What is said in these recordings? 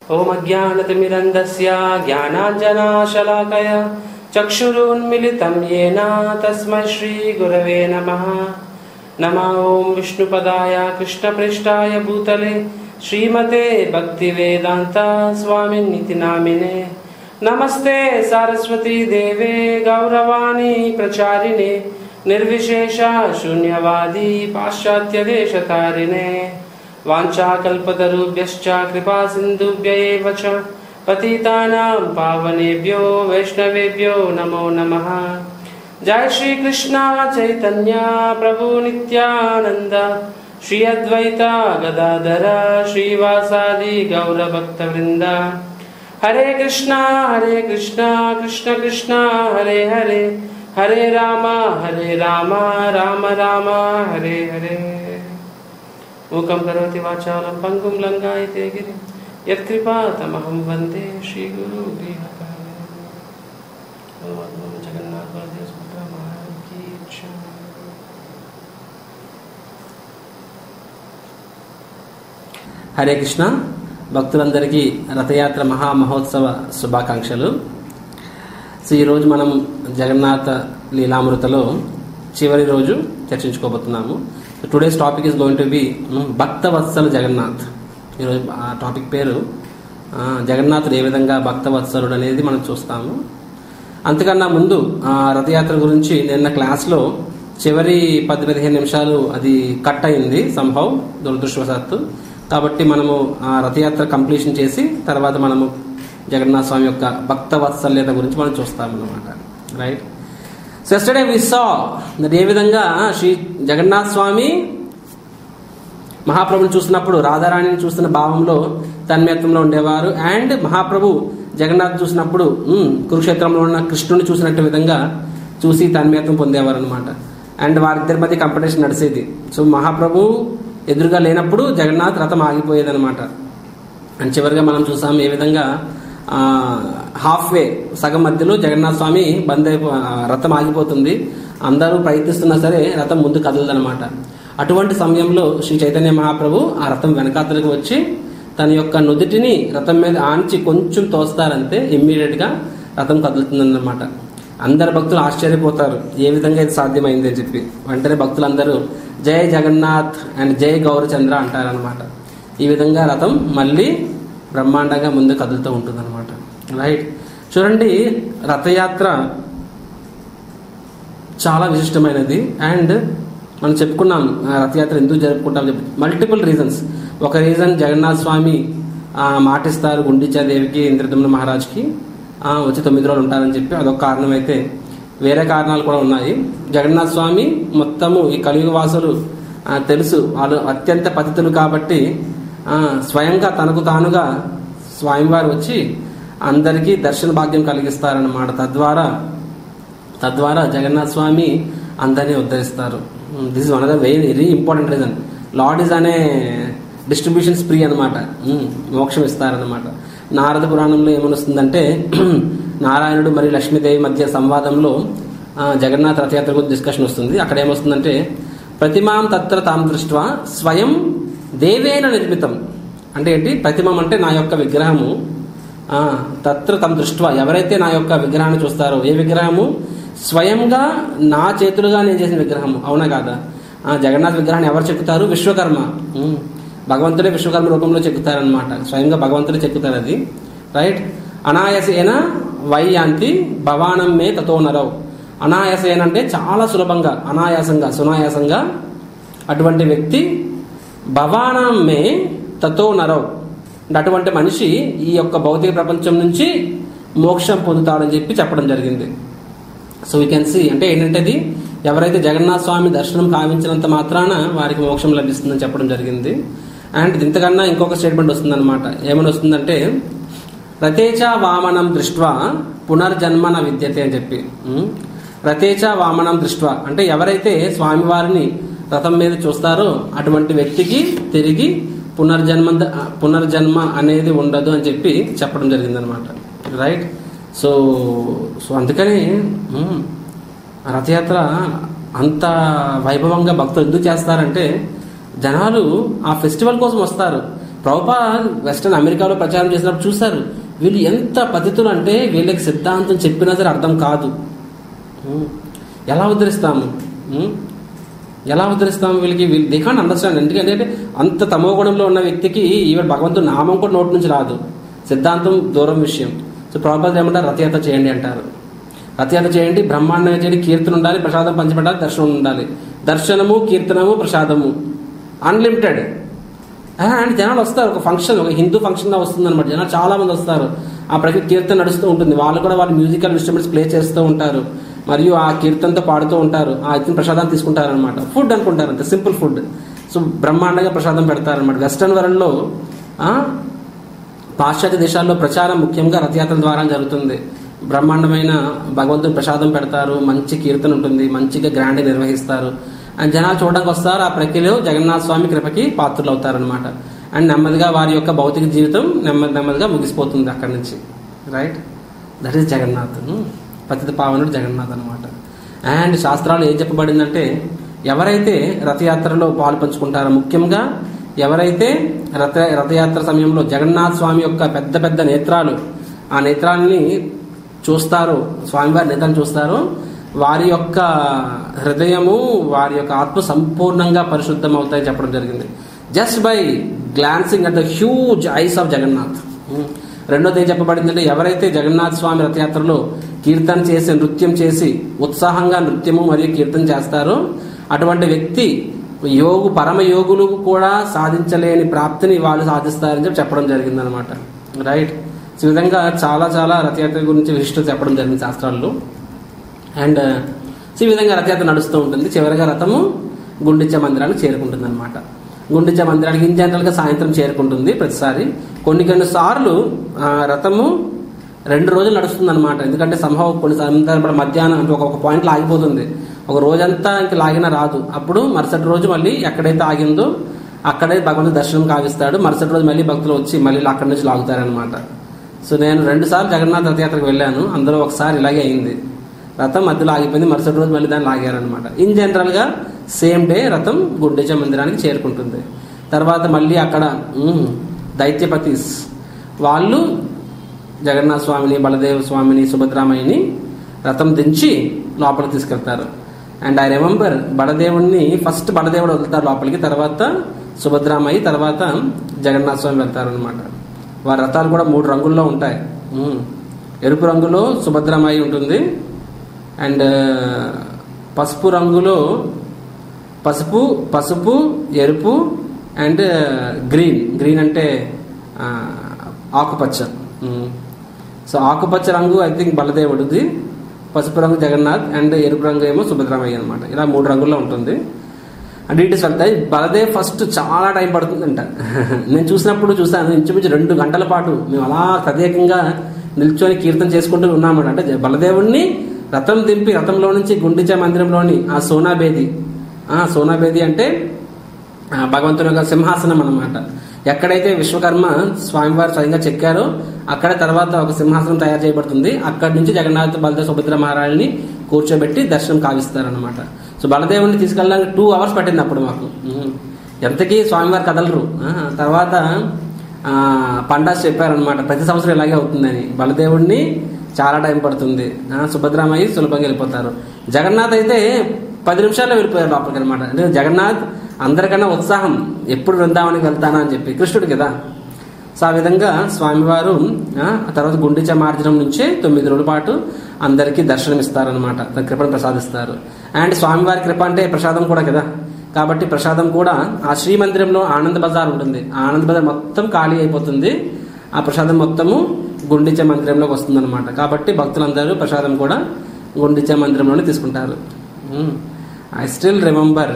ॐ अज्ञानतिमिरन्दस्य ज्ञानाञ्जनाशलाकय चक्षुरुन्मिलितं येन तस्मै श्रीगुरवे नमः नमः ॐ विष्णुपदाय कृष्णपृष्ठाय भूतले श्रीमते भक्तिवेदान्ता स्वामिनिति नामिने नमस्ते सारस्वती देवे गौरवाणी प्रचारिणे निर्विशेषा शून्यवादी पाश्चात्यदेशतारिणे वाञ्छाकल्पतरुभ्यश्च कृपा सिन्धुभ्य एव च पतितानां पावनेभ्यो वैष्णवेभ्यो नमो नमः जय श्री कृष्ण चैतन्य प्रभु नित्यानंद श्री अद्वैता गदाधर श्रीवासादि गौरभक्तवृंद हरे कृष्णा हरे कृष्णा कृष्ण कृष्णा हरे हरे हरे राम हरे राम राम राम हरे हरे मूकं करोति वाचालं पङ्गुं लङ्गायते गिरिं यत्कृपातमहं वन्दे श्रीगुरुगृहकाले जगन्नाथ बलदेव सुभद्रा महाराज की जय। హరే కృష్ణ భక్తులందరికీ రథయాత్ర మహా మహోత్సవ శుభాకాంక్షలు సో ఈరోజు మనం జగన్నాథ లీలామృతలో చివరి రోజు చర్చించుకోబోతున్నాము today's topic is going to be Bhakta Vatsala Jagannath ఈరోజు ఆ టాపిక్ పేరు ఆ, జగన్నాథుడు ఏ విధంగా భక్త వత్సలుడు అనేది మనం చూస్తాము అంతకన్నా ముందు ఆ రథయాత్ర గురించి నిన్న క్లాస్లో చివరి పది పదిహేను నిమిషాలు అది కట్ అయింది సంభవ్ దురదృష్టవశాత్తు కాబట్టి మనము ఆ రథయాత్ర కంప్లీషన్ చేసి తర్వాత మనము జగన్నాథ స్వామి యొక్క భక్త వాత్సల్యత గురించి మనం చూస్తాం అన్నమాట right so yesterday we saw that ఏ విధంగా శ్రీ జగన్నాథ్ స్వామి మహాప్రభుని చూసినప్పుడు రాధారాణిని చూస్తున్న భావంలో తన్మయత్వంలో ఉండేవారు అండ్ మహాప్రభు జగన్నాథ్ చూసినప్పుడు ఉమ్, కురుక్షేత్రంలో ఉన్న కృష్ణుని చూసినట్టు విధంగా చూసి తన్మయత్వం పొందేవారు అనమాట అండ్ వారిద్దరి మధ్య కాంపిటీషన్ నడిచేది సో మహాప్రభు ఎదురుగా లేనప్పుడు జగన్నాథ్ రథం ఆగిపోయేది అనమాట అండ్ చివరిగా మనం చూసాం ఏ విధంగా హాఫ్ వే సగం మధ్యలో జగన్నాథ స్వామి బంద్ అయిపో ఆ, రథం ఆగిపోతుంది అందరూ ప్రయత్నిస్తున్నా సరే రథం ముందు కదలదనమాట అటువంటి సమయంలో శ్రీ చైతన్య మహాప్రభు ఆ రథం వెనకాతలకు వచ్చి తన యొక్క నుదుటిని రథం మీద ఆంచి కొంచెం తోస్తారంతే ఇమ్మీడియట్ గా రథం కదులుతుందన్నమాట అందరు భక్తులు ఆశ్చర్యపోతారు ఏ విధంగా ఇది సాధ్యమైంది అని చెప్పి వెంటనే భక్తులందరూ జయ జగన్నాథ్ అండ్ జయ గౌరచంద్ర అంటారనమాట ఈ విధంగా రథం మళ్ళీ బ్రహ్మాండంగా ముందు కదులుతూ ఉంటుంది అనమాట రైట్ చూడండి రథయాత్ర చాలా విశిష్టమైనది అండ్ మనం చెప్పుకున్నాం ఆ రథయాత్ర ఎందుకు జరుపుకుంటాం చెప్పి మల్టిపుల్ రీజన్స్ ఒక రీజన్ జగన్నాథ్ స్వామి ఆ, మాటిస్తారు గుండిచాదేవికి ఇంద్రదమ్న మహారాజ్కి ఆ, వచ్చి తొమ్మిది రోజులు ఉంటారని చెప్పి అదొక కారణం అయితే వేరే కారణాలు కూడా ఉన్నాయి జగన్నాథ్ స్వామి మొత్తము ఈ కలియుగ వాసులు ఆ, తెలుసు వాళ్ళు అత్యంత పతితులు కాబట్టి ఆ, స్వయంగా తనకు తానుగా స్వామివారు వచ్చి అందరికీ దర్శన భాగ్యం కలిగిస్తారన్నమాట తద్వారా తద్వారా జగన్నాథ్ స్వామి అందరినీ ఉద్ధరిస్తారు this is one of the very very important reason Lord is అనే డిస్ట్రిబ్యూషన్ స్ప్రీ అనమాట మోక్షం ఇస్తారనమాట నారద పురాణంలో ఏమనొస్తుందంటే నారాయణుడు మరియు లక్ష్మీదేవి మధ్య సంవాదంలో ఆ, జగన్నాథ్ రథయాత్ర గురించి డిస్కషన్ వస్తుంది అక్కడ ఏమొస్తుందంటే ప్రతిమాం తత్ర తాం దృష్ట్వా స్వయం దేవేన నిర్మితం అంటే ఏంటి ప్రతిమం అంటే నా యొక్క విగ్రహము ఆ, తత్ర తమ దృష్ట్వా ఎవరైతే నా యొక్క విగ్రహాన్ని చూస్తారో ఏ విగ్రహము స్వయంగా నా చేతులుగా నేను చేసిన విగ్రహము అవునా కాదా ఆ, జగన్నాథ్ విగ్రహాన్ని ఎవరు చెక్కుతారు విశ్వకర్మ ఉమ్, భగవంతుడే విశ్వకర్మ రూపంలో చెక్కుతారనమాట స్వయంగా భగవంతుడే చెక్కుతారు అది రైట్ అనాయసేన వైయాంతి భవానం మే తతో నరవు అనాయాసేన అంటే చాలా సులభంగా అనాయాసంగా సునాయాసంగా అటువంటి వ్యక్తి భవానం మే తతో నరవ్ అంటే అటువంటి మనిషి ఈ యొక్క భౌతిక ప్రపంచం నుంచి మోక్షం పొందుతాడని చెప్పి చెప్పడం జరిగింది సో వీ కెన్ సి అంటే ఏంటంటే ఇది ఎవరైతే జగన్నాథ స్వామి దర్శనం కావించినంత మాత్రాన వారికి మోక్షం లభిస్తుందని చెప్పడం జరిగింది అండ్ ఇంతకన్నా ఇంకొక స్టేట్మెంట్ వస్తుందన్నమాట ఏమని వస్తుందంటే రతేచ వామనం దృష్ట్వా పునర్జన్మన విద్యతే అని చెప్పి ఉం? రతేచ వామనం దృష్ట్వా అంటే ఎవరైతే స్వామివారిని రథం మీద చూస్తారో అటువంటి వ్యక్తికి తిరిగి పునర్జన్మ పునర్జన్మ అనేది ఉండదు అని చెప్పి చెప్పడం జరిగిందనమాట రైట్ సో సో అందుకని ఉమ్, రథయాత్ర అంత వైభవంగా భక్తులు ఎందుకు చేస్తారంటే జనాలు ఆ ఫెస్టివల్ కోసం వస్తారు ప్రభుపా వెస్టర్న్ అమెరికాలో ప్రచారం చేసినప్పుడు చూశారు వీళ్ళు ఎంత పద్ధతులు అంటే వీళ్ళకి సిద్ధాంతం చెప్పినా సరే అర్థం కాదు ఉం. ఎలా ఉద్ధరిస్తాము ఉం? ఎలా ఉద్ధరిస్తాము వీళ్ళకి వీళ్ళు దే కాంట్ అండర్స్టాండ్ ఎందుకంటే అంత తమో గుణంలో ఉన్న వ్యక్తికి ఈవెన్ భగవంతుడు నామం కూడా నోటి నుంచి రాదు సిద్ధాంతం దూరం విషయం సో ప్రభుపాద ఏమంటారు రథయాత్ర చేయండి అంటారు రథయాత్ర చేయండి బ్రహ్మాండంగా చేయండి కీర్తన ఉండాలి ప్రసాదం పంచబడాలి దర్శనం ఉండాలి దర్శనము కీర్తనము ప్రసాదము అన్లిమిటెడ్ అండ్ జనాలు వస్తారు ఒక ఫంక్షన్ ఒక హిందూ ఫంక్షన్ లా వస్తుంది అనమాట జనాలు చాలా మంది వస్తారు ఆ ప్రతి కీర్తన నడుస్తూ ఉంటుంది వాళ్ళు కూడా వాళ్ళు మ్యూజికల్ ఇన్స్ట్రుమెంట్స్ ప్లే చేస్తూ ఉంటారు మరియు ఆ కీర్తనతో పాడుతూ ఉంటారు ఆ ఇచ్చిన ప్రసాదాన్ని తీసుకుంటారు అనమాట ఫుడ్ అనుకుంటారు అంతే సింపుల్ ఫుడ్ సో బ్రహ్మాండంగా ప్రసాదం పెడతారనమాట వెస్టర్న్ వరల్డ్లో పాశ్చాత్య దేశాల్లో ప్రచారం ముఖ్యంగా రథయాత్ర ద్వారా జరుగుతుంది బ్రహ్మాండమైన భగవంతుని ప్రసాదం పెడతారు మంచి కీర్తన ఉంటుంది మంచిగా గ్రాండ్ నిర్వహిస్తారు అండ్ జనాలు చూడడానికి వస్తారు ఆ ప్రక్రియలో జగన్నాథ స్వామి కృపకి పాత్రలు అవుతారనమాట అండ్ నెమ్మదిగా వారి యొక్క భౌతిక జీవితం నెమ్మది నెమ్మదిగా ముగిసిపోతుంది అక్కడి నుంచి రైట్ దట్ ఈస్ జగన్నాథ్ పతిత పావనుడు జగన్నాథ్ అనమాట అండ్ శాస్త్రాలు ఏం చెప్పబడిందంటే ఎవరైతే రథయాత్రలో పాలు పంచుకుంటారో ముఖ్యంగా ఎవరైతే రథ రథయాత్ర సమయంలో జగన్నాథ్ స్వామి యొక్క పెద్ద పెద్ద నేత్రాలు ఆ నేత్రాలని చూస్తారో స్వామివారి నేత్రాన్ని చూస్తారో వారి యొక్క హృదయము వారి యొక్క ఆత్మ సంపూర్ణంగా పరిశుద్ధం అవుతాయని చెప్పడం జరిగింది just by glancing at the huge eyes of Jagannath రెండోది ఏం చెప్పబడిందంటే ఎవరైతే జగన్నాథ్ స్వామి రథయాత్రలో కీర్తన చేసి నృత్యం చేసి ఉత్సాహంగా నృత్యము మరియు కీర్తన చేస్తారో అటువంటి వ్యక్తి యోగు పరమ యోగులు కూడా సాధించలేని ప్రాప్తిని వాళ్ళు సాధిస్తారని చెప్పి చెప్పడం జరిగింది అనమాట రైట్ ఈ విధంగా చాలా చాలా రథయాత్ర గురించి విశిష్టత చెప్పడం జరిగింది శాస్త్రాల్లో అండ్ ఈ విధంగా రథయాత్ర నడుస్తూ ఉంటుంది చివరిగా రథము గుండిచ మందిరానికి చేరుకుంటుంది అనమాట గుండిచ మందిరానికి ఇన్ జనరల్గా సాయంత్రం చేరుకుంటుంది ప్రతిసారి కొన్ని కొన్ని సార్లు ఆ, రథము రెండు రోజులు నడుస్తుంది అనమాట ఎందుకంటే సంభవం కొన్ని సందర్భాలు మధ్యాహ్నం అంటే ఒక పాయింట్లో ఆగిపోతుంది ఒక రోజంతా ఇంక లాగినా రాదు అప్పుడు మరుసటి రోజు మళ్ళీ ఎక్కడైతే ఆగిందో అక్కడే భగవంతుడు దర్శనం కావిస్తాడు మరుసటి రోజు మళ్ళీ భక్తులు వచ్చి మళ్ళీ అక్కడి నుంచి లాగుతారనమాట సో నేను రెండు సార్లు జగన్నాథ్ రథయాత్రకు వెళ్ళాను అందులో ఒకసారి ఇలాగే అయింది రథం మధ్యలో ఆగిపోయింది మరుసటి రోజు మళ్ళీ దాన్ని లాగారనమాట ఇన్ జనరల్ గా సేమ్ డే రథం గుండెచ మందిరానికి చేరుకుంటుంది తర్వాత మళ్ళీ అక్కడ ఉమ్, దైత్యపతిస్ వాళ్ళు జగన్నాథ స్వామిని బలదేవ స్వామిని సుభద్రామయ్యని రథం దించి లోపలికి తీసుకెళ్తారు అండ్ ఐ రిమెంబర్ బలదేవుడిని ఫస్ట్ బలదేవుడు వదులుతారు లోపలికి తర్వాత సుభద్రామయ్య తర్వాత జగన్నాథ స్వామి వెళ్తారు అనమాట వారి రథాలు కూడా మూడు రంగుల్లో ఉంటాయి ఉమ్. ఎరుపు రంగులో సుభద్రామయ్య ఉంటుంది అండ్ పసుపు రంగులో పసుపు పసుపు ఎరుపు అండ్ గ్రీన్ గ్రీన్ అంటే ఆ, ఆకుపచ్చ ఉమ్. సో ఆకుపచ్చ రంగు ఐ థింక్ బలదేవుడిది పసుపు రంగు జగన్నాథ్ అండ్ ఎరుపు రంగు ఏమో సుభద్రామయ్య అనమాట ఇలా మూడు రంగుల్లో ఉంటుంది అండ్ డీటెయిల్స్ వెళ్తాయి బలదేవ్ ఫస్ట్ చాలా టైం పడుతుందంట నేను చూసినప్పుడు చూసాను ఇంచుమించు రెండు గంటల పాటు మేము అలా తదేకంగా నిల్చొని కీర్తన చేసుకుంటూ ఉన్నామన్నమాట అంటే బలదేవుణ్ణి రథం దింపి రథంలో నుంచి గుండిచా మందిరంలోని ఆ సోనాబేది ఆ సోనాబేది అంటే ఆ, భగవంతుని యొక్క సింహాసనం అన్నమాట ఎక్కడైతే విశ్వకర్మ స్వామివారు స్వయంగా చెక్కారో అక్కడ తర్వాత ఒక సింహాసనం తయారు చేయబడుతుంది అక్కడి నుంచి జగన్నాథ్ బలదేవ సుభద్ర మహారాజుని కూర్చోబెట్టి దర్శనం కావిస్తారనమాట సో బలదేవుని తీసుకెళ్ళడానికి టూ అవర్స్ పట్టింది అప్పుడు మాకు ఉమ్. ఎంతకీ స్వామివారు కదలరు ఆ, తర్వాత ఆ, పండాస్ చెప్పారనమాట ప్రతి సంవత్సరం ఇలాగే అవుతుందని బలదేవుడిని చాలా టైం పడుతుంది ఆ, సుభద్రామయ్య సులభంగా వెళ్ళిపోతారు జగన్నాథ్ అయితే పది నిమిషాల్లో వెళ్ళిపోయారు లోపలికి అనమాట అంటే జగన్నాథ్ అందరికన్నా ఉత్సాహం ఎప్పుడు బృందావనికి వెళ్తానా అని చెప్పి కృష్ణుడు కదా సో ఆ విధంగా స్వామివారు ఆ ఆ తర్వాత గుండిచ మార్జనం నుంచే తొమ్మిది రోజుల పాటు అందరికీ దర్శనం ఇస్తారనమాట తన కృపను ప్రసాదిస్తారు అండ్ స్వామివారి కృప అంటే ప్రసాదం కూడా కదా కాబట్టి ప్రసాదం కూడా ఆ శ్రీమందిరంలో ఆనంద్ బజార్ ఉంటుంది ఆ ఆనంద్ బజార్ మొత్తం ఖాళీ అయిపోతుంది ఆ ప్రసాదం మొత్తము గుండిచ మందిరంలోకి వస్తుంది అనమాట కాబట్టి భక్తులందరూ ప్రసాదం కూడా గుండిచ మందిరంలోనే తీసుకుంటారు ఐ స్టిల్ రిమెంబర్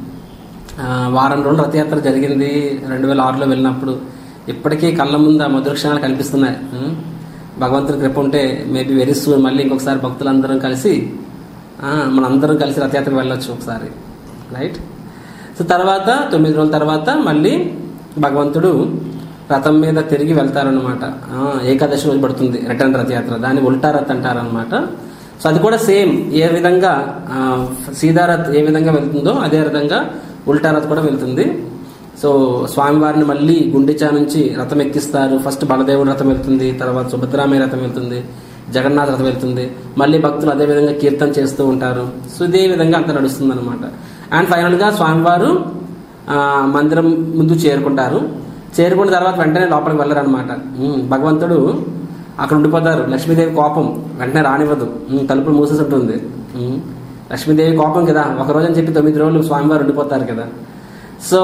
వారం రోజులు రథయాత్ర జరిగింది రెండు వేల ఆరులో వెళ్ళినప్పుడు ఇప్పటికీ కళ్ళ ముందు ఆ మధుర క్షణాలు కనిపిస్తున్నాయి ఉమ్, భగవంతుని కృప ఉంటే మేబీ వెరీ సూన్ మళ్ళీ ఇంకొకసారి భక్తులందరం కలిసి ఆ, మనందరం కలిసి రథయాత్రకు వెళ్ళొచ్చు ఒకసారి రైట్ సో తర్వాత తొమ్మిది రోజుల తర్వాత మళ్ళీ భగవంతుడు రథం మీద తిరిగి వెళ్తారనమాట ఏకాదశి రోజు పడుతుంది రిటర్న్ రథయాత్ర దాన్ని ఉల్టా రథ్ అంటారనమాట సో అది కూడా సేమ్ ఏ విధంగా ఆ, సీదా రథ్ ఏ విధంగా వెళ్తుందో అదే విధంగా ఉల్టా రథ్ కూడా వెళ్తుంది సో స్వామివారిని మళ్ళీ గుండెచా నుంచి రథం ఎక్కిస్తారు ఫస్ట్ బలదేవుడి రథం వెళ్తుంది తర్వాత సుభద్రామయ్య రథం వెళ్తుంది జగన్నాథ్ రథం వెళ్తుంది మళ్ళీ భక్తులు అదే విధంగా కీర్తన చేస్తూ ఉంటారు సో ఇదే విధంగా అంత నడుస్తుంది అనమాట అండ్ ఫైనల్ గా స్వామివారు ఆ, మందిరం ముందు చేరుకుంటారు చేరుకున్న తర్వాత వెంటనే లోపలికి వెళ్ళరనమాట భగవంతుడు అక్కడ ఉండిపోతారు లక్ష్మీదేవి కోపం వెంటనే రానివ్వదు ఉమ్, తలుపులు మూసేసి ఉంటుంది ఉమ్, లక్ష్మీదేవి కోపం కదా ఒక రోజు అని చెప్పి తొమ్మిది రోజులు స్వామివారు ఉండిపోతారు కదా సో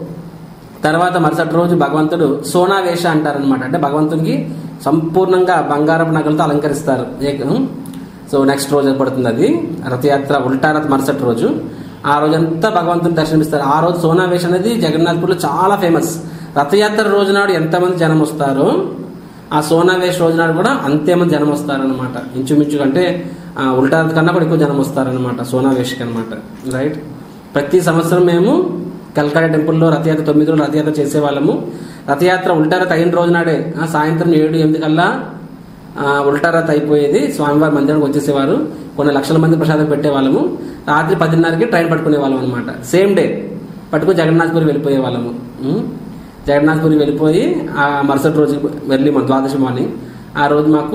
తర్వాత మరుసటి రోజు భగవంతుడు సోనావేష అంటారనమాట అంటే భగవంతునికి సంపూర్ణంగా బంగారపు నగలతో అలంకరిస్తారు ఏ- ఉమ్, సో నెక్స్ట్ రోజు పడుతుంది అది రథయాత్ర ఉల్టా రథ మరుసటి రోజు ఆ రోజంతా భగవంతుని దర్శనమిస్తారు ఆ రోజు సోనావేష్ అనేది జగన్నాథ్పూర్లో చాలా ఫేమస్ రథయాత్ర రోజు నాడు ఎంతమంది జనం వస్తారో ఆ సోనావేష్ రోజు నాడు కూడా అంతేమంది జనం వస్తారనమాట ఇంచుమించు అంటే ఆ, ఉల్టా రథ కన్నా కూడా ఎక్కువ జనం వస్తారనమాట సోనావేష్కి అనమాట రైట్ ప్రతి సంవత్సరం మేము కల్కటా టెంపుల్లో రథయాత్ర తొమ్మిది రోజులు రథయాత్ర చేసేవాళ్ళము రథయాత్ర ఉల్టా రథ అయిన రోజు నాడే ఆ, సాయంత్రం ఏడు ఎనిమిది కల్లా ఆ, ఉల్టా రథ అయిపోయేది స్వామివారి మందిరానికి వచ్చేసేవారు కొన్ని లక్షల మంది ప్రసాదం పెట్టేవాళ్ళము రాత్రి పదిన్నరకి ట్రైన్ పట్టుకునే వాళ్ళం అనమాట సేమ్ డే పట్టుకుని జగన్నాథ్పురి వెళ్ళిపోయే వాళ్ళము ఉం? జగన్నాథ్పురి వెళ్ళిపోయి ఆ మరుసటి రోజు వెళ్ళి మన ద్వాదశి మార్నింగ్ ఆ రోజు మాకు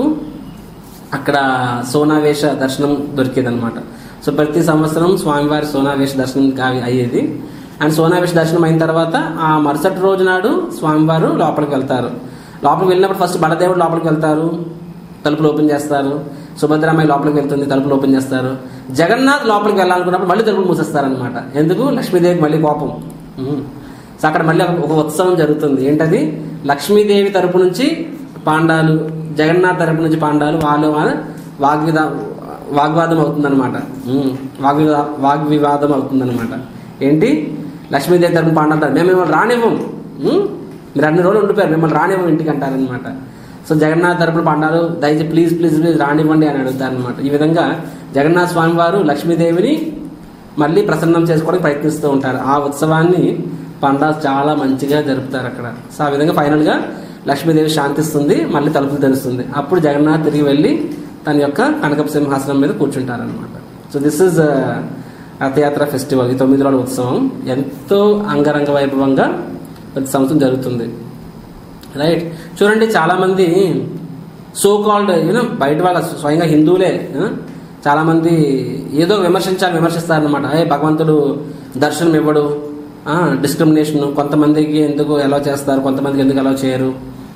అక్కడ సోనావేశ దర్శనం దొరికేది అనమాట సో ప్రతి సంవత్సరం స్వామివారి సోనావేశ దర్శనం కా- అయ్యేది అండ్ సోనావేశ దర్శనం అయిన తర్వాత ఆ మరుసటి రోజు నాడు స్వామివారు లోపలికి వెళ్తారు లోపలికి వెళ్ళినప్పుడు ఫస్ట్ బలదేవుడు లోపలికి వెళ్తారు తలుపులు ఓపెన్ చేస్తారు సుభద్రామయ్య లోపలికి వెళ్తుంది తలుపులు ఓపెన్ చేస్తారు జగన్నాథ్ లోపలికి వెళ్ళాలనుకున్నప్పుడు మళ్ళీ తలుపులు మూసేస్తారనమాట ఎందుకు లక్ష్మీదేవికి మళ్ళీ కోపం ఉమ్. సో అక్కడ మళ్ళీ ఒక- ఒక ఉత్సవం జరుగుతుంది ఏంటది లక్ష్మీదేవి తరపు నుంచి పాండాలు జగన్నాథ్ తరపు నుంచి పాండాలు వాళ్ళు వాళ్ళ వాగ్విదా వాగ్వాదం అవుతుందన్నమాట ఉమ్. వాగ్వివా వాగ్వివాదం అవుతుందన్నమాట ఏంటి లక్ష్మీదేవి తరపున పాండాలు అంటారు, మేము మిమ్మల్ని రానివ్వం ఉమ్? మీరు అన్ని రోజులు ఉండిపోయారు మిమ్మల్ని రానివ్వం ఇంటికి అంటారనమాట సో జగన్నాథ్ తరపున పాండాలు దయచేసి ప్లీజ్ ప్లీజ్ ప్లీజ్ రానివ్వండి అని అడుగుతారనమాట ఈ విధంగా జగన్నాథ్ స్వామి వారు లక్ష్మీదేవిని మళ్ళీ ప్రసన్నం చేసుకోవడానికి ప్రయత్నిస్తూ ఉంటారు ఆ ఉత్సవాన్ని పండాస్ చాలా మంచిగా జరుపుతారు అక్కడ సో ఆ విధంగా ఫైనల్ గా లక్ష్మీదేవి శాంతిస్తుంది మళ్ళీ తలుపులు తెరుస్తుంది అప్పుడు జగన్నాథ్ తిరిగి వెళ్ళి తన యొక్క కనకపు సింహాసనం మీద కూర్చుంటారనమాట so this is Rathayatra festival ఈ తొమ్మిది రోజుల ఉత్సవం ఎంతో అంగరంగ వైభవంగా ప్రతి సంవత్సరం జరుగుతుంది రైట్ చూడండి చాలా మంది సో కాల్డ్ యూనో బయట వాళ్ళ స్వయంగా హిందువులే ఆ, చాలా మంది ఏదో విమర్శించాలి విమర్శిస్తారనమాట ఏ భగవంతుడు దర్శనం ఇవ్వడు డిస్క్రిమినేషన్ కొంతమందికి ఎందుకు ఎలా చేస్తారు కొంతమందికి ఎందుకు ఎలా చేయరు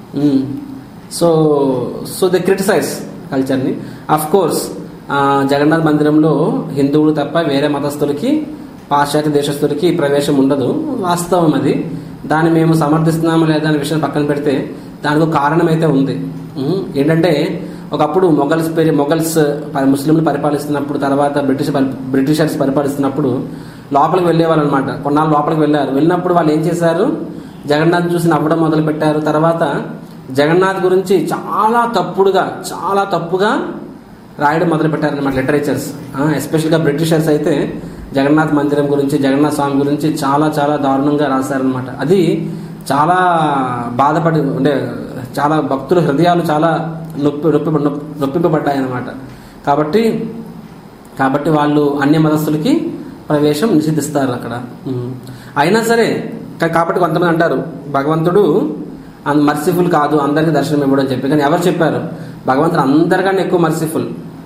సో సో దే క్రిటిసైజ్ కల్చర్ని అఫ్ కోర్స్ జగన్నాథ్ మందిరంలో హిందువులు తప్ప వేరే మతస్థులకి పాశ్చాత్య దేశస్తులకి ప్రవేశం ఉండదు వాస్తవం అది దాన్ని మేము సమర్థిస్తున్నామా లేదా అనే విషయం పక్కన పెడితే దానికి ఒక కారణం అయితే ఉంది ఉమ్, ఏంటంటే ఒకప్పుడు మొఘల్స్ పేరు మొఘల్స్ ప- ముస్లింలు పరిపాలిస్తున్నప్పుడు తర్వాత బ్రిటిష్ పరి- బ్రిటిషర్స్ పరిపాలిస్తున్నప్పుడు లోపలికి వెళ్ళేవాళ్ళు అనమాట కొన్నాళ్ళు లోపలికి వెళ్ళారు వెళ్ళినప్పుడు వాళ్ళు ఏం చేశారు జగన్నాథ్ చూసి నవ్వడం మొదలు పెట్టారు తర్వాత జగన్నాథ్ గురించి చాలా తప్పుడుగా చాలా తప్పుగా రాయడం మొదలు పెట్టారనమాట లిటరేచర్స్ ఎస్పెషల్గా బ్రిటిషర్స్ అయితే జగన్నాథ్ మందిరం గురించి జగన్నాథ్ స్వామి గురించి చాలా చాలా దారుణంగా రాశారనమాట అది చాలా బాధపడి అంటే చాలా భక్తుల హృదయాలు చాలా నొప్పి నొప్పి నొప్పింపబడ్డాయి అనమాట కాబట్టి కాబట్టి వాళ్ళు అన్య మతస్థులకి ప్రవేశం నిషేధిస్తారు అక్కడ ఉమ్. అయినా సరే కా- కాబట్టి కొంతమంది అంటారు భగవంతుడు మర్సిఫుల్ కాదు అందరికీ దర్శనం ఇవ్వడం అని చెప్పి కానీ ఎవరు చెప్పారు భగవంతుడు అందరికన్నా ఎక్కువ మర్సిఫుల్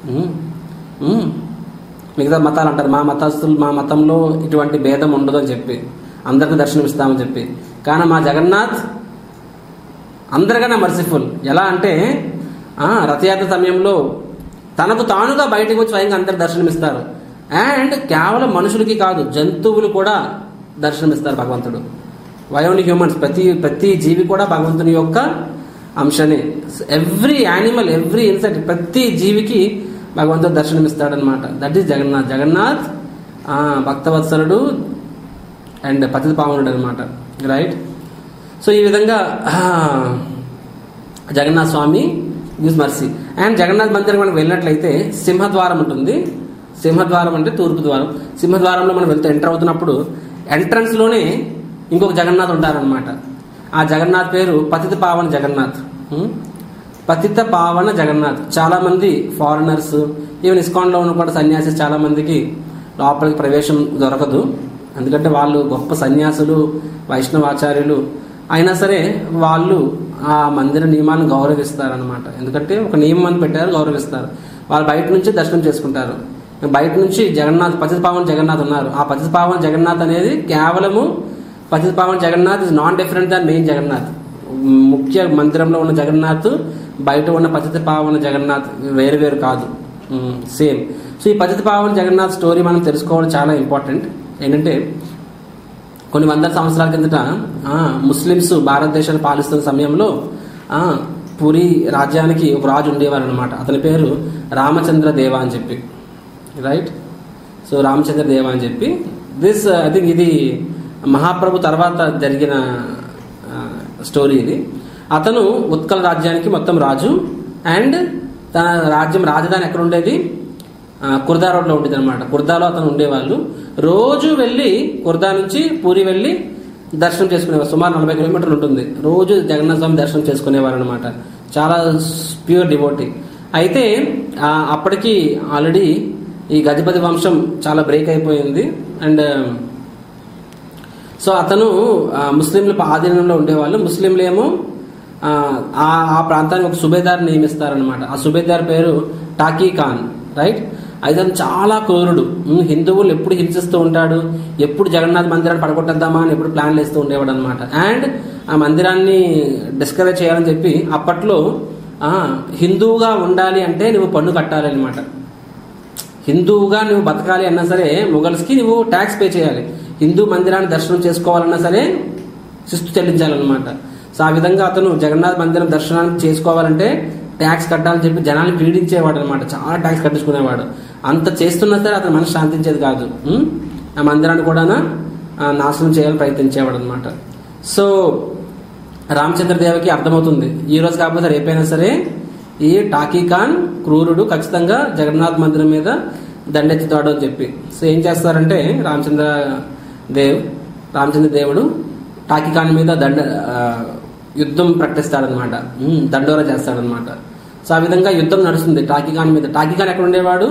మిగతా మతాలు అంటారు మా మతస్థులు మా మతంలో ఇటువంటి భేదం ఉండదు అని చెప్పి అందరికీ దర్శనం ఇస్తామని చెప్పి కానీ మా జగన్నాథ్ అందరికన్నా మర్సిఫుల్ ఎలా అంటే ఆ, రథయాత్ర సమయంలో తనకు తానుగా బయటకు వచ్చి స్వయంగా అందరు దర్శనమిస్తారు అండ్ కేవలం మనుషులకి కాదు జంతువులు కూడా దర్శనమిస్తారు భగవంతుడు వై ఓన్లీ హ్యూమన్స్ ప్రతి ప్రతి జీవి కూడా భగవంతుని యొక్క అంశనే ఎవ్రీ యానిమల్ ఎవ్రీ ఇన్సెక్ట్ ప్రతి జీవికి భగవంతుడు దర్శనమిస్తాడనమాట దట్ ఈస్ జగన్నాథ్ జగన్నాథ్ ఆ, భక్తవత్సలుడు అండ్ పతిత పావనుడు అనమాట రైట్ సో ఈ విధంగా ఆ, Jagannath Swami gives mercy and Jagannath మందిరం మనం వెళ్ళినట్లయితే సింహద్వారం ఉంటుంది సింహద్వారం అంటే తూర్పు ద్వారం సింహద్వారంలో మనం వెళ్తే ఎంటర్ అవుతున్నప్పుడు ఎంట్రన్స్ లోనే ఇంకొక జగన్నాథ్ ఉంటారనమాట ఆ జగన్నాథ్ పేరు పతిత పావన జగన్నాథ్ హ్మ్? పతిత పావన జగన్నాథ్ చాలా మంది ఫారినర్స్ ఈవెన్ ఇస్కాన్ లో ఉన్న కూడా సన్యాసి చాలా మందికి లోపలికి ప్రవేశం దొరకదు ఎందుకంటే వాళ్ళు గొప్ప సన్యాసులు వైష్ణవాచార్యులు అయినా సరే వాళ్ళు ఆ మందిర నియమాలను గౌరవిస్తారనమాట ఎందుకంటే ఒక నియమం అని పెట్టారు గౌరవిస్తారు వాళ్ళు బయట నుంచి దర్శనం చేసుకుంటారు బయట నుంచి జగన్నాథ్ పతిపావన్ జగన్నాథ్ ఉన్నారు ఆ పతిపావన్ జగన్నాథ్ అనేది కేవలము Patipavan Jagannath is non different than main Jagannath ముఖ్య మందిరంలో ఉన్న జగన్నాథ్ బయట ఉన్న పతిత పావన జగన్నాథ్ వేరు వేరు కాదు సేమ్ సో ఈ పతిత పావన జగన్నాథ్ స్టోరీ మనం తెలుసుకోవడం చాలా ఇంపార్టెంట్ ఏంటంటే కొన్ని వందల సంవత్సరాల కిందట ఆ, ముస్లిమ్స్ భారతదేశాన్ని పాలిస్తున్న సమయంలో ఆ, పూరి రాజ్యానికి ఒక రాజు ఉండేవారు అనమాట అతని పేరు రామచంద్ర దేవ అని చెప్పి రైట్ సో రామచంద్ర దేవ అని చెప్పి దిస్ ఐ థింక్ ఇది మహాప్రభు తర్వాత జరిగిన స్టోరీ ఇది అతను ఉత్కల రాజ్యానికి మొత్తం రాజు అండ్ తన రాజ్యం రాజధాని ఎక్కడ ఉండేది ఆ, కుర్దా రోడ్లో ఉండేది అనమాట కుర్దాలో అతను ఉండేవాళ్ళు రోజు వెళ్ళి కుర్దా నుంచి పూరి వెళ్ళి దర్శనం చేసుకునేవారు సుమారు నలభై కిలోమీటర్లు ఉంటుంది రోజు జగన్నాథ స్వామి దర్శనం చేసుకునేవారు అనమాట చాలా ప్యూర్ డివోటీ అయితే ఆ, అప్పటికి ఆల్రెడీ ఈ గజపతి వంశం చాలా బ్రేక్ అయిపోయింది అండ్ సో అతను ఆ, ముస్లింల ఆధీనంలో ఉండేవాళ్ళు ముస్లింలు ఏమో ఆ, ఆ ఆ ప్రాంతానికి ఒక సుబేదార్ నియమిస్తారనమాట ఆ సుబేదార్ పేరు టాకీ ఖాన్ రైట్ అయితే అతను చాలా క్రూరుడు ఉమ్, హిందువులు ఎప్పుడు హింసిస్తూ ఉంటాడు ఎప్పుడు జగన్నాథ్ మందిరాన్ని పడగొట్టేద్దామా అని ఎప్పుడు ప్లాన్లు వేస్తూ ఉండేవాడు అనమాట అండ్ ఆ మందిరాన్ని డిస్కరేజ్ చేయాలని చెప్పి అప్పట్లో ఆ, హిందువుగా ఉండాలి అంటే నువ్వు పన్ను కట్టాలి అనమాట హిందువుగా నువ్వు బతకాలి అన్నా సరే మొఘల్స్కి నువ్వు ట్యాక్స్ పే చేయాలి హిందూ మందిరాన్ని దర్శనం చేసుకోవాలన్నా సరే శిస్తు చెల్లించాలన్నమాట సో ఆ విధంగా అతను జగన్నాథ్ మందిరం దర్శనానికి చేసుకోవాలంటే ట్యాక్స్ కట్టాలని చెప్పి జనాన్ని పీడించేవాడు అనమాట చాలా ట్యాక్స్ కట్టించుకునేవాడు అంత చేస్తున్నా సరే అతని మనసు శాంతించేది కాదు ఉం? ఆ మందిరాన్ని కూడా ఆ, నాశనం చేయాలని ప్రయత్నించేవాడు అనమాట సో రామచంద్రదేవకి అర్థమవుతుంది ఈ రోజు కాకపోతే రేపైనా సరే ఈ టాకీ ఖాన్ క్రూరుడు ఖచ్చితంగా జగన్నాథ్ మందిరం మీద దండెత్తుతాడు అని చెప్పి సో ఏం చేస్తారంటే రామచంద్ర దేవ్ రామచంద్ర దేవుడు టాకీ ఖాన్ మీద దండ ఆ, యుద్ధం ప్రకటిస్తాడనమాట ఉమ్, దండోరా చేస్తాడనమాట సో ఆ విధంగా యుద్ధం నడుస్తుంది టాకీ ఖాన్ మీద టాకీ ఖాన్ ఎక్కడ ఉండేవాడు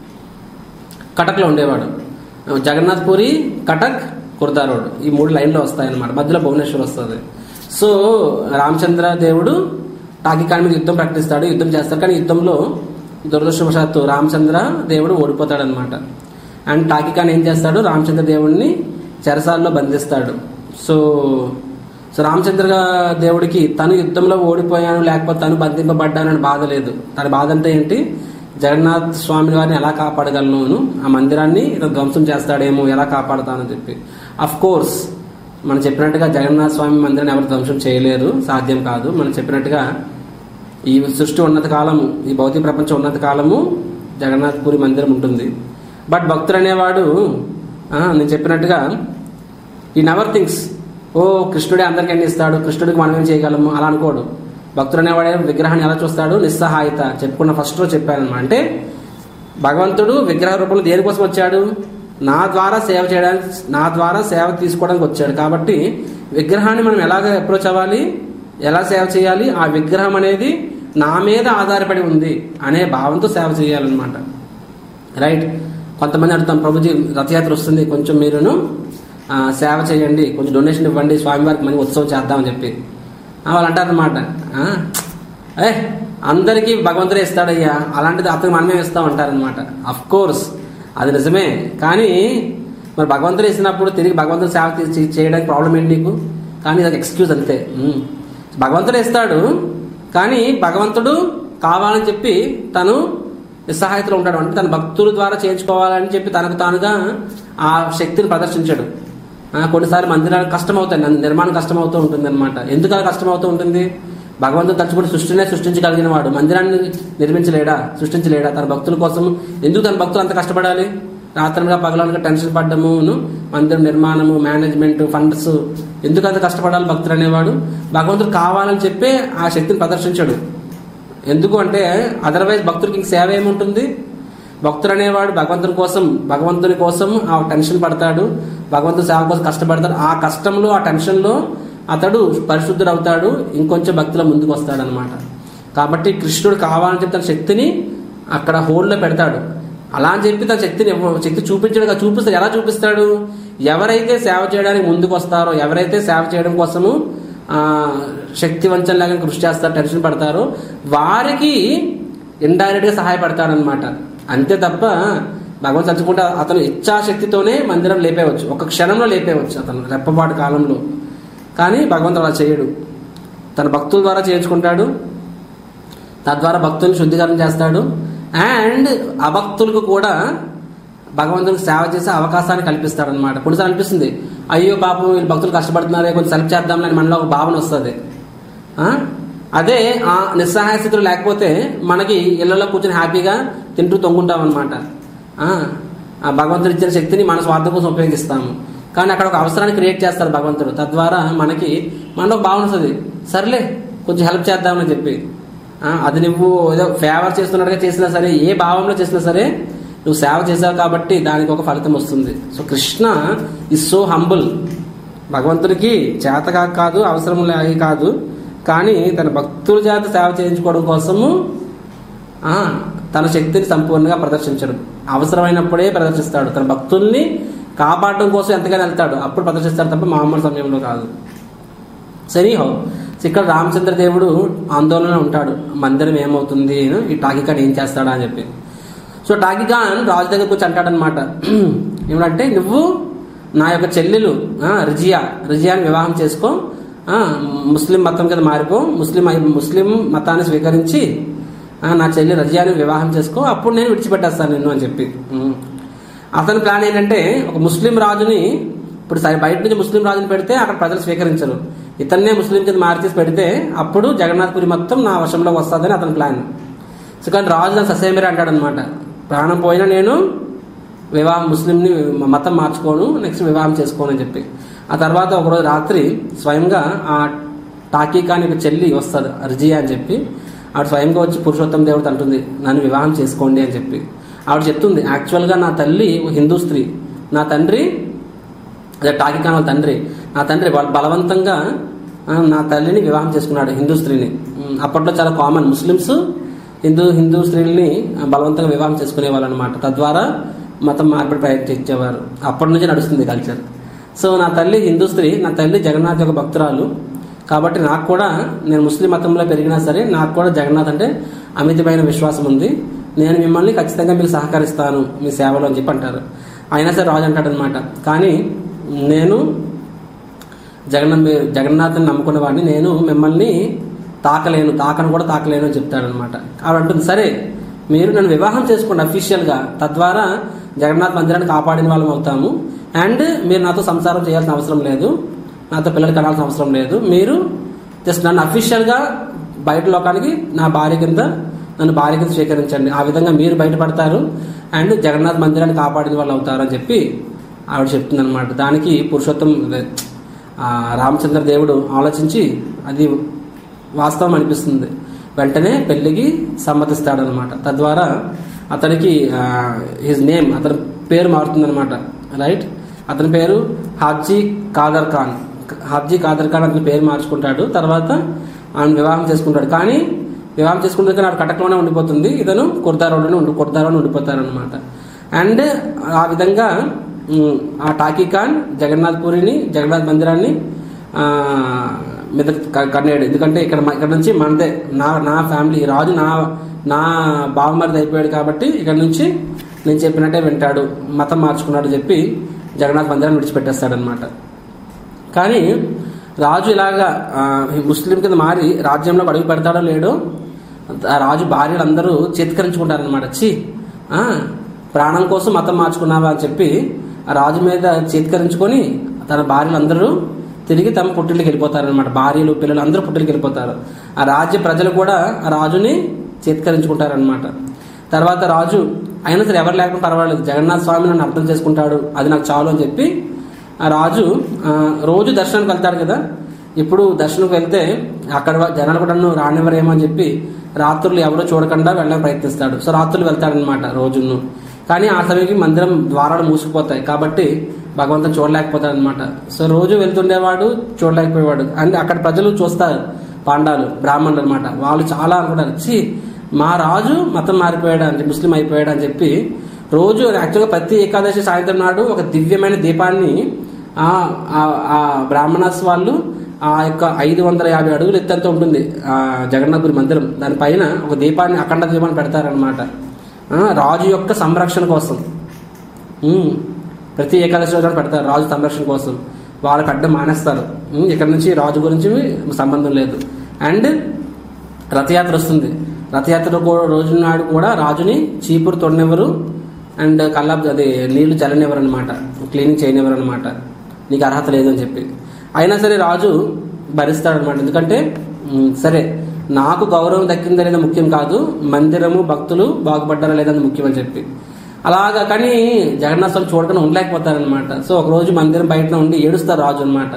కటక్లో ఉండేవాడు జగన్నాథ్ పూరి కటక్ కుర్దా రోడ్ ఈ మూడు లైన్లో వస్తాయన్నమాట మధ్యలో భువనేశ్వర్ వస్తుంది సో రామచంద్ర దేవుడు టాకికాన్ మీద యుద్ధం ప్రకటిస్తాడు యుద్ధం చేస్తాడు కానీ యుద్ధంలో దురదృష్టవశాత్తు రామచంద్ర దేవుడు ఓడిపోతాడనమాట అండ్ టాకికాన్ ఏం చేస్తాడు రామచంద్ర దేవుడిని చెరసాల్లో బంధిస్తాడు సో సో రామచంద్ర దేవుడికి తను యుద్ధంలో ఓడిపోయాను లేకపోతే తను బంధింపబడ్డానని బాధ లేదు తన బాధ అంటే ఏంటి జగన్నాథ్ స్వామి వారిని ఎలా కాపాడగలను ఆ మందిరాన్ని ఇతను ధ్వంసం చేస్తాడేమో ఎలా కాపాడుతానని చెప్పి అఫ్ కోర్స్ మనం చెప్పినట్టుగా జగన్నాథ్ స్వామి మందిరాన్ని ఎవరు ధ్వంసం చేయలేరు సాధ్యం కాదు మనం చెప్పినట్టుగా ఈ సృష్టి ఉన్నత కాలము ఈ భౌతిక ప్రపంచం ఉన్నత కాలము జగన్నాథ్ పూరి మందిరం ఉంటుంది బట్ భక్తుడు అనేవాడు ఆ, నేను చెప్పినట్టుగా ఈ నెవర్ థింగ్స్ ఓ కృష్ణుడే అందరికీ అన్ని ఇస్తాడు కృష్ణుడికి మనం ఏం చేయగలము అలా అనుకోడు భక్తుడు అనేవాడే విగ్రహాన్ని ఎలా చూస్తాడు నిస్సహాయత చెప్పుకున్న ఫస్ట్ లో చెప్పానమాట అంటే భగవంతుడు విగ్రహ రూపంలో దేనికోసం వచ్చాడు నా ద్వారా సేవ చేయడానికి నా ద్వారా సేవ తీసుకోవడానికి వచ్చాడు కాబట్టి విగ్రహాన్ని మనం ఎలాగ అప్రోచ్ అవ్వాలి ఎలా సేవ చేయాలి ఆ విగ్రహం అనేది నా మీద ఆధారపడి ఉంది అనే భావంతో సేవ చేయాలన్నమాట రైట్ కొంతమంది అడుగుతాం ప్రభుజీ రథయాత్ర వస్తుంది కొంచెం మీరును ఆ, సేవ చేయండి కొంచెం డొనేషన్ ఇవ్వండి స్వామివారికి మంచి ఉత్సవం చేద్దామని చెప్పి ఆ, వాళ్ళు అంటారనమాట ఏ అందరికీ భగవంతుడే ఇస్తాడయ్యా అలాంటిది అతనికి మనమే ఇస్తాం అంటారనమాట అఫ్ కోర్స్ అది నిజమే కానీ మరి భగవంతుడు ఇచ్చినప్పుడు తిరిగి భగవంతుడు సేవ తీ- చేయడానికి ప్రాబ్లం ఏంటి నీకు కానీ ఇది ఎక్స్క్యూజ్ అంతే ఉమ్. భగవంతుడు ఇస్తాడు కానీ భగవంతుడు కావాలని చెప్పి తను నిస్సహాయతలో ఉంటాడు అంటే తన భక్తుల ద్వారా చేయించుకోవాలని చెప్పి తనకు తానుగా ఆ శక్తిని ప్రదర్శించాడు ఆ, కొన్నిసార్లు మందిరాలు కష్టం అవుతాయి నం- నిర్మాణం కష్టం అవుతూ ఉంటుంది అనమాట ఎందుకు అలా కష్టం అవుతూ ఉంటుంది భగవంతుడు తలుచుకుని సృష్టినే సృష్టించగలిగిన వాడు మందిరాన్ని నిర్మించలేడా సృష్టించలేడా తన భక్తుల కోసం ఎందుకు తన భక్తులు అంత కష్టపడాలి రాత్రనగా పగలనగా టెన్షన్ పడ్డమును మందిరం నిర్మాణము మేనేజ్మెంట్ ఫండ్స్ ఎందుకు అంత కష్టపడాలి భక్తులు అనేవాడు భగవంతుడు కావాలని చెప్పి ఆ శక్తిని ప్రదర్శించాడు ఎందుకు అంటే అదర్వైజ్ భక్తుడికి ఇంక సేవ ఏముంటుంది భక్తుడు అనేవాడు భగవంతుని కోసం భగవంతుని కోసం ఆ టెన్షన్ పడతాడు భగవంతుని సేవ కోసం కష్టపడతాడు ఆ కష్టంలో ఆ టెన్షన్లో అతడు పరిశుద్ధుడు అవుతాడు ఇంకొంచెం భక్తిలో ముందుకు వస్తాడు అనమాట కాబట్టి కృష్ణుడు కావాలని చెప్పి తన శక్తిని అక్కడ హోల్డ్లో పెడతాడు అలా అని చెప్పి తన శక్తిని ఇవ్వ- శక్తి చూపించాడు కదా చూపిస్తాడు ఎలా చూపిస్తాడు ఎవరైతే సేవ చేయడానికి ముందుకు వస్తారో ఎవరైతే సేవ చేయడం కోసము ఆ, శక్తి వంచన లాగా కృషి చేస్తారో టెన్షన్ పడతారో వారికి ఇండైరెక్ట్ గా సహాయపడతాడనమాట అంతే తప్ప భగవంతు తలుచుకుంటే అతను ఇచ్ఛాశక్తితోనే మందిరం లేపేయవచ్చు ఒక క్షణంలో లేపేయవచ్చు అతను రెప్పపాటు కాలంలో కానీ భగవంతుడు అలా చేయడు తన భక్తుల ద్వారా చేయించుకుంటాడు తద్వారా భక్తుల్ని శుద్ధీకరణ చేస్తాడు అండ్ అభక్తులకు కూడా భగవంతునికి సేవ చేసే అవకాశాన్ని కల్పిస్తాడు అనమాట కొన్నిసార్లు అనిపిస్తుంది అయ్యో పాపం వీళ్ళు భక్తులు కష్టపడుతున్నారే కొంచెం సెల్ఫ్ చేద్దామని మనలో ఒక భావన వస్తుంది ఆ? అదే ఆ నిస్సహాయ స్థితిలో లేకపోతే మనకి ఇళ్లలో కూర్చొని హ్యాపీగా తింటూ తొంగుంటాం అనమాట ఆ భగవంతుడు ఇచ్చిన శక్తిని మన స్వార్థం కోసం ఉపయోగిస్తాము కానీ అక్కడ ఒక అవసరాన్ని క్రియేట్ చేస్తారు భగవంతుడు తద్వారా మనకి మనలో ఒక భావన వస్తుంది సర్లే కొంచెం హెల్ప్ చేద్దామని చెప్పి ఆ, అది నువ్వు ఏదో ఫేవర్ చేస్తున్నట్టుగా చేసినా సరే ఏ భావంలో చేసినా సరే నువ్వు సేవ చేసావు కాబట్టి దానికి ఒక ఫలితం వస్తుంది so Krishna is so humble భగవంతుడికి చేతగా కాదు అవసరం లేక కాదు కానీ తన భక్తుల చేత సేవ చేయించుకోవడం కోసము ఆ, తన శక్తిని సంపూర్ణంగా ప్రదర్శించడు అవసరమైనప్పుడే ప్రదర్శిస్తాడు తన భక్తుల్ని కాపాడడం కోసం ఎంతగానో వెళ్తాడు అప్పుడు ప్రదర్శిస్తాడు తప్ప మామూలు సమయంలో కాదు సరే హో ఇక్కడ రామచంద్ర దేవుడు ఆందోళన ఉంటాడు మందిరం ఏమవుతుంది ఈ టాకికాన్ ఏం చేస్తాడా అని చెప్పి సో టాకికాన్ రాజు దగ్గరకు వచ్చి అంటాడనమాట ఏమంటే నువ్వు నా యొక్క చెల్లెలు ఆ, రిజియా రిజియాని వివాహం చేసుకో ఆ, ముస్లిం మతం కింద మారిపో ముస్లిం అయి- ముస్లిం మతాన్ని స్వీకరించి ఆ, నా చెల్లి రజియాని వివాహం చేసుకో అప్పుడు నేను విడిచిపెట్టేస్తాను నిన్ను అని చెప్పి ఉమ్. అతని ప్లాన్ ఏంటంటే ఒక ముస్లిం రాజుని ఇప్పుడు సరే బయట నుంచి ముస్లిం రాజుని పెడితే అక్కడ ప్రజలు స్వీకరించరు ఇతన్నే ముస్లిం కింద మార్చేసి పెడితే అప్పుడు జగన్నాథ్పురి మొత్తం నా వశంలోకి వస్తుందని అతని ప్లాన్ సో కానీ రాజు దాన్ని ససేమిరా అంటాడు అనమాట ప్రాణం పోయినా నేను వివాహం ముస్లింని మతం మార్చుకోను నెక్స్ట్ వివాహం చేసుకోను అని చెప్పి ఆ తర్వాత ఒకరోజు రాత్రి స్వయంగా ఆ టాకీకాని యొక్క చెల్లి వస్తుంది అర్జియా అని చెప్పి ఆవిడ స్వయంగా వచ్చి పురుషోత్తం దేవుడు అంటుంది నన్ను వివాహం చేసుకోండి అని చెప్పి ఆవిడ చెప్తుంది యాక్చువల్గా నా తల్లి ఒక హిందూ స్త్రీ నా తండ్రి అదే టాకికాన్ వాళ్ళ తండ్రి నా తండ్రి వాళ్ళు బలవంతంగా ఆ, నా తల్లిని వివాహం చేసుకున్నాడు హిందూ స్త్రీని ఉమ్, అప్పట్లో చాలా కామన్ ముస్లిమ్స్ హిందూ హిందూ స్త్రీలని ఆ, బలవంతంగా వివాహం చేసుకునేవాళ్ళు అనమాట తద్వారా మతం మార్పిడి ప్రయత్నించేవారు అప్పటి నుంచి నడుస్తుంది కల్చర్ సో నా తల్లి హిందూ స్త్రీ నా తల్లి జగన్నాథ్ యొక్క భక్తురాలు కాబట్టి నాకు కూడా నేను ముస్లిం మతంలో పెరిగినా సరే నాకు కూడా జగన్నాథ్ అంటే అమితమైన విశ్వాసం ఉంది నేను మిమ్మల్ని ఖచ్చితంగా మీకు సహకరిస్తాను మీ సేవలో అని చెప్పి అంటారు అయినా సరే రాజు అంటాడు అనమాట కానీ నేను జగన్నాథ్ మీరు జగన్నాథ్ని నమ్ముకున్న వాడిని నేను మిమ్మల్ని తాకలేను తాకను కూడా తాకలేను అని చెప్తాడనమాట ఆవిడ అంటుంది సరే మీరు నన్ను వివాహం చేసుకోండి అఫీషియల్ గా తద్వారా జగన్నాథ్ మందిరాన్ని కాపాడిన వాళ్ళం అవుతాము అండ్ మీరు నాతో సంసారం చేయాల్సిన అవసరం లేదు నాతో పిల్లలు కనాల్సిన అవసరం లేదు మీరు జస్ట్ నన్ను అఫీషియల్ గా బయట లోకానికి నా భార్య కింద నన్ను భార్య కింద స్వీకరించండి ఆ విధంగా మీరు బయటపడతారు అండ్ జగన్నాథ్ మందిరాన్ని కాపాడిన వాళ్ళు అవుతారు అని చెప్పి ఆవిడ చెప్తుంది అనమాట దానికి పురుషోత్తం అదే, ఆ, రామచంద్ర దేవుడు ఆలోచించి అది వాస్తవం అనిపిస్తుంది వెంటనే పెళ్లికి సమ్మతిస్తాడనమాట తద్వారా అతనికి హిజ్ నేమ్ అతని పేరు మారుతుందన్నమాట రైట్ అతని పేరు హాజీ కాదర్ ఖాన్ హాజీ కాదర్ ఖాన్ అతని పేరు మార్చుకుంటాడు తర్వాత ఆయన వివాహం చేసుకుంటాడు కానీ వివాహం చేసుకుంటే కానీ ఆవిడ కటకలోనే ఉండిపోతుంది ఇతను కుర్దారోలోనే ఉండి కుర్దారోనే ఉండిపోతారనమాట అండ్ ఆ విధంగా ఉమ్, ఆ టాకీ ఖాన్ జగన్నాథ్ పూరిని జగన్నాథ్ మందిరాన్ని ఆ, మీద క- కన్నాడు ఎందుకంటే ఇక్కడ మ- ఇక్కడ నుంచి మనదే నా నా ఫ్యామిలీ రాజు నా నా బావమరిది అయిపోయాడు కాబట్టి ఇక్కడ నుంచి నేను చెప్పినట్టే వింటాడు మతం మార్చుకున్నాడు చెప్పి జగన్నాథ్ మందిరాన్ని విడిచిపెట్టేస్తాడనమాట కానీ రాజు ఇలాగా ఆ, ముస్లిం కింద మారి రాజ్యంలో అడుగు పెడతాడో లేడో ఆ రాజు భార్యలు అందరూ చేతికరించుకుంటారనమాట చి ఆ, ప్రాణం కోసం మతం మార్చుకున్నావా అని చెప్పి ఆ రాజు మీద చేతికరించుకొని తన భార్యలు అందరూ తిరిగి తమ పుట్టిళ్ళకి వెళ్ళిపోతారనమాట భార్యలు పిల్లలు అందరూ పుట్టిళ్ళకి వెళ్ళిపోతారు ఆ రాజ్య ప్రజలు కూడా ఆ రాజుని చేతికరించుకుంటారనమాట తర్వాత రాజు అయినా సరే ఎవరు లేకుండా పర్వాలేదు జగన్నాథ్ స్వామి నన్ను అర్థం చేసుకుంటాడు అది నాకు చాలు అని చెప్పి ఆ రాజు ఆ, రోజు దర్శనానికి వెళ్తాడు కదా ఇప్పుడు దర్శనంకి వెళ్తే అక్కడ వా- జనాలు కూడా నన్ను రానివ్వరేమో అని చెప్పి రాత్రులు ఎవరో చూడకుండా వెళ్ళడానికి ప్రయత్నిస్తాడు సో రాత్రులు వెళ్తాడనమాట రోజును కానీ ఆ సమయంకి మందిరం ద్వారాలు మూసుకుపోతాయి కాబట్టి భగవంతుని చూడలేకపోతాడు అనమాట సో రోజు వెళ్తుండేవాడు చూడలేకపోయేవాడు అండ్ అక్కడ ప్రజలు చూస్తారు పాండాలు బ్రాహ్మణులు అనమాట వాళ్ళు చాలా అనుకుంటారు ఛీ మా రాజు మతం మారిపోయాడు అని చెప్పి ముస్లిం అయిపోయాడు అని చెప్పి రోజు యాక్చువల్గా ప్రతి ఏకాదశి సాయంత్రం నాడు ఒక దివ్యమైన దీపాన్ని ఆ ఆ- ఆ బ్రాహ్మణస్ వాళ్ళు ఆ యొక్క ఐదు వందల యాభై అడుగులు ఎత్తంత ఉంటుంది ఆ జగన్నాథపురి మందిరం దానిపైన ఒక దీపాన్ని అఖండ దీపాన్ని పెడతారనమాట రాజు యొక్క సంరక్షణ కోసం ఉమ్, ప్రతి ఏకాదశి రోజున పెడతారు రాజు సంరక్షణ కోసం వాళ్ళకి అడ్డం మానేస్తారు ఉమ్, ఇక్కడ నుంచి రాజు గురించి సంబంధం లేదు అండ్ రథయాత్ర వస్తుంది రథయాత్ర కూ- రోజు నాడు కూడా రాజుని చీపురు తొడనివ్వరు అండ్ కల్లాబ్ అది నీళ్లు చల్లనివ్వరు అనమాట క్లీనింగ్ చేయనివ్వరు అనమాట నీకు అర్హత లేదు అని చెప్పి అయినా సరే రాజు భరిస్తాడు అనమాట ఎందుకంటే ఉమ్, సరే నాకు గౌరవం దక్కిందా లేదా ముఖ్యం కాదు మందిరము భక్తులు బాగుపడ్డారా లేదని ముఖ్యం అని చెప్పి అలాగా కానీ జగన్నాథ్ స్వామి చూడకుండా ఉండలేకపోతారనమాట సో ఒక రోజు మందిరం బయట ఉండి ఏడుస్తారు రాజు అనమాట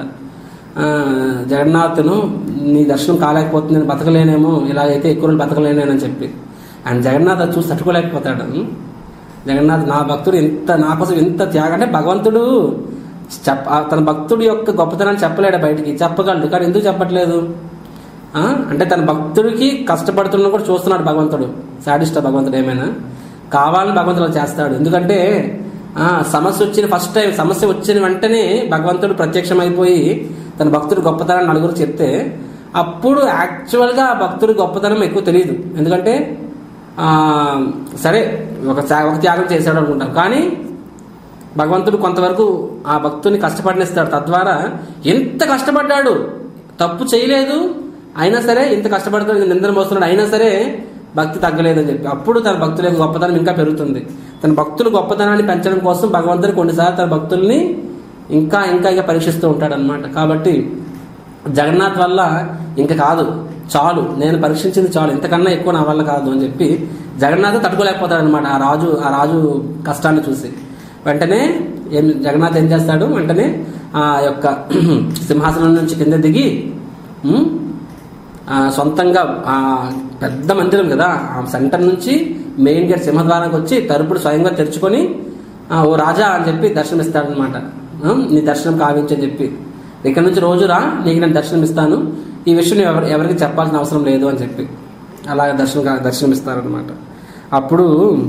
జగన్నాథ్ను నీ దర్శనం కాలేకపోతుంది నేను బతకలేనేమో ఇలాగైతే ఎక్కువ రోజులు బతకలేనేనని చెప్పి అండ్ జగన్నాథ్ అది చూసి తట్టుకోలేకపోతాడు ఉం? జగన్నాథ్ నా భక్తుడు ఎంత నా కోసం ఎంత త్యాగం అంటే భగవంతుడు చెప్ప ఆ తన భక్తుడి యొక్క గొప్పతనాన్ని చెప్పలేడు బయటికి చెప్పగలడు కానీ ఎందుకు చెప్పట్లేదు ఆ? అంటే తన భక్తుడికి కష్టపడుతున్నా కూడా చూస్తున్నాడు భగవంతుడు సాడిస్ట భగవంతుడు ఏమైనా కావాలని భగవంతుడు అలా చేస్తాడు ఎందుకంటే ఆ సమస్య వచ్చిన ఫస్ట్ టైం సమస్య వచ్చిన వెంటనే భగవంతుడు ప్రత్యక్షం అయిపోయి తన భక్తుడి గొప్పతనాన్ని నలుగురు చెప్తే అప్పుడు యాక్చువల్గా ఆ భక్తుడి గొప్పతనం ఎక్కువ తెలియదు ఎందుకంటే ఆ, సరే ఒక త్యా- ఒక త్యాగం చేశాడు అనుకుంటాం కానీ భగవంతుడు కొంతవరకు ఆ భక్తుని కష్టపడినిస్తాడు తద్వారా ఎంత కష్టపడ్డాడు తప్పు చేయలేదు అయినా సరే ఇంత కష్టపడుతున్నాడు నిందన మోస్తున్నాడు అయినా సరే భక్తి తగ్గలేదని చెప్పి అప్పుడు తన భక్తుల యొక్క గొప్పతనం ఇంకా పెరుగుతుంది తన భక్తుల గొప్పతనాన్ని పెంచడం కోసం భగవంతుడు కొన్నిసార్లు తన భక్తుల్ని ఇంకా ఇంకా ఇంకా పరీక్షిస్తూ ఉంటాడు అనమాట కాబట్టి జగన్నాథ్ వల్ల ఇంకా కాదు చాలు నేను పరీక్షించింది చాలు ఇంతకన్నా ఎక్కువ నా వల్ల కాదు అని చెప్పి జగన్నాథ్ తట్టుకోలేకపోతాడు అనమాట ఆ రాజు ఆ రాజు కష్టాన్ని చూసి వెంటనే ఏం జగన్నాథ్ ఏం చేస్తాడు వెంటనే ఆ యొక్క సింహాసనం నుంచి కింద దిగి ఉమ్, ఆ సొంతంగా ఆ పెద్ద మందిరం కదా ఆ సెంటర్ నుంచి మెయిన్ గేట్ సింహద్వారానికి వచ్చి తలుపుడు స్వయంగా తెరుచుకొని ఆ, ఓ రాజా అని చెప్పి దర్శనం ఇస్తాడనమాట నీ దర్శనం కావించని చెప్పి ఇక్కడ నుంచి రోజు రా నీకు నేను దర్శనం ఇస్తాను ఈ విషయం నువ్వు ఎవరి ఎవరికి చెప్పాల్సిన అవసరం లేదు అని చెప్పి అలా దర్శనం కా- దర్శనం ఇస్తారనమాట అప్పుడు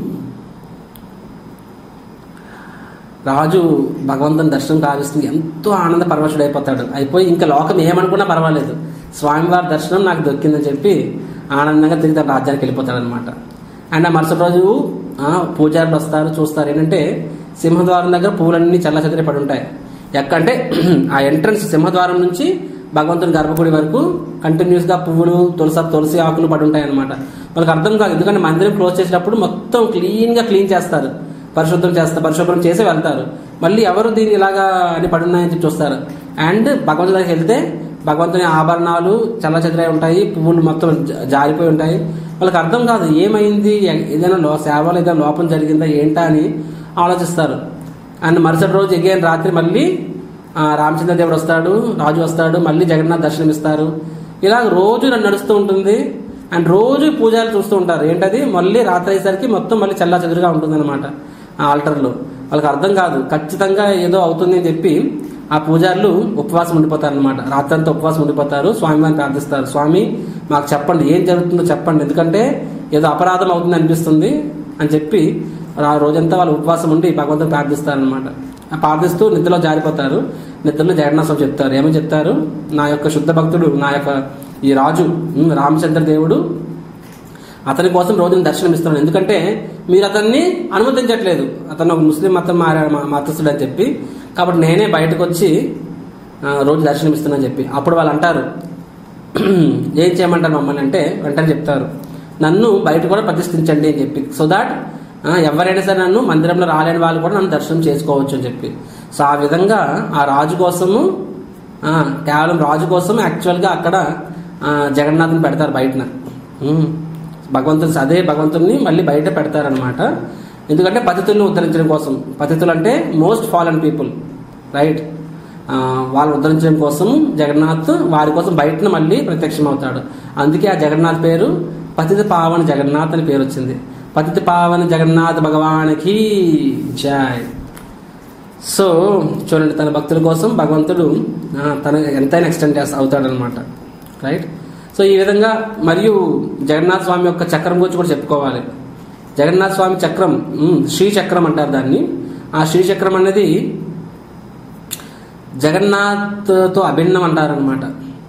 రాజు భగవంతుని దర్శనం కావిస్తుంది ఎంతో ఆనంద పరవశుడైపోతాడు అయిపోయి ఇంకా లోకం ఏమనుకున్నా పర్వాలేదు స్వామివారి దర్శనం నాకు దొక్కిందని చెప్పి ఆనందంగా తిరిగి తన రాజ్యానికి వెళ్ళిపోతాడు అనమాట అండ్ ఆ మరుసటి రోజు ఆ, పూజారులు వస్తారు చూస్తారు ఏంటంటే సింహద్వారం దగ్గర పువ్వులన్నీ చల్ల చెదిరి పడి ఉంటాయి ఎక్కంటే ఆ ఎంట్రన్స్ సింహద్వారం నుంచి భగవంతుని గర్భగుడి వరకు కంటిన్యూస్ గా పువ్వులు తులసి తులసి ఆకులు పడి ఉంటాయి అనమాట వాళ్ళకి అర్థం కాదు ఎందుకంటే మందిరం క్లోజ్ చేసేటప్పుడు మొత్తం క్లీన్ గా క్లీన్ చేస్తారు పరిశుద్ధం చేస్తారు పరిశుభ్రం చేసి వెళ్తారు మళ్ళీ ఎవరు దీన్ని ఇలాగా అని పడున్నాయని చెప్పి చూస్తారు అండ్ భగవంతుడి దగ్గరికి వెళ్తే భగవంతుని ఆభరణాలు చల్ల చెదిరై ఉంటాయి పువ్వులు మొత్తం జా- జారిపోయి ఉంటాయి వాళ్ళకి అర్థం కాదు ఏమైంది ఎ- ఏదైనా లో సేవలో ఏదైనా లోపం జరిగిందా ఏంటా అని ఆలోచిస్తారు అండ్ మరుసటి రోజు ఎగైన్ రాత్రి మళ్ళీ ఆ, రామచంద్రదేవుడు వస్తాడు రాజు వస్తాడు మళ్ళీ జగన్నాథ్ దర్శనం ఇస్తారు ఇలా రోజు నన్ను నడుస్తూ ఉంటుంది అండ్ రోజు పూజలు చూస్తూ ఉంటారు ఏంటది మళ్ళీ రాత్రి అయ్యేసరికి మొత్తం మళ్ళీ చల్లా చెదురుగా ఉంటుంది అనమాట ఆ ఆల్టర్లో వాళ్ళకి అర్థం కాదు ఖచ్చితంగా ఏదో అవుతుంది అని చెప్పి ఆ పూజారులు ఉపవాసం ఉండిపోతారు అనమాట రాత్రంతా ఉపవాసం ఉండిపోతారు స్వామివారిని ప్రార్థిస్తారు స్వామి మాకు చెప్పండి ఏం జరుగుతుందో చెప్పండి ఎందుకంటే ఏదో అపరాధం అవుతుంది అనిపిస్తుంది అని చెప్పి ఆ రోజంతా వాళ్ళు ఉపవాసం ఉండి భగవంతుని ప్రార్థిస్తారనమాట ప్రార్థిస్తూ నిద్రలో జారిపోతారు నిద్రలో జగన్నాథం చెప్తారు ఏమని చెప్తారు నా యొక్క శుద్ధ భక్తుడు నా యొక్క ఈ రాజు ఉమ్, రామచంద్ర దేవుడు అతని కోసం రోజున దర్శనం ఇస్తున్నాడు ఎందుకంటే మీరు అతన్ని అనుమతించట్లేదు అతను ఒక ముస్లిం మతం మారా మతస్థుడు అని చెప్పి కాబట్టి నేనే బయటకు వచ్చి ఆ, రోజు దర్శనం ఇస్తున్నాను చెప్పి అప్పుడు వాళ్ళు అంటారు ఏం చేయమంటారు మమ్మల్ని అంటే వెంటనే చెప్తారు నన్ను బయట కూడా ప్రతిష్ఠించండి అని చెప్పి సో దాట్ ఎవరైనా సరే నన్ను మందిరంలో రాలేని వాళ్ళు కూడా నన్ను దర్శనం చేసుకోవచ్చు అని చెప్పి సో ఆ విధంగా ఆ రాజు కోసము ఆ, కేవలం రాజు కోసం యాక్చువల్గా అక్కడ ఆ, జగన్నాథుని పెడతారు బయటన ఉమ్. భగవంతుని అదే భగవంతుని మళ్ళీ బయట పెడతారనమాట ఎందుకంటే పతితులను ఉద్ధరించడం కోసం పతితులు అంటే మోస్ట్ ఫాలన్ పీపుల్ రైట్ వాళ్ళు ఉద్ధరించడం కోసం జగన్నాథ్ వారి కోసం బయటన మళ్ళీ ప్రత్యక్షం అవుతాడు అందుకే ఆ జగన్నాథ్ పేరు పతిత పావన జగన్నాథ్ అని పేరు వచ్చింది పతిత పావన జగన్నాథ్ భగవానికి జై సో చూడండి తన భక్తుల కోసం భగవంతుడు ఆ, తన ఎంతైనా ఎక్స్టెండ్ చేస్తా అవుతాడనమాట రైట్ సో ఈ విధంగా మరియు జగన్నాథ స్వామి యొక్క చక్రం గురించి కూడా చెప్పుకోవాలి జగన్నాథ స్వామి చక్రం ఉమ్, శ్రీ చక్రం అంటారు దాన్ని ఆ శ్రీ చక్రం అనేది జగన్నాథ్తో అభిన్నం అంటారనమాట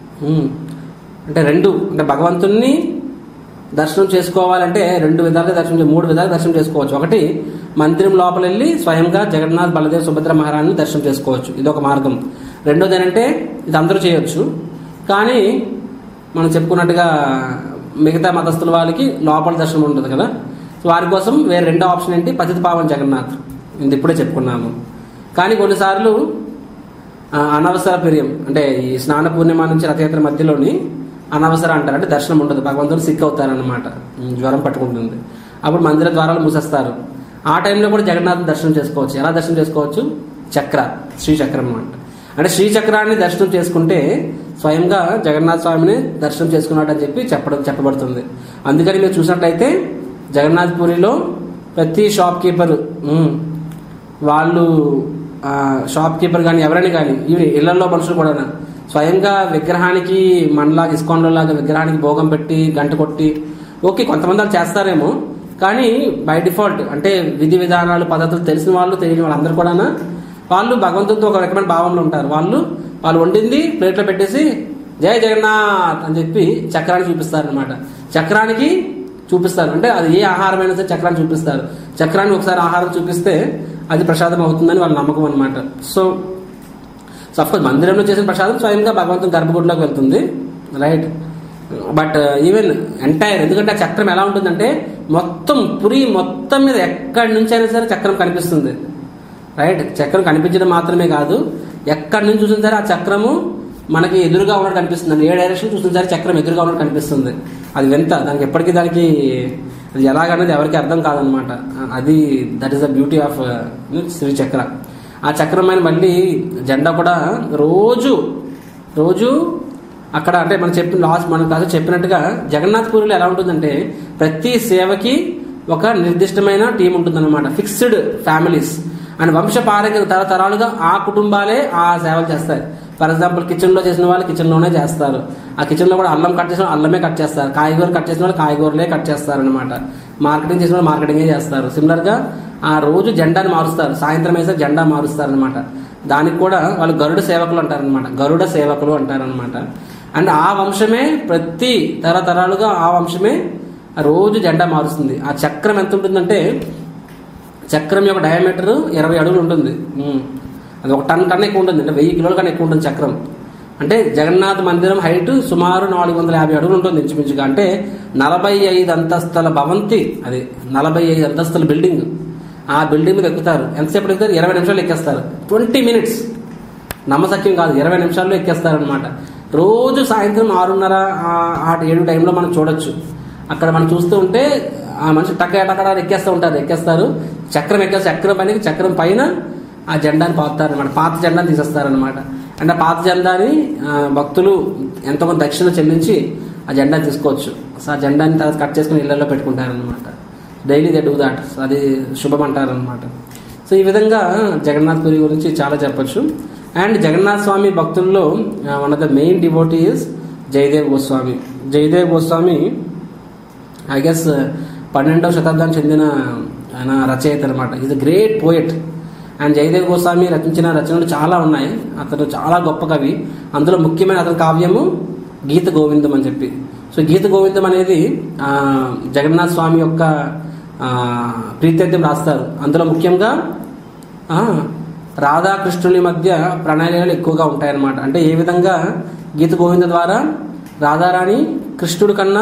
అంటే రెండు అంటే భగవంతుణ్ణి దర్శనం చేసుకోవాలంటే రెండు విధాలుగా దర్శనం చే- మూడు విధాలుగా దర్శనం చేసుకోవచ్చు ఒకటి మందిరం లోపల వెళ్ళి స్వయంగా జగన్నాథ్ బలదేవ్ సుభద్ర మహారాణిని దర్శనం చేసుకోవచ్చు ఇది ఒక మార్గం రెండోది ఏంటంటే ఇది అందరూ చేయొచ్చు కానీ మనం చెప్పుకున్నట్టుగా మిగతా మతస్థుల వాళ్ళకి లోపల దర్శనం ఉంటుంది కదా సో వారి కోసం వేరే రెండో ఆప్షన్ ఏంటి పతిత పావన్ జగన్నాథ్ ఇది ఇప్పుడే చెప్పుకున్నాము కానీ కొన్నిసార్లు ఆ, అనవసర ప్రియం అంటే ఈ స్నాన పూర్ణిమ నుంచి రథయాత్ర మధ్యలోని అనవసర అంటారు అంటే దర్శనం ఉండదు భగవంతుడు సిక్ అవుతారనమాట జ్వరం పట్టుకుంటుంది అప్పుడు మందిర ద్వారాలు మూసేస్తారు ఆ టైంలో కూడా జగన్నాథ్ దర్శనం చేసుకోవచ్చు ఎలా దర్శనం చేసుకోవచ్చు చక్ర శ్రీ చక్రం అనమాట అంటే శ్రీ చక్రాన్ని దర్శనం చేసుకుంటే స్వయంగా జగన్నాథ స్వామిని దర్శనం చేసుకున్నాడు అని చెప్పి చెప్పడం చెప్పబడుతుంది అందుకని మీరు చూసినట్లయితే జగన్నాథ్ పూరిలో ప్రతి షాప్ కీపర్ వాళ్ళు ఆ, షాప్ కీపర్ కానీ ఎవరైనా కానీ ఇవి ఇళ్లలో మనుషులు కూడా స్వయంగా విగ్రహానికి మనలాగా ఇస్కాన్లో లాగా విగ్రహానికి భోగం పెట్టి గంట కొట్టి ఓకే కొంతమంది వాళ్ళు చేస్తారేమో కానీ బై డిఫాల్ట్ అంటే విధి విధానాలు పద్ధతులు తెలిసిన వాళ్ళు తెలియని వాళ్ళు అందరూ కూడా వాళ్ళు భగవంతుడితో ఒక రకమైన భావంలో ఉంటారు వాళ్ళు వాళ్ళు వండింది ప్లేట్లో పెట్టేసి జయ జగన్నాథ్ అని చెప్పి చక్రాన్ని చూపిస్తారు అనమాట చక్రానికి చూపిస్తారు అంటే అది ఏ ఆహారమైనా సరే చక్రాన్ని చూపిస్తారు చక్రాన్ని ఒకసారి ఆహారం చూపిస్తే అది ప్రసాదం అవుతుందని వాళ్ళ నమ్మకం అనమాట సో సో అఫ్కోర్స్ మందిరంలో చేసిన ప్రసాదం స్వయంగా భగవంతుని గర్భగుడిలోకి వెళ్తుంది రైట్ బట్ ఈవెన్ ఎంటైర్ ఎందుకంటే ఆ చక్రం ఎలా ఉంటుందంటే మొత్తం పురి మొత్తం మీద ఎక్కడి నుంచి అయినా సరే చక్రం కనిపిస్తుంది రైట్ చక్రం కనిపించడం మాత్రమే కాదు ఎక్కడి నుంచి చూసిన సరే ఆ చక్రము మనకి ఎదురుగా ఉన్నట్టు కనిపిస్తుంది ఏ డైరెక్షన్ చూసిన సరే చక్రం ఎదురుగా ఉన్నట్టు కనిపిస్తుంది అది వింత దానికి ఎప్పటికీ దానికి అది ఎలాగనేది ఎవరికి అర్థం కాదనమాట అది that is the beauty of Shri Chakra ఆ చక్రం పైన మళ్ళీ జెండా కూడా రోజు రోజు అక్కడ అంటే మనం చెప్పిన లాస్ట్ మన క్లాస్ చెప్పినట్టుగా జగన్నాథ్ పూరిలో ఎలా ఉంటుందంటే ప్రతి సేవకి ఒక నిర్దిష్టమైన టీం ఉంటుందన్నమాట ఫిక్స్డ్ ఫ్యామిలీస్ అండ్ వంశ పారంగ తరతరాలుగా ఆ కుటుంబాలే ఆ సేవలు చేస్తాయి ఫర్ ఎగ్జాంపుల్ కిచెన్ లో చేసిన వాళ్ళు కిచెన్ లోనే చేస్తారు ఆ కిచెన్ లో కూడా అల్లం కట్ చేసిన వాళ్ళు అల్లమే కట్ చేస్తారు కాయగూర కట్ చేసిన వాళ్ళు కాయగూరలే కట్ చేస్తారు అనమాట మార్కెటింగ్ చేసిన వాళ్ళు మార్కెటింగే చేస్తారు సిమిలర్ గా ఆ రోజు జెండాని మారుస్తారు సాయంత్రం వేసే జెండా మారుస్తారు అనమాట దానికి కూడా వాళ్ళు గరుడ సేవకులు అంటారనమాట గరుడ సేవకులు అంటారనమాట అండ్ ఆ వంశమే ప్రతి తరతరాలుగా ఆ వంశమే రోజు జెండా మారుస్తుంది ఆ చక్రం ఎంత ఉంటుందంటే చక్రం యొక్క డయామీటర్ ఇరవై అడుగులు ఉంటుంది ఉమ్. అది ఒక టన్ కన్నా ఎక్కువ ఉంటుంది అంటే వెయ్యి కిలోల కన్నా ఎక్కువ ఉంటుంది చక్రం అంటే జగన్నాథ్ మందిరం హైట్ సుమారు నాలుగు వందల యాభై అడుగులు ఉంటుంది ఇంచుమించుగా అంటే నలభై ఐదు అంతస్తుల భవంతి అది నలభై ఐదు అంతస్తుల బిల్డింగ్ ఆ బిల్డింగ్ మీద ఎక్కుతారు ఎంతసేపు ఎక్కుతారు ఇరవై నిమిషాలు ఎక్కేస్తారు ట్వంటీ మినిట్స్ నమ్మసక్యం కాదు ఇరవై నిమిషాల్లో ఎక్కేస్తారనమాట రోజు సాయంత్రం ఆరున్నర ఆ- ఆ ఏడు టైంలో మనం చూడొచ్చు అక్కడ మనం చూస్తూ ఉంటే ఆ మనిషి టక్క టక్కడ ఎక్కేస్తూ ఉంటారు ఎక్కేస్తారు చక్రం ఎక్కేస్తారు చక్రం పైన చక్రం పైన ఆ జెండాని పాతారు అనమాట పాత జెండాని తీసేస్తారనమాట అంటే ఆ పాత జెండాని ఆ, భక్తులు ఎంతో కొంత దక్షిణ చెల్లించి ఆ జెండాని తీసుకోవచ్చు సో ఆ జెండాని తర్వాత కట్ చేసుకుని ఇళ్లలో పెట్టుకుంటారనమాట డైలీ దే డూ దాట్ అది శుభం అంటారనమాట సో ఈ విధంగా జగన్నాథ్ పురి గురించి చాలా చెప్పొచ్చు అండ్ జగన్నాథ్ స్వామి భక్తుల్లో one of the main devotee is Jayadev Goswami Jayadev Goswami I guess పన్నెండవ శతాబ్దానికి చెందిన ఆయన రచయిత అనమాట is a great poet and Jayadev Goswami రచించిన రచనలు చాలా ఉన్నాయి అతను చాలా గొప్ప కవి అందులో ముఖ్యమైన అతని కావ్యము గీత గోవిందం అని చెప్పి సో గీత గోవిందం అనేది ఆ, జగన్నాథ్ స్వామి యొక్క ఆ, ప్రీత్యర్థం రాస్తారు అందులో ముఖ్యంగా ఆ, రాధాకృష్ణుని మధ్య ప్రణయాలు ఎక్కువగా ఉంటాయన్నమాట అంటే ఏ విధంగా గీత గోవింద ద్వారా రాధారాణి కృష్ణుడి కన్నా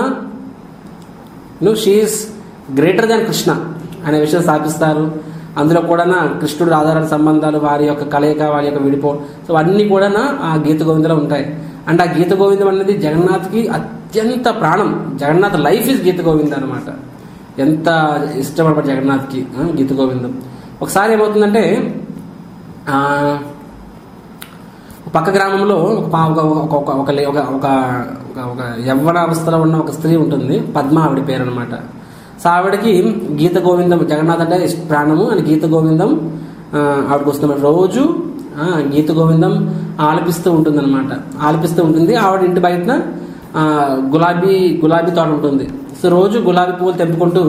నువ్వు షీఈస్ గ్రేటర్ దాన్ కృష్ణ అనే విషయం స్థాపిస్తారు అందులో కూడా కృష్ణుడు రాధారాణి సంబంధాలు వారి యొక్క కలయిక వారి యొక్క విడిపో సో అన్నీ కూడా ఆ గీత గోవిందలో ఉంటాయి అంటే ఆ గీత గోవిందం అనేది జగన్నాథ్కి అత్యంత ప్రాణం జగన్నాథ్ లైఫ్ ఇస్ గీత గోవింద అనమాట ఎంత ఇష్టపడ జగన్నాథ్కి ఆ, గీత గోవిందం ఒకసారి ఏమవుతుందంటే ఆ, పక్క గ్రామంలో ఒక పా- ఒక ఒక ఒక ఒక లే- ఒక ఒక ఒక- ఒక యవ్వన అవస్థలో ఉన్న ఒక స్త్రీ ఉంటుంది పద్మ ఆవిడ పేరు అనమాట సో ఆవిడకి గీత గోవిందం జగన్నాథ్ అంటే ఇష్ట- ప్రాణము అని గీత గోవిందం ఆ, ఆవిడకి వస్తుంది రోజు ఆ, గీత గోవిందం ఆలపిస్తూ ఉంటుంది అనమాట ఆలపిస్తూ ఉంటుంది ఆవిడ ఇంటి బయటన ఆ, గులాబీ గులాబీ తోట ఉంటుంది సో రోజు గులాబీ పువ్వులు తెంపుకుంటూ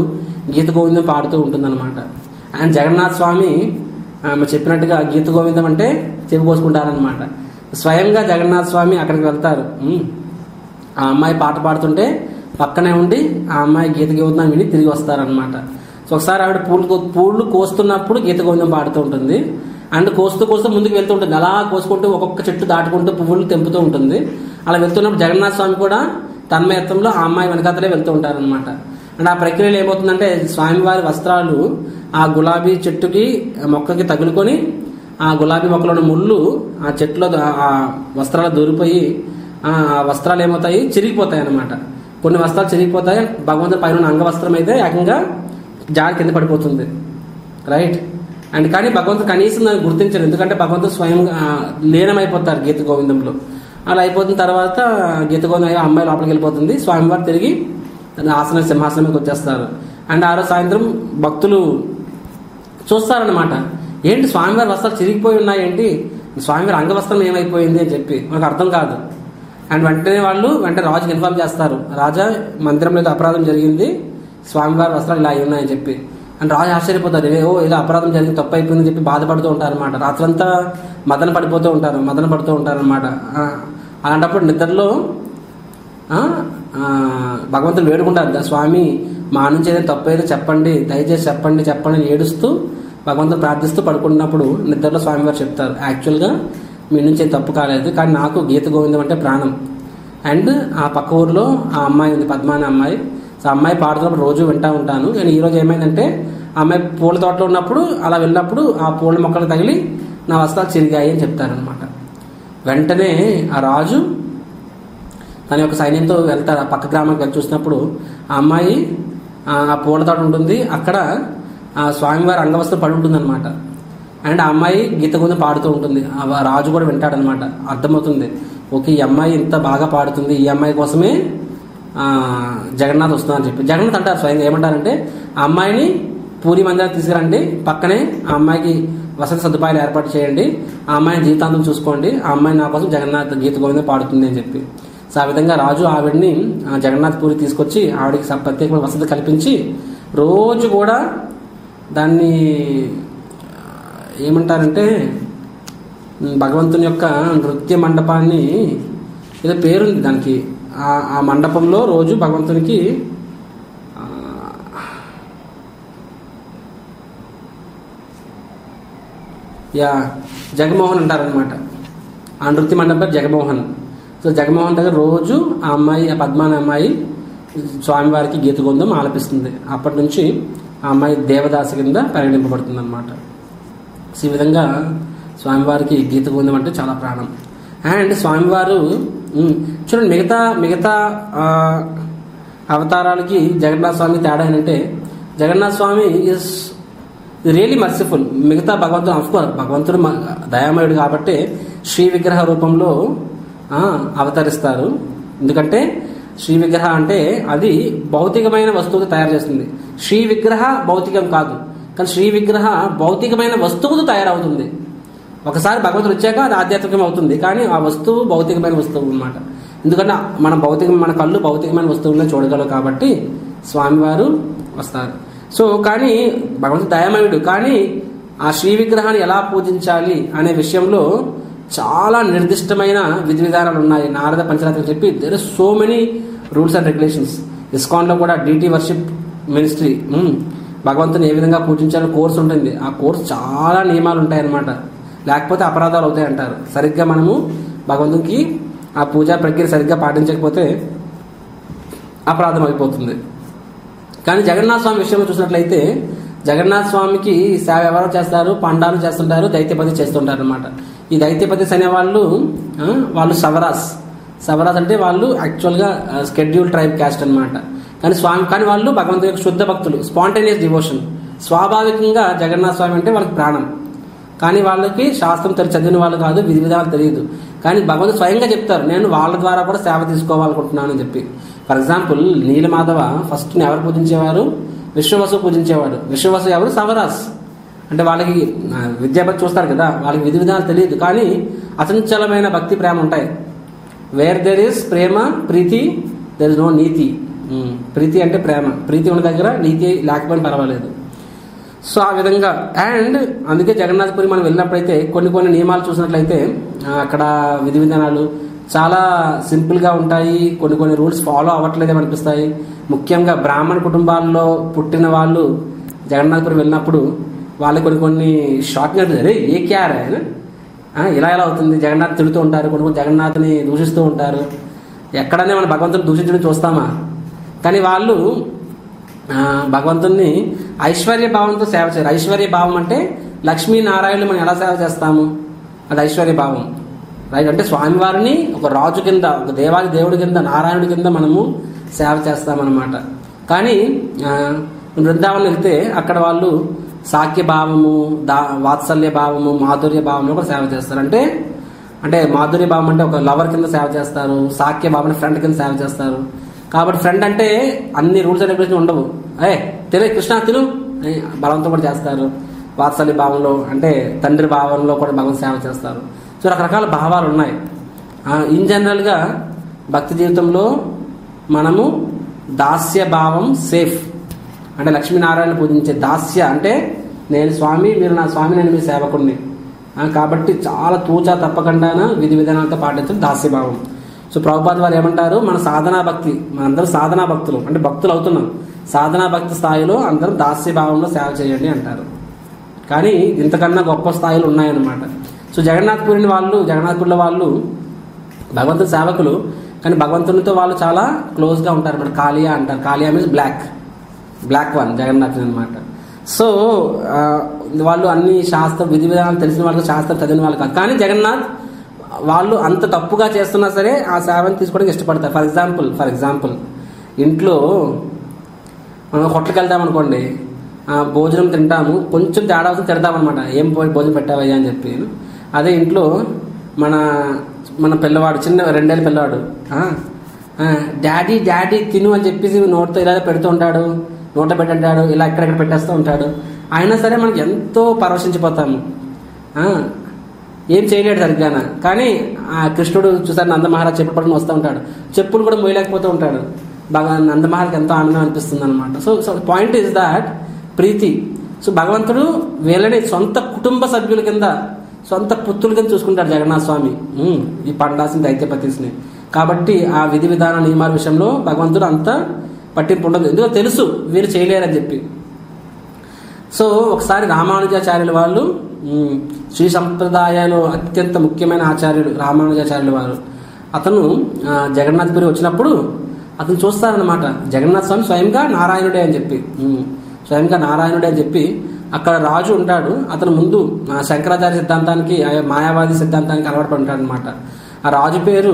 గీత గోవిందం పాడుతూ ఉంటుందన్నమాట అండ్ జగన్నాథ్ స్వామి ఆ, మరి చెప్పినట్టుగా గీత గోవిందం అంటే చెప్పుకోసుకుంటారనమాట స్వయంగా జగన్నాథ్ స్వామి అక్కడికి వెళ్తారు ఉమ్. ఆ అమ్మాయి పాట పాడుతుంటే పక్కనే ఉండి ఆ అమ్మాయి గీత గోవిందం విని తిరిగి వస్తారనమాట సో ఒకసారి ఆవిడ పూలు కో- పూలు కోస్తున్నప్పుడు గీత గోవిందం పాడుతూ ఉంటుంది అండ్ కోస్తూ కోస్తూ ముందుకు వెళ్తూ ఉంటుంది అలా కోసుకుంటూ ఒక్కొక్క చెట్టు దాటుకుంటూ పువ్వులు తెంపుతూ ఉంటుంది అలా వెళ్తున్నప్పుడు జగన్నాథ్ స్వామి కూడా తన్మయత్వంలో ఆ అమ్మాయి వెనకాతలే వెళ్తూ ఉంటారనమాట అండ్ ఆ ప్రక్రియలో ఏమవుతుందంటే స్వామివారి వస్త్రాలు ఆ గులాబీ చెట్టుకి ఆ మొక్కకి తగులుకొని ఆ గులాబీ మొక్కలోని ముళ్ళు ఆ చెట్టులో ద- ఆ వస్త్రాలు దూరిపోయి ఆ ఆ వస్త్రాలు ఏమవుతాయి చిరిగిపోతాయి అన్నమాట కొన్ని వస్త్రాలు చిరిగిపోతాయి భగవంతుడి పైన ఉన్న అంగవస్త్రం అయితే ఏకంగా జారి కింద పడిపోతుంది రైట్ అండ్ కానీ భగవంతుడు కనీసం దాన్ని గుర్తించరు ఎందుకంటే భగవంతుడు స్వయంగా ఆ, లీనమైపోతారు గీత గోవిందంలో అలా అయిపోతున్న తర్వాత గీత గోవిందం అయ్యి ఆ అమ్మాయి లోపలికి వెళ్ళిపోతుంది స్వామివారు తిరిగి తన ఆసనం సింహాసనంకి వచ్చేస్తారు అండ్ ఆ రోజు సాయంత్రం భక్తులు చూస్తారనమాట ఏంటి స్వామివారి వస్త్రాలు చిరిగిపోయి ఉన్నాయేంటి స్వామివారి అంగవస్త్రం ఏమైపోయింది అని చెప్పి మనకు అర్థం కాదు అండ్ వెంటనే వాళ్ళు వెంటనే రాజుకి ఇన్ఫార్మ్ చేస్తారు రాజా మందిరంలో ఏదో అపరాధం జరిగింది స్వామివారి వస్త్రాలు ఇలా అయి ఉన్నాయని చెప్పి అండ్ రాజు ఆశ్చర్యపోతారు "ఏ, ఓ ఏదో అపరాధం జరిగింది తప్పు అయిపోయిందని చెప్పి బాధపడుతూ ఉంటారు అనమాట రాత్రంతా మదన పడిపోతూ ఉంటారు మదన పడుతూ ఉంటారు అనమాట అలాంటప్పుడు నిద్రలో ఆ, ఆ, భగవంతుడు వేడుకుంటారు "దా స్వామి మా నుంచి ఏదైనా తప్పు ఏదో చెప్పండి దయచేసి చెప్పండి చెప్పండి అని ఏడుస్తూ భగవంతుడు ప్రార్థిస్తూ పడుకున్నప్పుడు నిద్రలో స్వామివారు చెప్తారు యాక్చువల్గా మీ నుంచి ఏం తప్పు కాలేదు కానీ నాకు గీత గోవిందం అంటే ప్రాణం అండ్ ఆ పక్క ఊర్లో ఆ అమ్మాయి ఉంది పద్మ అనే అమ్మాయి సో ఆ అమ్మాయి పాడుతున్నప్పుడు రోజు వింటా ఉంటాను కానీ ఈ రోజు ఏమైందంటే ఆ అమ్మాయి పూల తోటలో ఉన్నప్పుడు అలా వెళ్ళినప్పుడు ఆ పూల మొక్కలు తగిలి నా వస్త్రాలు చిరిగాయి అని చెప్తారనమాట వెంటనే ఆ రాజు తన యొక్క సైన్యంతో వెళ్తారు ఆ పక్క గ్రామానికి వెళ్ళి చూసినప్పుడు ఆ అమ్మాయి ఆ ఆ పూల తోట ఉంటుంది అక్కడ ఆ స్వామివారి అంగవస్త్రం పడి ఉంటుంది అనమాట అండ్ ఆ అమ్మాయి గీత గుంద పాడుతూ ఉంటుంది ఆ రాజు కూడా వింటాడనమాట అర్థమవుతుంది ఓకే ఈ అమ్మాయి ఇంత బాగా పాడుతుంది ఈ అమ్మాయి కోసమే ఆ, జగన్నాథ్ వస్తుందని చెప్పి జగన్నాథ్ అంటారు స్వయంగా ఏమంటారంటే ఆ అమ్మాయిని పూరి మందిరానికి తీసుకురండి పక్కనే ఆ అమ్మాయికి వసతి సదుపాయాలు ఏర్పాటు చేయండి ఆ అమ్మాయిని జీవితాంతం చూసుకోండి ఆ అమ్మాయి నా కోసం జగన్నాథ్ గీత గోవింద పాడుతుంది అని చెప్పి సో ఆ విధంగా రాజు ఆవిడ్ని ఆ జగన్నాథ్ పూరి తీసుకొచ్చి ఆవిడకి స- ప్రత్యేకమైన వసతి కల్పించి రోజు కూడా దాన్ని ఆ, ఏమంటారంటే ఉమ్, భగవంతుని యొక్క నృత్య మండపాన్ని ఏదో పేరుంది దానికి ఆ ఆ మండపంలో రోజు భగవంతునికి ఆ, యా జగమోహన్ అంటారనమాట ఆ నృత్య మండపం పేరు జగమోహన్ సో జగమోహన్ దగ్గర రోజు ఆ అమ్మాయి ఆ పద్మ అనే అమ్మాయి స్వామివారికి గీత గొందం ఆలపిస్తుంది అప్పటి నుంచి ఆ అమ్మాయి దేవదాసి కింద పరిగణింపబడుతుంది అనమాట సో ఈ విధంగా స్వామివారికి గీత గోవిందం అంటే చాలా ప్రాణం అండ్ స్వామివారు ఉమ్, చూడండి మిగతా మిగతా ఆ, అవతారాలకి జగన్నాథ స్వామి తేడా ఏంటంటే Jagannatha Swami is really merciful మిగతా భగవంతుడు అఫ్కోర్స్ భగవంతుడు మ- దయామయుడు కాబట్టి శ్రీ విగ్రహ రూపంలో ఆ, అవతరిస్తారు ఎందుకంటే శ్రీ విగ్రహ అంటే అది భౌతికమైన వస్తువుతో తయారు చేస్తుంది శ్రీ విగ్రహ భౌతికం కాదు కానీ శ్రీ విగ్రహ భౌతికమైన వస్తువుతో తయారవుతుంది ఒకసారి భగవంతుడు వచ్చాక అది ఆధ్యాత్మికం అవుతుంది కానీ ఆ వస్తువు భౌతికమైన వస్తువు అన్నమాట ఎందుకంటే మన భౌతిక మన కళ్ళు భౌతికమైన వస్తువులను చూడగలవు కాబట్టి స్వామివారు వస్తారు సో కానీ భగవంతుడు దయామయుడు కానీ ఆ శ్రీ విగ్రహాన్ని ఎలా పూజించాలి అనే విషయంలో చాలా నిర్దిష్టమైన విధి విధానాలు ఉన్నాయి నారద పంచరాత్రి చెప్పి there is so many rules and regulations ఇస్కాన్లో కూడా డిటి వర్షిప్ మినిస్ట్రీ భగవంతుని ఏ విధంగా పూజించాలో కోర్స్ ఉంటుంది ఆ కోర్స్ చాలా నియమాలు ఉంటాయి అన్నమాట లేకపోతే అపరాధాలు అవుతాయి అంటారు సరిగ్గా మనము భగవంతునికి ఆ పూజా ప్రక్రియ సరిగ్గా పాటించకపోతే అపరాధం అయిపోతుంది కానీ జగన్నాథ స్వామి విషయంలో చూసినట్లయితే జగన్నాథ స్వామికి సేవ ఎవరు చేస్తారు పండాలు చేస్తుంటారు దైత్యపతి చేస్తుంటారు అనమాట ఈ దైత్యపతిస్ అనే వాళ్ళు ఆ, వాళ్ళు సవరాస్ సవరాస్ అంటే వాళ్ళు యాక్చువల్గా స్కెడ్యూల్ ట్రైబ్ క్యాస్ట్ అన్నమాట కానీ స్వామి కానీ వాళ్ళు భగవంతుని యొక్క శుద్ధ భక్తులు స్పాంటేనియస్ డివోషన్ స్వాభావికంగా జగన్నాథ స్వామి అంటే వాళ్ళకి ప్రాణం కానీ వాళ్ళకి శాస్త్రం తెలి చదివిన వాళ్ళు కాదు విధి విధానాలు తెలియదు కానీ భగవంతుడు స్వయంగా చెప్తారు నేను వాళ్ళ ద్వారా కూడా సేవ తీసుకోవాలనుకుంటున్నాను అని చెప్పి ఫర్ ఎగ్జాంపుల్ నీలమాధవ ఫస్ట్ ఎవరు పూజించేవారు విశ్వవసు పూజించేవాడు విశ్వవసు ఎవరు సవరాస్ అంటే వాళ్ళకి ఆ, విద్యాపతి చూస్తారు కదా వాళ్ళకి విధి విధానాలు తెలియదు కానీ అచంచలమైన భక్తి ప్రేమ ఉంటాయి వేర్ దెర్ ఇస్ ప్రేమ ప్రీతి దెర్ ఇస్ నో నీతి ఉమ్, ప్రీతి అంటే ప్రేమ ప్రీతి ఉన్న దగ్గర నీతి లేకపోయినా పర్వాలేదు సో ఆ విధంగా అండ్ అందుకే జగన్నాథపురి మనం వెళ్ళినప్పుడైతే కొన్ని కొన్ని నియమాలు చూసినట్లయితే ఆ, అక్కడ విధి విధానాలు చాలా సింపుల్గా ఉంటాయి కొన్ని కొన్ని రూల్స్ ఫాలో అవ్వట్లేదేమో అనిపిస్తాయి ముఖ్యంగా బ్రాహ్మణ కుటుంబాల్లో పుట్టిన వాళ్ళు జగన్నాథపురి వెళ్ళినప్పుడు వాళ్ళకి కొన్ని కొన్ని షాకింగ్ అవుతుంది అరే ఏ క్యార్ ఆయన ఆ, ఇలా ఎలా అవుతుంది జగన్నాథ్ తిడుతూ ఉంటారు కొన్ని కొన్ని జగన్నాథ్ని దూషిస్తూ ఉంటారు ఎక్కడనే మన భగవంతుని దూషించడం చూస్తామా కానీ వాళ్ళు ఆ, భగవంతుణ్ణి ఐశ్వర్య భావంతో సేవ చేయరు ఐశ్వర్య భావం అంటే లక్ష్మీనారాయణులు మనం ఎలా సేవ చేస్తాము అది ఐశ్వర్య భావం రైట్ అంటే స్వామివారిని ఒక రాజు కింద ఒక దేవాది దేవుడి కింద నారాయణుడి కింద మనము సేవ చేస్తామన్నమాట కానీ ఆ, బృందావనం వెళ్తే అక్కడ వాళ్ళు సాఖ్య భావము దా వాత్సల్య భావము మాధుర్య భావంలో కూడా సేవ చేస్తారు అంటే అంటే మాధుర్య భావం అంటే ఒక లవర్ కింద సేవ చేస్తారు సాఖ్య భావం అంటే ఫ్రెండ్ కింద సేవ చేస్తారు కాబట్టి ఫ్రెండ్ అంటే అన్ని రూల్స్ అండ్ రెగ్యులేషన్ ఉండవు ఏ తినే కృష్ణ తిను అని బలంతో కూడా చేస్తారు వాత్సల్య భావంలో అంటే తండ్రి భావంలో కూడా భగవంతు సేవ చేస్తారు సో రకరకాల భావాలు ఉన్నాయి ఇన్ జనరల్గా భక్తి జీవితంలో మనము దాస్య భావం సేఫ్ అంటే లక్ష్మీనారాయణ పూజించే దాస్య అంటే నేను స్వామి మీరు నా స్వామి నేను మీ సేవకుడిని ఆ, కాబట్టి చాలా తూచా తప్పకుండాన విధి విధానాలతో పాటించడం దాస్యభావం సో ప్రభుపాద్ వారు ఏమంటారు మన సాధనా భక్తి మనందరం సాధనా భక్తులు అంటే భక్తులు అవుతున్నాం సాధనా భక్తి స్థాయిలో అందరం దాస్యభావంలో సేవ చేయండి అంటారు కానీ ఇంతకన్నా గొప్ప స్థాయిలు ఉన్నాయన్నమాట సో జగన్నాథ్పురిని వాళ్ళు జగన్నాథ్పురిలో వాళ్ళు భగవంతుని సేవకులు కానీ భగవంతునితో వాళ్ళు చాలా క్లోజ్గా ఉంటారు మన కాళియా అంటారు Kalia means black black one Jagannath అనమాట సో ఆ, వాళ్ళు అన్ని శాస్త్ర విధి విధానాలు తెలిసిన వాళ్ళకి శాస్త్రం చదివిన వాళ్ళు కాదు కానీ జగన్నాథ్ వాళ్ళు అంత తప్పుగా చేస్తున్నా సరే ఆ సేవను తీసుకోవడానికి ఇష్టపడతారు ఫర్ ఎగ్జాంపుల్ ఫర్ ఎగ్జాంపుల్ ఇంట్లో మనం హోటల్కి వెళ్దాం అనుకోండి ఆ, భోజనం తింటాము కొంచెం తేడా వస్తుంది తిడతామన్నమాట ఏం పోయి భోజనం పెట్టావయ్యా అని చెప్పి అదే ఇంట్లో మన మన పిల్లవాడు చిన్న రెండేళ్ళ పిల్లవాడు ఆ, ఆ, డాడీ డాడీ తిను అని చెప్పేసి నోట్తో ఇలా పెడుతూ ఉంటాడు నోట పెట్టంటాడు ఇలా ఎక్కడెక్కడ పెట్టేస్తూ ఉంటాడు అయినా సరే మనకి ఎంతో పరవశించిపోతాము ఆ, ఏం చేయలేడు సరిగ్గాన కానీ ఆ కృష్ణుడు చూసారు నందమహారాజ్ చెప్పులు పట్టుకుని వస్తూ ఉంటాడు చెప్పులు కూడా మోయలేకపోతూ ఉంటాడు బాగా నందమహారాజ్కి ఎంతో ఆనందం అనిపిస్తుంది అనమాట so so point is that ప్రీతి సో భగవంతుడు వీళ్ళని సొంత కుటుంబ సభ్యుల కింద సొంత పుత్రుల కింద చూసుకుంటాడు జగన్నాథ స్వామి ఉమ్, ఈ పండాసిని దైత్యపతిని కాబట్టి ఆ విధి విధాన నియమాల విషయంలో భగవంతుడు అంత పట్టింపు ఉండదు ఎందుకో తెలుసు వీళ్ళు చేయలేరని చెప్పి సో ఒకసారి రామానుజాచార్యుల వాళ్ళు ఉమ్, శ్రీ సంప్రదాయాలు అత్యంత ముఖ్యమైన ఆచార్యుడు రామానుజాచార్యుల వారు అతను ఆ, జగన్నాథపురి వచ్చినప్పుడు అతను చూస్తారనమాట జగన్నాథ స్వామి స్వయంగా నారాయణుడే అని చెప్పి ఉమ్, స్వయంగా నారాయణుడే అని చెప్పి అక్కడ రాజు ఉంటాడు అతను ముందు ఆ, శంకరాచార్య సిద్ధాంతానికి ఆ మాయావాది సిద్ధాంతానికి అలవాటు పడి ఉంటాడు అనమాట ఆ రాజు పేరు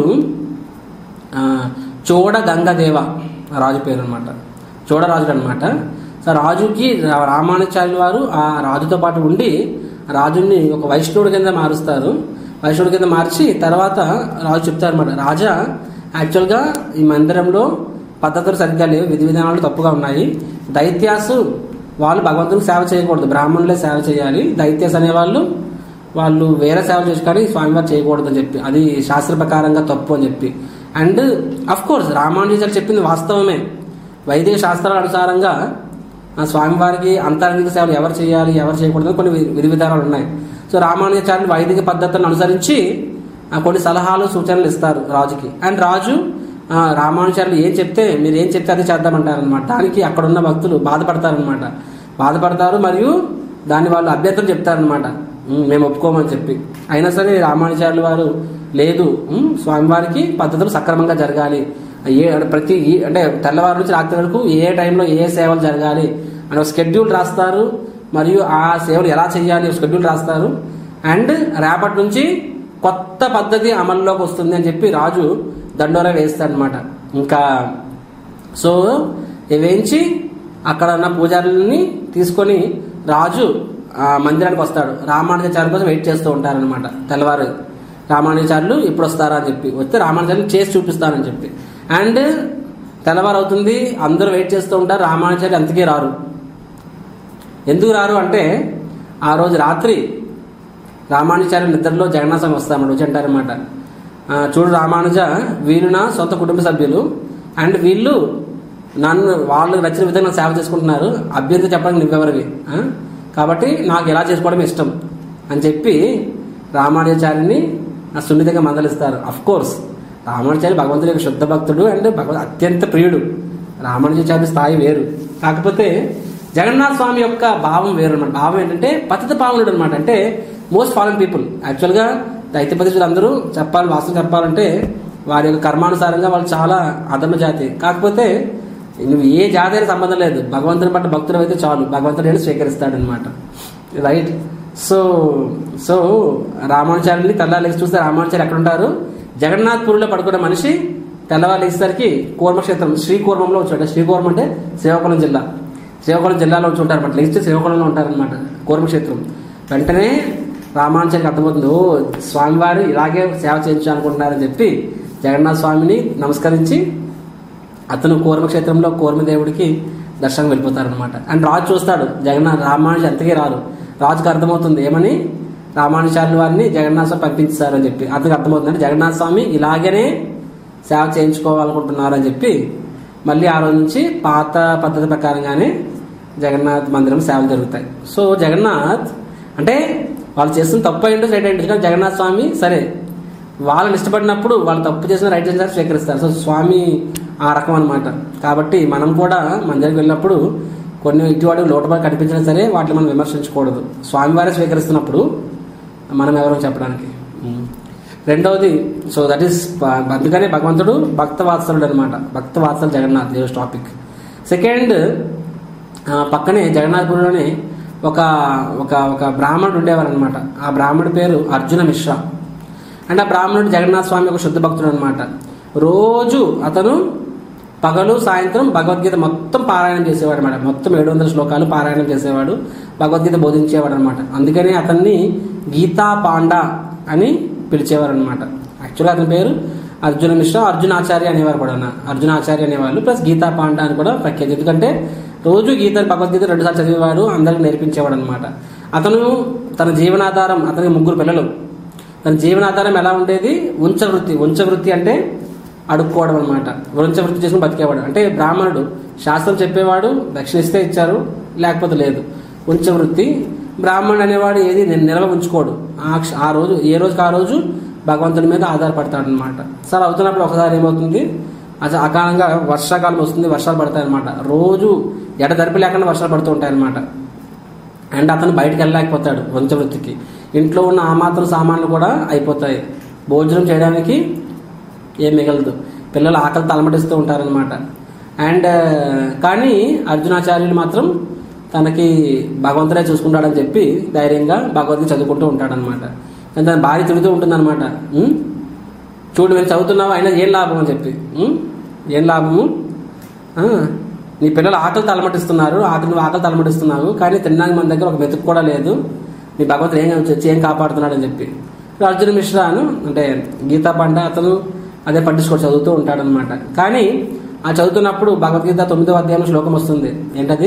ఆ, చోడ గంగదేవ ఆ రాజు పేరు అనమాట చోడరాజుడు అనమాట సో రాజుకి రా- రామానుచార్యుల వారు ఆ రాజుతో పాటు ఉండి రాజుని ఒక వైష్ణవుడి కింద మారుస్తారు వైష్ణవుడి కింద మార్చి తర్వాత రాజు చెప్తారు అనమాట రాజా యాక్చువల్గా ఈ మందిరంలో పద్ధతులు సరిగ్గా లేవు విధి విధానాలు తప్పుగా ఉన్నాయి దైత్యాసు వాళ్ళు భగవంతునికి సేవ చేయకూడదు బ్రాహ్మణులే సేవ చేయాలి దైత్యాస్ అనేవాళ్ళు వాళ్ళు వేరే సేవ చేసి కానీ స్వామివారు చేయకూడదు అని చెప్పి అది శాస్త్ర ప్రకారంగా తప్పు అని చెప్పి అండ్ అఫ్ కోర్స్ రామానుజాచార్య చెప్పింది వాస్తవమే వైదిక శాస్త్రాల అనుసారంగా ఆ స్వామివారికి అంతరంగిక సేవలు ఎవరు చేయాలి ఎవరు చేయకూడదు అని కొన్ని వి- విధి విధానాలు ఉన్నాయి సో రామానుజాచార్యులు వైదిక పద్ధతులను అనుసరించి ఆ కొన్ని సలహాలు సూచనలు ఇస్తారు రాజుకి అండ్ రాజు ఆ, రామానుచార్యులు ఏం చెప్తే మీరు ఏం చెప్తే అది చేద్దామంటారనమాట దానికి అక్కడ ఉన్న భక్తులు బాధపడతారనమాట బాధపడతారు మరియు దాన్ని వాళ్ళు అభ్యంతరం చెప్తారనమాట "ఉమ్, మేము ఒప్పుకోమని చెప్పి అయినా సరే రామానుచార్యులు వారు లేదు ఉమ్, స్వామివారికి పద్ధతులు సక్రమంగా జరగాలి ఏ ప్రతి ఈ- అంటే తెల్లవారు నుంచి రాత్రి వరకు ఏ టైంలో ఏ సేవలు జరగాలి అని ఒక స్కెడ్యూల్ రాస్తారు మరియు ఆ సేవలు ఎలా చేయాలి ఒక స్కెడ్యూల్ రాస్తారు అండ్ రేపటి నుంచి కొత్త పద్ధతి అమల్లోకి వస్తుంది అని చెప్పి రాజు దండోరా వేస్తాడనమాట ఇంకా సో ఇవి వేయించి అక్కడ ఉన్న పూజారులని తీసుకొని రాజు ఆ మందిరానికి వస్తాడు రామానుజాచార్య కోసం వెయిట్ చేస్తూ ఉంటారనమాట తెల్లవారు రామానుజాచార్యులు ఎప్పుడు వస్తారా అని చెప్పి వస్తే రామానుజాచార్యులు చేసి చూపిస్తారని చెప్పి అండ్ తెల్లవారు అవుతుంది అందరూ వెయిట్ చేస్తూ ఉంటారు రామానుజాచార్యులు అంతకీ రారు ఎందుకు రారు అంటే ఆ రోజు రాత్రి రామానుచార్య నిద్రలో జగన్నాథం వస్తామని వచ్చి అంటారనమాట ఆ, చూడు రామానుజ వీళ్ళు నా సొంత కుటుంబ సభ్యులు అండ్ వీళ్ళు నన్ను వాళ్ళు నచ్చిన విధంగా సేవ చేసుకుంటున్నారు అభ్యర్థి చెప్పడానికి నువ్వెవరివి ఆ? కాబట్టి నాకు ఎలా చేసుకోవడం ఇష్టం అని చెప్పి రామానుజాచార్యుని ఆ సున్నితంగా మందలిస్తారు అఫ్ కోర్స్ రామానుజాచార్య భగవంతుడి యొక్క శుద్ధ భక్తుడు అండ్ భగవ అత్యంత ప్రియుడు రామానుజాచార్య స్థాయి వేరు కాకపోతే జగన్నాథ స్వామి యొక్క భావం వేరు అనమాట భావం ఏంటంటే పతిత పావనుడు అనమాట అంటే మోస్ట్ ఫాలోన్ పీపుల్ యాక్చువల్గా దైత్యపతిషులు అందరూ చెప్పాలి వాస్తవం చెప్పాలంటే వారి యొక్క కర్మానుసారంగా వాళ్ళు చాలా అధమ జాతి కాకపోతే నువ్వు ఏ జాతి అయినా సంబంధం లేదు భగవంతుని పట్ల భక్తులు అయితే చాలు భగవంతుడు నేను స్వీకరిస్తాడు అనమాట రైట్ సో సో రామానుచార్యుని తెల్లారి చూస్తే రామానుచార్య ఎక్కడ ఉంటారు జగన్నాథ్పూర్లో పడుకున్న మనిషి తెల్లవారు లేచేసరికి కూర్మక్షేత్రం శ్రీకూర్మంలో వచ్చాడు శ్రీకూర్మం అంటే శ్రీకాకుళం జిల్లా శ్రీకాకుళం జిల్లాలో వచ్చి ఉంటారు అనమాట లేస్తే శ్రీకాకుళంలో ఉంటారనమాట కూర్మక్షేత్రం వెంటనే రామానుచారికి అర్థమవుతుంది ఓ స్వామివారు ఇలాగే సేవ చేయించు అనుకుంటున్నారని చెప్పి జగన్నాథ స్వామిని నమస్కరించి అతను కూర్మక్షేత్రంలో కూర్మదేవుడికి దర్శనం వెళ్ళిపోతారనమాట అండ్ రాజు చూస్తాడు జగన్నాథ్ రామానుజు ఎంతకీ రారు రాజుకు అర్థమవుతుంది ఏమని రామానుచార్యుల వారిని జగన్నాథ స్వామి పంపించారు అని చెప్పి అతనికి అర్థమవుతుంది అంటే జగన్నాథ స్వామి ఇలాగనే సేవ చేయించుకోవాలనుకుంటున్నారు అని చెప్పి మళ్ళీ ఆ రోజు నుంచి పాత పద్ధతి ప్రకారంగానే జగన్నాథ్ మందిరం సేవలు జరుగుతాయి సో జగన్నాథ్ అంటే వాళ్ళు చేస్తున్న తప్పు అయింటో రైట్ అయింటో కానీ జగన్నాథ్ స్వామి సరే వాళ్ళని ఇష్టపడినప్పుడు వాళ్ళు తప్పు చేసిన రైట్ చేసిన స్వీకరిస్తారు సో స్వామి ఆ రకం అనమాట కాబట్టి మనం కూడా మన దగ్గరికి వెళ్ళినప్పుడు కొన్ని ఇటువంటి లోటుబాటు కనిపించినా సరే వాటిని మనం విమర్శించకూడదు స్వామివారే స్వీకరిస్తున్నప్పుడు మనం ఎవరో చెప్పడానికి ఉమ్. రెండవది సో దట్ ఈస్ అందుకనే భగవంతుడు భక్త వాత్సలుడు అనమాట భక్త వాత్సల జగన్నాథ్ దేవస్ టాపిక్ సెకండ్ పక్కనే జగన్నాథ్పురంలోనే ఒక ఒక ఒక బ్రాహ్మణుడు ఉండేవారు అనమాట ఆ బ్రాహ్మణుడి పేరు అర్జున మిశ్రా అంటే ఆ బ్రాహ్మణుడు జగన్నాథ స్వామి ఒక శుద్ధ భక్తుడు అనమాట రోజు అతను పగలు సాయంత్రం భగవద్గీత మొత్తం పారాయణం చేసేవాడు అనమాట మొత్తం ఏడు వందల శ్లోకాలు పారాయణం చేసేవాడు భగవద్గీత బోధించేవాడు అనమాట అందుకని అతన్ని గీతా పాండా అని పిలిచేవారు అనమాట యాక్చువల్గా అతని పేరు అర్జున మిశ్రా అర్జునాచార్య అనేవారు కూడా అర్జునాచార్య అనేవాళ్ళు ప్లస్ గీతా పాండా అని కూడా ప్రఖ్యాతి ఎందుకంటే రోజు గీత భగవద్గీత రెండుసార్లు చదివేవాడు అందరికి నేర్పించేవాడు అనమాట అతను తన జీవనాధారం అతనికి ముగ్గురు పిల్లలు తన జీవనాధారం ఎలా ఉండేది ఉంచ వృత్తి ఉంచ వృత్తి అంటే అడుక్కోవడం అనమాట ఉంచ వృత్తి చేసుకుని బతికేవాడు అంటే బ్రాహ్మణుడు శాస్త్రం చెప్పేవాడు దక్షిణ ఇస్తే ఇచ్చారు లేకపోతే లేదు ఉంచ వృత్తి బ్రాహ్మణుడు అనేవాడు ఏది ని- నిల్వ ఉంచుకోడు ఆ క్ష- ఆ రోజు ఏ రోజుకి ఆ రోజు భగవంతుని మీద ఆధారపడతాడు అనమాట సరే అవుతున్నప్పుడు ఒకసారి ఏమవుతుంది అసలు అకాలంగా వర్షాకాలం వస్తుంది వర్షాలు పడతాయి అనమాట రోజు ఎడతెరిపి లేకుండా వర్షాలు పడుతూ ఉంటాయి అనమాట అండ్ అతను బయటకు వెళ్ళలేకపోతాడు వంచ వృత్తికి ఇంట్లో ఉన్న ఆ మాత్రం సామాన్లు కూడా అయిపోతాయి భోజనం చేయడానికి ఏం మిగలదు పిల్లలు ఆకలి తలమటిస్తూ ఉంటారనమాట అండ్ కానీ అర్జునాచార్యులు మాత్రం తనకి భగవంతుడే చూసుకుంటాడని చెప్పి ధైర్యంగా భగవద్గీత చదువుకుంటూ ఉంటాడనమాట కానీ తన భార్య తిరుగుతూ ఉంటుందన్నమాట "ఉం? చూడు మేము చదువుతున్నావు అయినా ఏం లాభం అని చెప్పి "ఉం? ఏం లాభము ఆ, నీ పిల్లలు ఆకలి తలమటిస్తున్నారు ఆకలి నువ్వు ఆకలి తలమటిస్తున్నావు కానీ తినడానికి మన దగ్గర ఒక మెతుకు కూడా లేదు నీ భగవంతుడు ఏం వచ్చి ఏం కాపాడుతున్నాడు అని చెప్పి ఇప్పుడు అర్జున మిశ్రాను అంటే గీతా పండ అతను అదే పట్టించుకొని చదువుతూ ఉంటాడనమాట కానీ ఆ చదువుతున్నప్పుడు భగవద్గీత తొమ్మిదో అధ్యాయంలో శ్లోకం వస్తుంది ఏంటది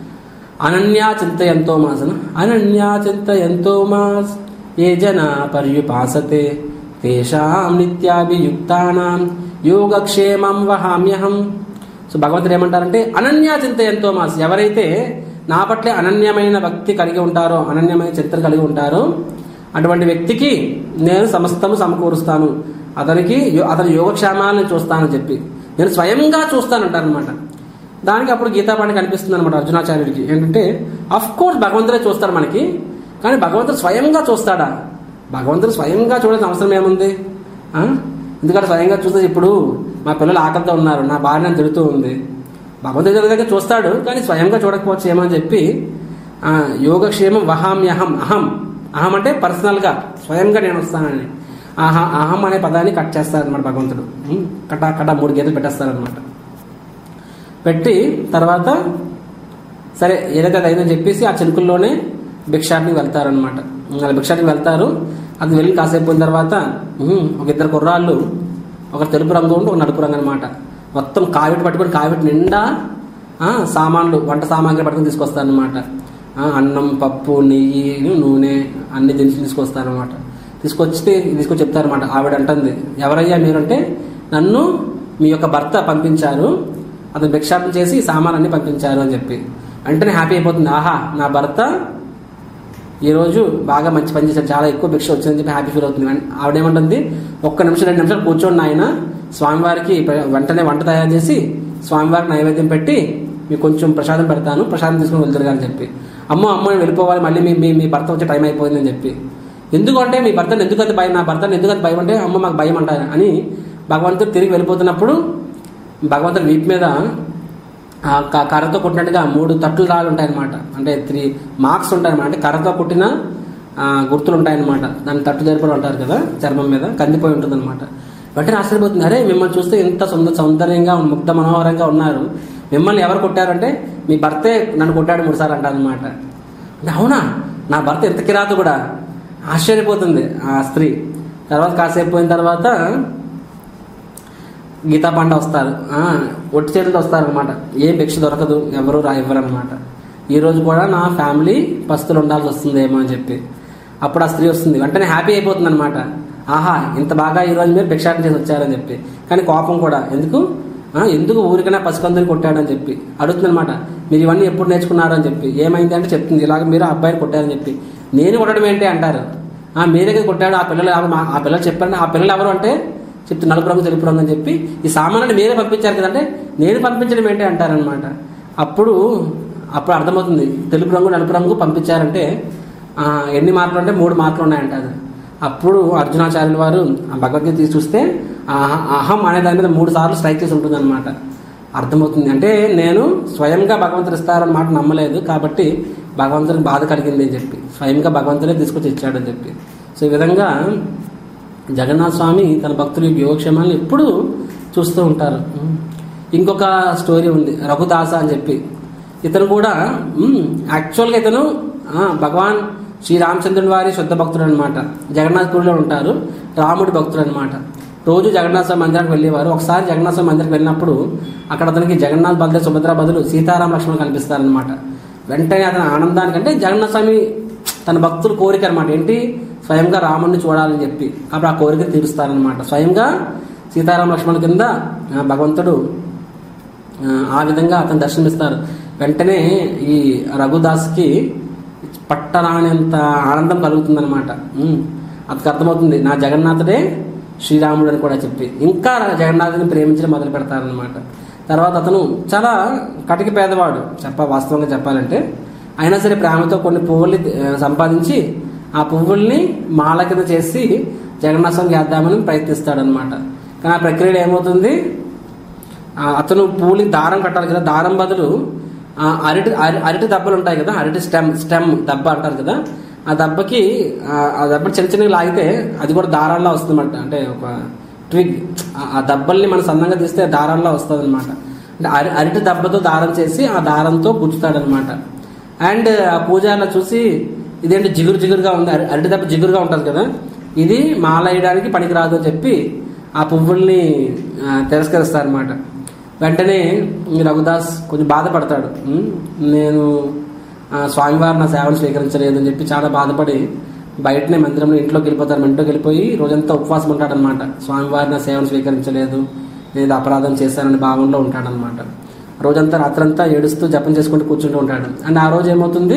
అనన్యా చింత ఎంతో మాసన అనన్యా చింత ఎంతో మాస్ ఏ జన పర్యుపాసతే తేషాం నిత్యాభియుక్తానాం యోగక్షేమం వహామ్యహం సో భగవంతుడు ఏమంటారంటే అనన్యా చింత ఎంతో మాస్ ఎవరైతే నా పట్ల అనన్యమైన భక్తి కలిగి ఉంటారో అనన్యమైన చింతన కలిగి ఉంటారో అటువంటి వ్యక్తికి నేను సమస్తము సమకూరుస్తాను అతనికి యో- అతని యోగక్షేమాలను చూస్తానని చెప్పి నేను స్వయంగా చూస్తానంటారనమాట దానికి అప్పుడు గీతాపాఠి కనిపిస్తుంది అనమాట అర్జునాచార్యుడికి ఏంటంటే అఫ్ కోర్స్ భగవంతుడే చూస్తాడు మనకి కానీ భగవంతుడు స్వయంగా చూస్తాడా భగవంతుడు స్వయంగా చూడాల్సిన అవసరం ఏముంది ఆ? ఎందుకంటే స్వయంగా చూస్తే ఇప్పుడు మా పిల్లలు ఆకలితో ఉన్నారు నా భార్య నన్ను తిడుతూ ఉంది భగవంతుడి దగ్గర చూస్తాడు కానీ స్వయంగా చూడకపోవచ్చు ఏమని చెప్పి ఆ, యోగక్షేమం వహామ్యహం అహం అహం అంటే పర్సనల్గా స్వయంగా నేను వస్తానని ఆహా అహం అనే పదాన్ని కట్ చేస్తారనమాట భగవంతుడు ఉం? కట కట మూడు గీతలు పెట్టేస్తారనమాట పెట్టి తర్వాత సరే ఏదైతే అది అయిందని చెప్పేసి ఆ చినుకుల్లోనే భిక్షాటనికి వెళ్తారనమాట అలా భిక్షాటనికి వెళ్తారు అది వెళ్ళి కాసేపు పోయిన తర్వాత ఉహుం, ఒక ఇద్దరు కుర్రాళ్ళు ఒక తెలుపు రంగు ఉండి ఒక నలుపు రంగు అనమాట మొత్తం కావిటి పట్టుకొని కావిటి నిండా ఆ, సామాన్లు వంట సామాగ్రి పట్టుకొని తీసుకొస్తారనమాట అన్నం పప్పు నెయ్యి నూనె అన్ని దినుసులు తీసుకొస్తారనమాట తీసుకొచ్చి తీసుకొచ్చి చెప్తారనమాట ఆవిడ అంటుంది ఎవరయ్యా మీరంటే నన్ను మీ యొక్క భర్త పంపించారు అతను భిక్షాటన చేసి ఈ సామాన్లన్నీ పంపించారు అని చెప్పి వెంటనే హ్యాపీ అయిపోతుంది ఆహా నా భర్త ఈ రోజు బాగా మంచి పని చేశాడు చాలా ఎక్కువ భిక్ష వచ్చిందని చెప్పి హ్యాపీ ఫీల్ అవుతుంది వెం- ఆవిడేమంటుంది ఒక్క నిమిషం రెండు నిమిషాలు కూర్చోండి ఆయన స్వామివారికి ప్ర- వెంటనే వంట తయారు చేసి స్వామివారికి నైవేద్యం పెట్టి మీకు కొంచెం ప్రసాదం పెడతాను ప్రసాదం తీసుకుని వెళ్తారు అని చెప్పి అమ్మో అమ్మో నేను వెళ్ళిపోవాలి మళ్ళీ మీ మీ మీ భర్త వచ్చే టైం అయిపోయిందని చెప్పి ఎందుకంటే మీ భర్తను ఎందుకు అంత భయం నా భర్తను ఎందుకు అంత భయం అంటే అమ్మ మాకు భయం అంటారు అని భగవంతుడు తిరిగి వెళ్ళిపోతున్నప్పుడు భగవంతుడు వీపు మీద ఆ క- కర్రతో కొట్టినట్టుగా మూడు తట్లు రాళ్ళు ఉంటాయన్నమాట అంటే త్రీ మార్క్స్ ఉంటాయన్నమాట అంటే కర్రతో కొట్టిన ఆ, గుర్తులు ఉంటాయన్నమాట దాన్ని తట్టు జరుపులు అంటారు కదా చర్మం మీద కందిపోయి ఉంటుంది అనమాట వెంటనే ఆశ్చర్యపోతుంది అరే మిమ్మల్ని చూస్తే ఇంత సుందర సౌందర్యంగా ముగ్ధ మనోహరంగా ఉన్నారు మిమ్మల్ని ఎవరు కొట్టారంటే మీ భర్తే నన్ను కొట్టాడు మూడుసార్లు అంటారు అనమాట అంటే అవునా నా భర్త ఎంత కిరాతు కూడా ఆశ్చర్యపోతుంది ఆ స్త్రీ తర్వాత కాసేపు పోయిన తర్వాత గీతా పండ వస్తారు ఆ, ఒట్టి చేతులతో వస్తారు అనమాట ఏ భిక్ష దొరకదు ఎవరు రా ఇవ్వరు అనమాట ఈ రోజు కూడా నా ఫ్యామిలీ పస్తులు ఉండాల్సి వస్తుందేమో అని చెప్పి అప్పుడు ఆ స్త్రీ వస్తుంది వెంటనే హ్యాపీ అయిపోతుంది అనమాట ఆహా ఇంత బాగా ఈ రోజు మీరు భిక్షాటన చేసి వచ్చారని చెప్పి కానీ కోపం కూడా ఎందుకు ఆ, ఎందుకు ఊరికైనా పసికందుని కొట్టాడని చెప్పి అడుగుతుంది అనమాట మీరు ఇవన్నీ ఎప్పుడు నేర్చుకున్నారు అని చెప్పి ఏమైంది అంటే చెప్తుంది ఇలాగ మీరు ఆ అబ్బాయిని కొట్టారని చెప్పి నేను కొట్టడం ఏంటి అంటారు ఆ మీరే కదా కొట్టాడు ఆ పిల్లలు ఎవరు మా- ఆ పిల్లలు చెప్పారు ఆ పిల్లలు ఎవరు అంటే చెప్తే నలుపు రంగు తెలుపు రంగు అని చెప్పి ఈ సామాన్లు మీరే పంపించారు కదంటే నేను పంపించడం ఏంటి అంటారనమాట అప్పుడు అప్పుడు అర్థమవుతుంది తెలుపు రంగు నలుపు రంగు పంపించారంటే ఆ, ఎన్ని మార్కులు అంటే మూడు మార్కులు ఉన్నాయంటారు అప్పుడు అర్జునాచార్యుల వారు ఆ భగవద్గీత తీసి చూస్తే ఆ అహ- అహం అనే దాని మీద మూడు సార్లు స్ట్రైక్ చేసి ఉంటుంది అనమాట అర్థమవుతుంది అంటే నేను స్వయంగా భగవంతుడు ఇస్తారన్న మాట నమ్మలేదు కాబట్టి భగవంతుడికి బాధ కలిగింది అని చెప్పి స్వయంగా భగవంతుడే తీసుకొచ్చి ఇచ్చాడని చెప్పి సో ఈ విధంగా జగన్నాథ స్వామి తన భక్తుల యొక్క యోగక్షేమాలను ఎప్పుడూ చూస్తూ ఉంటారు ఉమ్. ఇంకొక స్టోరీ ఉంది రఘుదాస అని చెప్పి ఇతను కూడా ఉమ్, యాక్చువల్గా ఇతను ఆ, భగవాన్ శ్రీరామచంద్రుని వారి శుద్ధ భక్తుడు అనమాట జగన్నాథ్పూర్లో ఉంటారు రాముడి భక్తుడు అనమాట రోజు జగన్నాథ స్వామి మందిరానికి వెళ్ళేవారు ఒకసారి జగన్నాథ స్వామి మందిరానికి వెళ్ళినప్పుడు అక్కడ అతనికి జగన్నాథ్ బలదేవ్ సుభద్ర బదులు సీతారామ లక్ష్మణ్ కనిపిస్తారనమాట వెంటనే అతని ఆనందానికి అంటే జగన్నాథ స్వామి తన భక్తుల కోరిక అనమాట ఏంటి స్వయంగా రాముడిని చూడాలని చెప్పి అప్పుడు ఆ కోరిక తీరుస్తారనమాట స్వయంగా సీతారామ లక్ష్మణ్ కింద ఆ, భగవంతుడు ఆ, ఆ విధంగా అతను దర్శనమిస్తారు వెంటనే ఈ రఘుదాస్కి పట్టరానంత ఆనందం కలుగుతుందన్నమాట ఉమ్, అతనికి అర్థమవుతుంది నా జగన్నాథుడే శ్రీరాముడు అని కూడా చెప్పి ఇంకా జగన్నాథుని ప్రేమించడం మొదలు పెడతారనమాట తర్వాత అతను చాలా కటికి పేదవాడు చెప్ప వాస్తవంగా చెప్పాలంటే అయినా సరే ప్రేమతో కొన్ని పువ్వుల్ని ఆ, సంపాదించి ఆ పువ్వుల్ని మాల కింద చేసి జగన్నాథ స్వామికి వేద్దామని ప్రయత్నిస్తాడనమాట కానీ ఆ ప్రక్రియలో ఏమవుతుంది ఆ, అతను పూలి దారం కట్టాలి కదా దారం బదులు ఆ, అరటి అరి- అరటి దెబ్బలు ఉంటాయి కదా అరటి స్టెమ్ స్టెమ్ దెబ్బ అంటారు కదా ఆ దెబ్బకి ఆ, ఆ దెబ్బ చిన్న చిన్నగా లాగితే అది కూడా దారాల్లో వస్తుందన్నమాట అంటే ఒక ట్విగ్ ఆ- ఆ దెబ్బల్ని మనం సన్నంగా తీస్తే దారాల్లో వస్తుంది అనమాట అంటే అరి అరటి దెబ్బతో దారం చేసి ఆ దారంతో గుచ్చుతాడనమాట అండ్ ఆ పూజారిలో చూసి ఇదేంటి జిగురు జిగురుగా ఉంది అరి- అరటి దెబ్బ జిగురుగా ఉంటుంది కదా ఇది మాల వేయడానికి పనికిరాదు అని చెప్పి ఆ పువ్వుల్ని తిరస్కరిస్తారనమాట వెంటనే ఈ రఘుదాస్ కొంచెం బాధపడతాడు ఉమ్, నేను ఆ, స్వామివారు నా సేవను స్వీకరించలేదు అని చెప్పి చాలా బాధపడి బయటనే మందిరంలో ఇంట్లోకి వెళ్ళిపోతారు ఇంట్లోకి వెళ్ళిపోయి రోజంతా ఉపవాసం ఉంటాడనమాట స్వామివారి నా సేవను స్వీకరించలేదు నేను ఇది అపరాధం చేశానని భావంలో ఉంటాడనమాట రోజంతా రాత్రంతా ఏడుస్తూ జపం చేసుకుంటూ కూర్చుంటూ ఉంటాడు అండ్ ఆ రోజు ఏమవుతుంది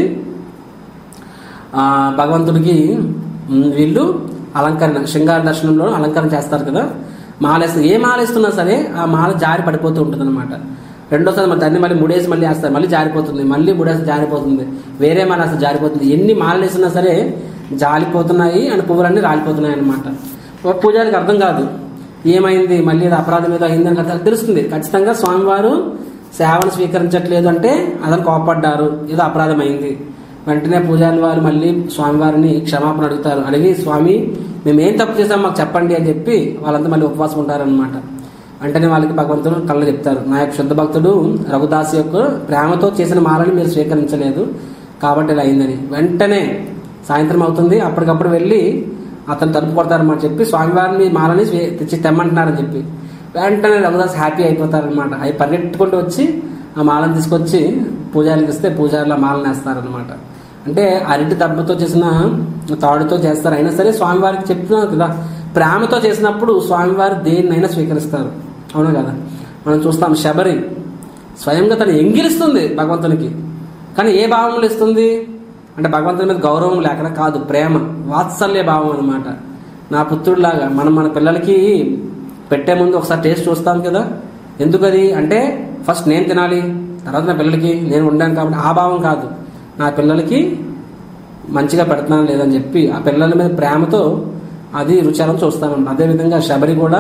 ఆ, భగవంతుడికి మ్, వీళ్ళు అలంకరణ శృంగార దర్శనంలో అలంకరణ చేస్తారు కదా మాలేస్తారు ఏ మాలేస్తున్నా సరే ఆ మాల జారి పడిపోతూ ఉంటుంది అనమాట రెండోసారి మరి దాన్ని మళ్ళీ ముడేసి మళ్ళీ వేస్తారు మళ్ళీ జారిపోతుంది మళ్ళీ ముడేసి జారిపోతుంది వేరే మాల వేస్తే జారిపోతుంది ఎన్ని మాలలు వేసినా సరే జారిపోతున్నాయి అండ్ పువ్వులన్నీ రాలిపోతున్నాయి అనమాట పూజారికి అర్థం కాదు ఏమైంది మళ్ళీ ఇది అపరాధం ఏదో అయిందని కదా తెలుస్తుంది ఖచ్చితంగా స్వామివారు సేవను స్వీకరించట్లేదు అంటే అతను కోపడ్డారు ఏదో అపరాధం అయింది వెంటనే పూజారి వారు మళ్ళీ స్వామివారిని క్షమాపణ అడుగుతారు అడిగి స్వామి మేము ఏం తప్పు చేసాం మాకు చెప్పండి అని చెప్పి వాళ్ళంతా మళ్ళీ ఉపవాసం ఉంటారనమాట వెంటనే వాళ్ళకి భగవంతుడు కళ్ళు చెప్తారు నా యొక్క శుద్ధ భక్తుడు రఘుదాస్ యొక్క ప్రేమతో చేసిన మాలని మీరు స్వీకరించలేదు కాబట్టి ఇలా అయిందని వెంటనే సాయంత్రం అవుతుంది అప్పటికప్పుడు వెళ్ళి అతను తలుపు కొడతారన్నమాట చెప్పి స్వామివారిని మాలని స్వీ- తెచ్చి తెమ్మంటున్నారని చెప్పి వెంటనే రఘుదాస్ హ్యాపీ అయిపోతారనమాట అవి పరిగెట్టుకుంటూ వచ్చి ఆ మాలను తీసుకొచ్చి పూజారికి ఇస్తే పూజారులు ఆ మాలను వేస్తారనమాట అంటే అరటి దెబ్బతో చేసిన తాడుతో చేస్తారు అయినా సరే స్వామివారికి చెప్తున్నారు కదా ప్రేమతో చేసినప్పుడు స్వామివారు దేన్నైనా స్వీకరిస్తారు అవునా కదా మనం చూస్తాం శబరి స్వయంగా తను ఎంగిలిస్తుంది భగవంతునికి కానీ ఏ భావంలో ఇస్తుంది అంటే భగవంతుని మీద గౌరవం లేక కాదు ప్రేమ వాత్సల్య భావం అనమాట నా పుత్రుడిలాగా మనం మన పిల్లలకి పెట్టే ముందు ఒకసారి టేస్ట్ చూస్తాం కదా ఎందుకది అంటే ఫస్ట్ నేను తినాలి తర్వాత నా పిల్లలకి నేను ఉండాను కాబట్టి ఆ భావం కాదు నా పిల్లలకి మంచిగా పెడుతున్నాను లేదని చెప్పి ఆ పిల్లల మీద ప్రేమతో అది రుచాలను చూస్తామంట అదేవిధంగా శబరి కూడా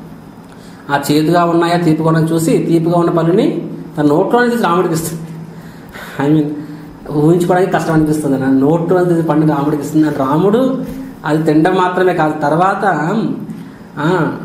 ఆ చేదుగా ఉన్నాయా తీపిగా ఉన్నాయా చూసి తీపిగా ఉన్న పనుని తన నోట్లో తీసి రాముడికి ఇస్తుంది ఐ మీన్ ఊహించుకోవడానికి కష్టం అనిపిస్తుంది నా నోట్లో తీసి పండు రాముడికి ఇస్తుంది అంటే రాముడు అది తినడం మాత్రమే కాదు తర్వాత ఆ,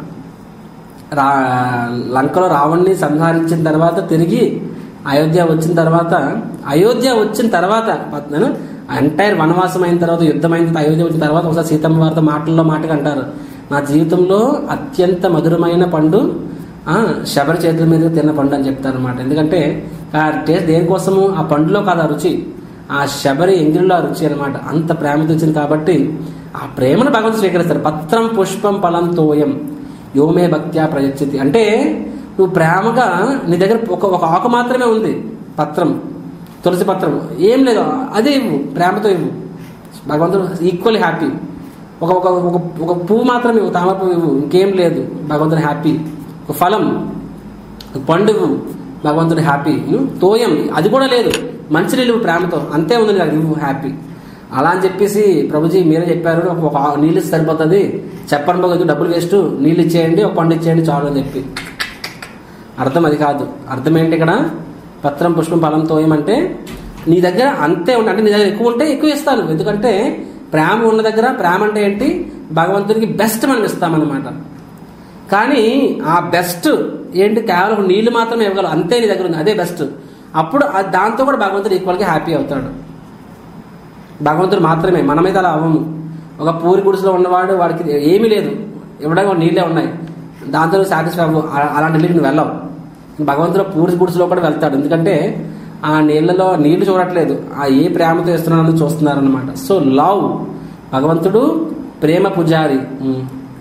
రా లంకలో రావణ్ణి సంహరించిన తర్వాత తిరిగి అయోధ్య వచ్చిన తర్వాత అయోధ్య వచ్చిన తర్వాత ఎంటైర్ వనవాసం అయిన తర్వాత యుద్ధం అయిన తర్వాత అయోధ్య వచ్చిన తర్వాత ఒకసారి సీతమ్మ వారితో మాటల్లో మాటగా అంటారు నా జీవితంలో అత్యంత మధురమైన పండు ఆ, శబరి చేతుల మీద తిన్న పండు అని చెప్తారు అనమాట ఎందుకంటే ఆ టేస్ట్ దేనికోసము ఆ పండులో కాదు ఆ రుచి ఆ శబరి ఎంగిలిలో ఆ రుచి అనమాట అంత ప్రేమతో ఇచ్చింది కాబట్టి ఆ ప్రేమను భగవంతుడు స్వీకరిస్తారు పత్రం పుష్పం ఫలం తోయం యోమే భక్త్యా ప్రయచ్చితి అంటే నువ్వు ప్రేమగా నీ దగ్గర ఒక ఒక ఆకు మాత్రమే ఉంది పత్రం తులసి పత్రం ఏం లేదు అదే ఇవ్వు ప్రేమతో ఇవ్వు భగవంతుడు ఈక్వల్లీ హ్యాపీ ఒక ఒక ఒక ఒక పువ్వు మాత్రమే ఇవ్వు తామర పువ్వు ఇవ్వు ఇంకేం లేదు భగవంతుడు హ్యాపీ ఒక ఫలం ఒక పండు ఇవ్వు భగవంతుడు హ్యాపీ ఉం? తోయం అది కూడా లేదు మంచినీళ్ళు ఇవ్వు ప్రేమతో అంతే ఉంది నాకు ఇవ్వు హ్యాపీ అలా అని చెప్పేసి ప్రభుజీ మీరే చెప్పారు ఒక ఒక నీళ్ళు ఇస్తే సరిపోతుంది చెప్పండి బాగు డబ్బులు వేస్ట్ నీళ్ళు ఇచ్చేయండి ఒక పండు ఇచ్చేయండి చాలు అని చెప్పి అర్థం అది కాదు అర్థం ఏంటి ఇక్కడ పత్రం పుష్పం ఫలం తోయమంటే నీ దగ్గర అంతే ఉంటే అంటే నీ దగ్గర ఎక్కువ ఉంటే ఎక్కువ ఇస్తాను ఎందుకంటే ప్రేమ ఉన్న దగ్గర ప్రేమ అంటే ఏంటి భగవంతునికి బెస్ట్ మనం ఇస్తామన్నమాట కానీ ఆ బెస్ట్ ఏంటి కేవలం నీళ్లు మాత్రమే ఇవ్వగలవు అంతే నీ దగ్గర ఉంది అదే బెస్ట్ అప్పుడు ఆ- దాంతో కూడా భగవంతుడు ఈక్వల్గా హ్యాపీ అవుతాడు భగవంతుడు మాత్రమే మన మీద అలా అవ్వము ఒక పూరి గుడిసెలో ఉన్నవాడు వాడికి ఏమీ లేదు ఇవ్వడానికి ఒక నీళ్ళే ఉన్నాయి దాంతో సాటిస్ఫై అవ్వు అలా- అలాంటి నీళ్ళకి నువ్వు వెళ్ళవు భగవంతుడు పూరి గుడిసెలో కూడా వెళ్తాడు ఎందుకంటే ఆ నీళ్ళలో నీళ్లు చూడట్లేదు ఆ ఏ ప్రేమతో ఇస్తున్నారని చూస్తున్నారు అనమాట సో లవ్ భగవంతుడు ప్రేమ పుజారి ఉమ్.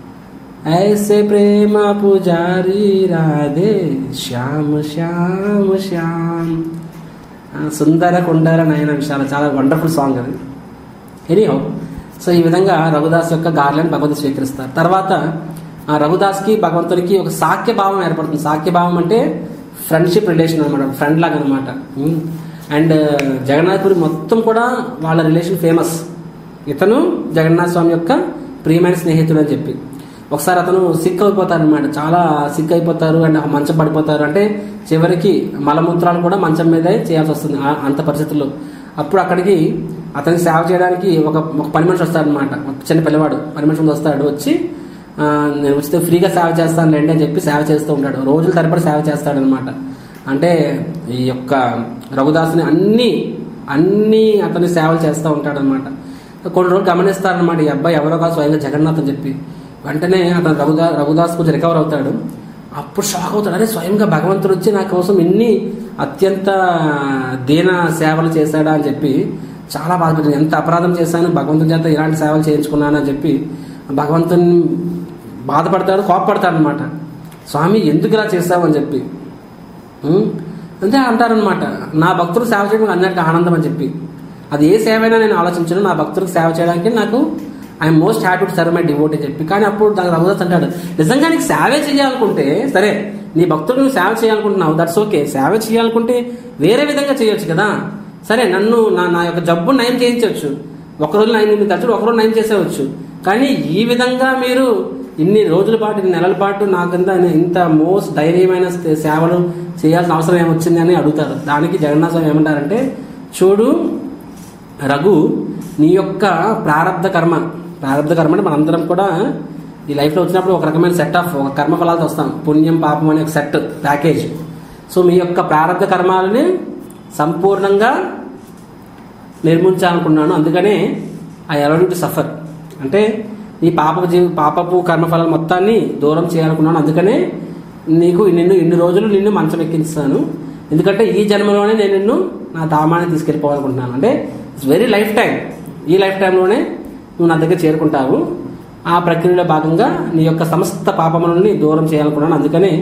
ऐसे प्रेम पुजारी राधे శ్యామ శ్యామ శ్యామ్ ఆ, సుందర కుండర నయన విశాల చాలా వండర్ఫుల్ సాంగ్ అది ఎనీహౌ సో ఈ విధంగా రఘుదాస్ యొక్క గార్లను భగవంతుడు స్వీకరిస్తారు తర్వాత ఆ రఘుదాస్కి భగవంతుడికి ఒక సాఖ్య భావం ఏర్పడుతుంది సాఖ్య భావం అంటే ఫ్రెండ్షిప్ రిలేషన్ అనమాట ఫ్రెండ్ లాగా అనమాట అండ్ జగన్నాథపురి మొత్తం కూడా వాళ్ళ రిలేషన్ ఫేమస్ ఇతను జగన్నాథ స్వామి యొక్క ప్రియమైన స్నేహితుడు అని చెప్పి ఒకసారి అతను సిక్ అయిపోతారు అనమాట చాలా సిక్ అయిపోతారు అండ్ మంచం పడిపోతారు అంటే చివరికి మలమూత్రాలు కూడా మంచం మీదే చేయాల్సి వస్తుంది ఆ- అంత పరిస్థితుల్లో అప్పుడు అక్కడికి అతనికి సేవ చేయడానికి ఒక ఒక పని మనిషి వస్తాడు అనమాట చిన్న పిల్లవాడు పని మనిషి ముందు వస్తాడు వచ్చి ఆ, నేను ఉచిత ఫ్రీగా సేవ చేస్తాను లేండి అని చెప్పి సేవ చేస్తూ ఉంటాడు రోజుల తరబడి సేవ చేస్తాడు అనమాట అంటే ఈ యొక్క రఘుదాసుని అన్ని అన్ని అతని సేవలు చేస్తూ ఉంటాడు అనమాట కొన్ని రోజులు గమనిస్తారనమాట ఈ అబ్బాయి ఎవరో కాదు స్వయంగా జగన్నాథ్ అని చెప్పి వెంటనే అతను రఘుదా రఘుదాస్ కొంచెం రికవర్ అవుతాడు అప్పుడు షాక్ అవుతాడు అరే స్వయంగా భగవంతుడు వచ్చి నా కోసం ఇన్ని అత్యంత దీన సేవలు చేశాడా అని చెప్పి చాలా బాధపడింది ఎంత అపరాధం చేశాను భగవంతుని చేత ఇలాంటి సేవలు చేయించుకున్నాను అని చెప్పి భగవంతుని బాధపడతాడు కోపపడతాడు అనమాట స్వామి ఎందుకు ఇలా చేస్తావు అని చెప్పి ఉం? అంతే అంటారనమాట నా భక్తులకు సేవ చేయడం అందరికీ ఆనందం అని చెప్పి అది ఏ సేవ అయినా నేను ఆలోచించను నా భక్తులకు సేవ చేయడానికి నాకు I'm most happy to serve my devote అని చెప్పి కానీ అప్పుడు దాని రఘుదాస్ అంటాడు నిజంగా నీకు సేవే చేయాలనుకుంటే సరే నీ భక్తులకు నువ్వు సేవ చేయాలనుకుంటున్నావు దట్స్ ఓకే సేవ చేయాలనుకుంటే వేరే విధంగా చేయొచ్చు కదా సరే నన్ను నా నా యొక్క జబ్బు నయం చేయించవచ్చు ఒకరోజు నయం నేను తరచు ఒకరోజు నయం చేసేవచ్చు కానీ ఈ విధంగా మీరు ఇన్ని రోజుల పాటు ఇన్ని నెలల పాటు నాకంతా ఇంత మోస్ట్ ధైర్యమైన సే- సేవలు చేయాల్సిన అవసరం ఏమొచ్చింది అని అడుగుతారు దానికి జగన్నాథ స్వామి ఏమంటారంటే చూడు రఘు నీ యొక్క ప్రారంధ కర్మ ప్రారంధ కర్మ అంటే మనందరం కూడా ఈ లైఫ్లో వచ్చినప్పుడు ఒక రకమైన సెట్ ఆఫ్ ఒక కర్మ ఫలాలతో వస్తాం పుణ్యం పాపం అనే ఒక సెట్ ప్యాకేజ్ సో మీ యొక్క ప్రారంధ కర్మాలని సంపూర్ణంగా నిర్మించాలనుకున్నాను అందుకనే ఐ అలౌడ్ టు సఫర్ అంటే ఈ పాప జీవి పాపపు కర్మఫలాల మొత్తాన్ని దూరం చేయాలనుకున్నాను అందుకనే నీకు నిన్ను ఇన్ని రోజులు నిన్ను మంచం ఎక్కించాను ఎందుకంటే ఈ జన్మలోనే నేను నిన్ను నా ధామాన్ని తీసుకెళ్ళిపోవాలనుకుంటున్నాను అంటే ఇట్స్ వెరీ లైఫ్ టైం ఈ లైఫ్ టైంలోనే నువ్వు నా దగ్గర చేరుకుంటావు ఆ ప్రక్రియలో భాగంగా నీ యొక్క సమస్త పాపములని దూరం చేయాలనుకున్నాను అందుకనే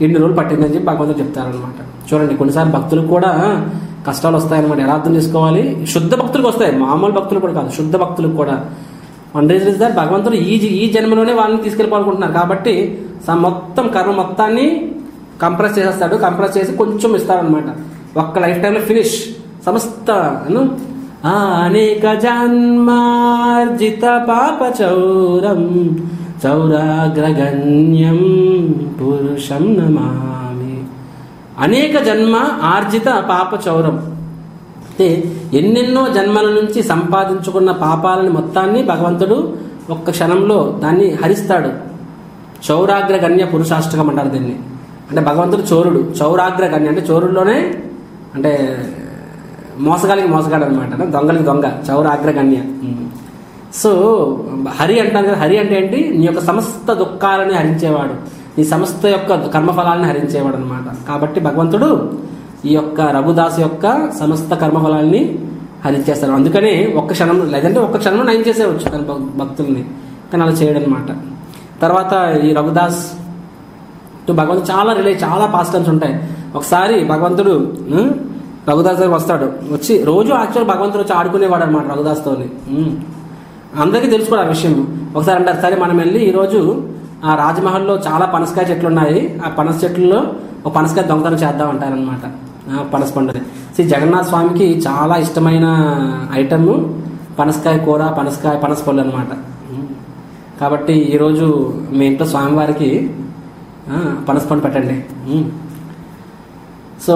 ఇన్ని రోజులు పట్టిందని చెప్పి భగవంతుడు చెప్తారనమాట చూడండి కొన్నిసార్లు భక్తులకు కూడా కష్టాలు వస్తాయన్నమాట ఎలా అర్థం చేసుకోవాలి శుద్ధ భక్తులకు వస్తాయి మామూలు భక్తులు కూడా కాదు శుద్ధ భక్తులకు కూడా వన్ రీజన్ ఇస్ దట్ భగవంతుడు ఈ జీ- ఈ జన్మలోనే వాళ్ళని తీసుకెళ్ళిపోవాలనుకుంటున్నారు కాబట్టి స- మొత్తం కర్మ మొత్తాన్ని కంప్రెస్ చేసేస్తాడు కంప్రెస్ చేసి కొంచెం ఇస్తాడనమాట ఒక్క లైఫ్ టైంలో ఫినిష్ సమస్త అను, అనేక జన్మార్జిత పాప చౌరం చౌరాగ్రగణ్యం పురుషం నమామి అనేక జన్మ ఆర్జిత పాప చౌరం అంటే ఎన్నెన్నో జన్మల నుంచి సంపాదించుకున్న పాపాలని మొత్తాన్ని భగవంతుడు ఒక్క క్షణంలో దాన్ని హరిస్తాడు చౌరాగ్ర గణ్య పురుషాష్టకం అంటారు దీన్ని అంటే భగవంతుడు చోరుడు చౌరాగ్ర గణ్య అంటే చోరుడులోనే అంటే మోసగాలికి మోసగాడు అనమాట దొంగలకి దొంగ చౌరాగ్ర గణ్య సో హరి అంటాను కదా హరి అంటే ఏంటి నీ యొక్క సమస్త దుఃఖాలని హరించేవాడు నీ సమస్త యొక్క కర్మఫలాన్ని హరించేవాడు అనమాట కాబట్టి భగవంతుడు ఈ యొక్క రఘుదాసు యొక్క సమస్త కర్మఫలాన్ని హరించేస్తాడు అందుకనే ఒక్క క్షణం లేదంటే ఒక్క క్షణంలో నయం చేసేవచ్చు తన భక్- భక్తుల్ని కానీ అలా చేయడం అనమాట తర్వాత ఈ రఘుదాస్ టు భగవంతుడు చాలా రిలే చాలా పాస్టర్స్ ఉంటాయి ఒకసారి భగవంతుడు ఉం, రఘుదాస్ దగ్గర వస్తాడు వచ్చి రోజు యాక్చువల్ భగవంతుడు వచ్చి ఆడుకునేవాడు అనమాట రఘుదాస్తోని ఉం. అందరికీ తెలుసు కూడా ఆ విషయం ఒకసారి అంటారు సరే మనం వెళ్ళి ఈరోజు ఆ రాజమహల్లో చాలా పనసకాయ చెట్లు ఉన్నాయి ఆ పనస చెట్లలో ఒక పనసకాయ దొంగతనం చేద్దాం అంటారనమాట పనస పండుని శ్రీ జగన్నాథ స్వామికి చాలా ఇష్టమైన ఐటమ్ పనసకాయ కూర పనసకాయ పనస పళ్ళు అనమాట కాబట్టి ఈరోజు మీ ఇంట్లో స్వామివారికి ఆ, పనస పండు పెట్టండి ఉమ్. సో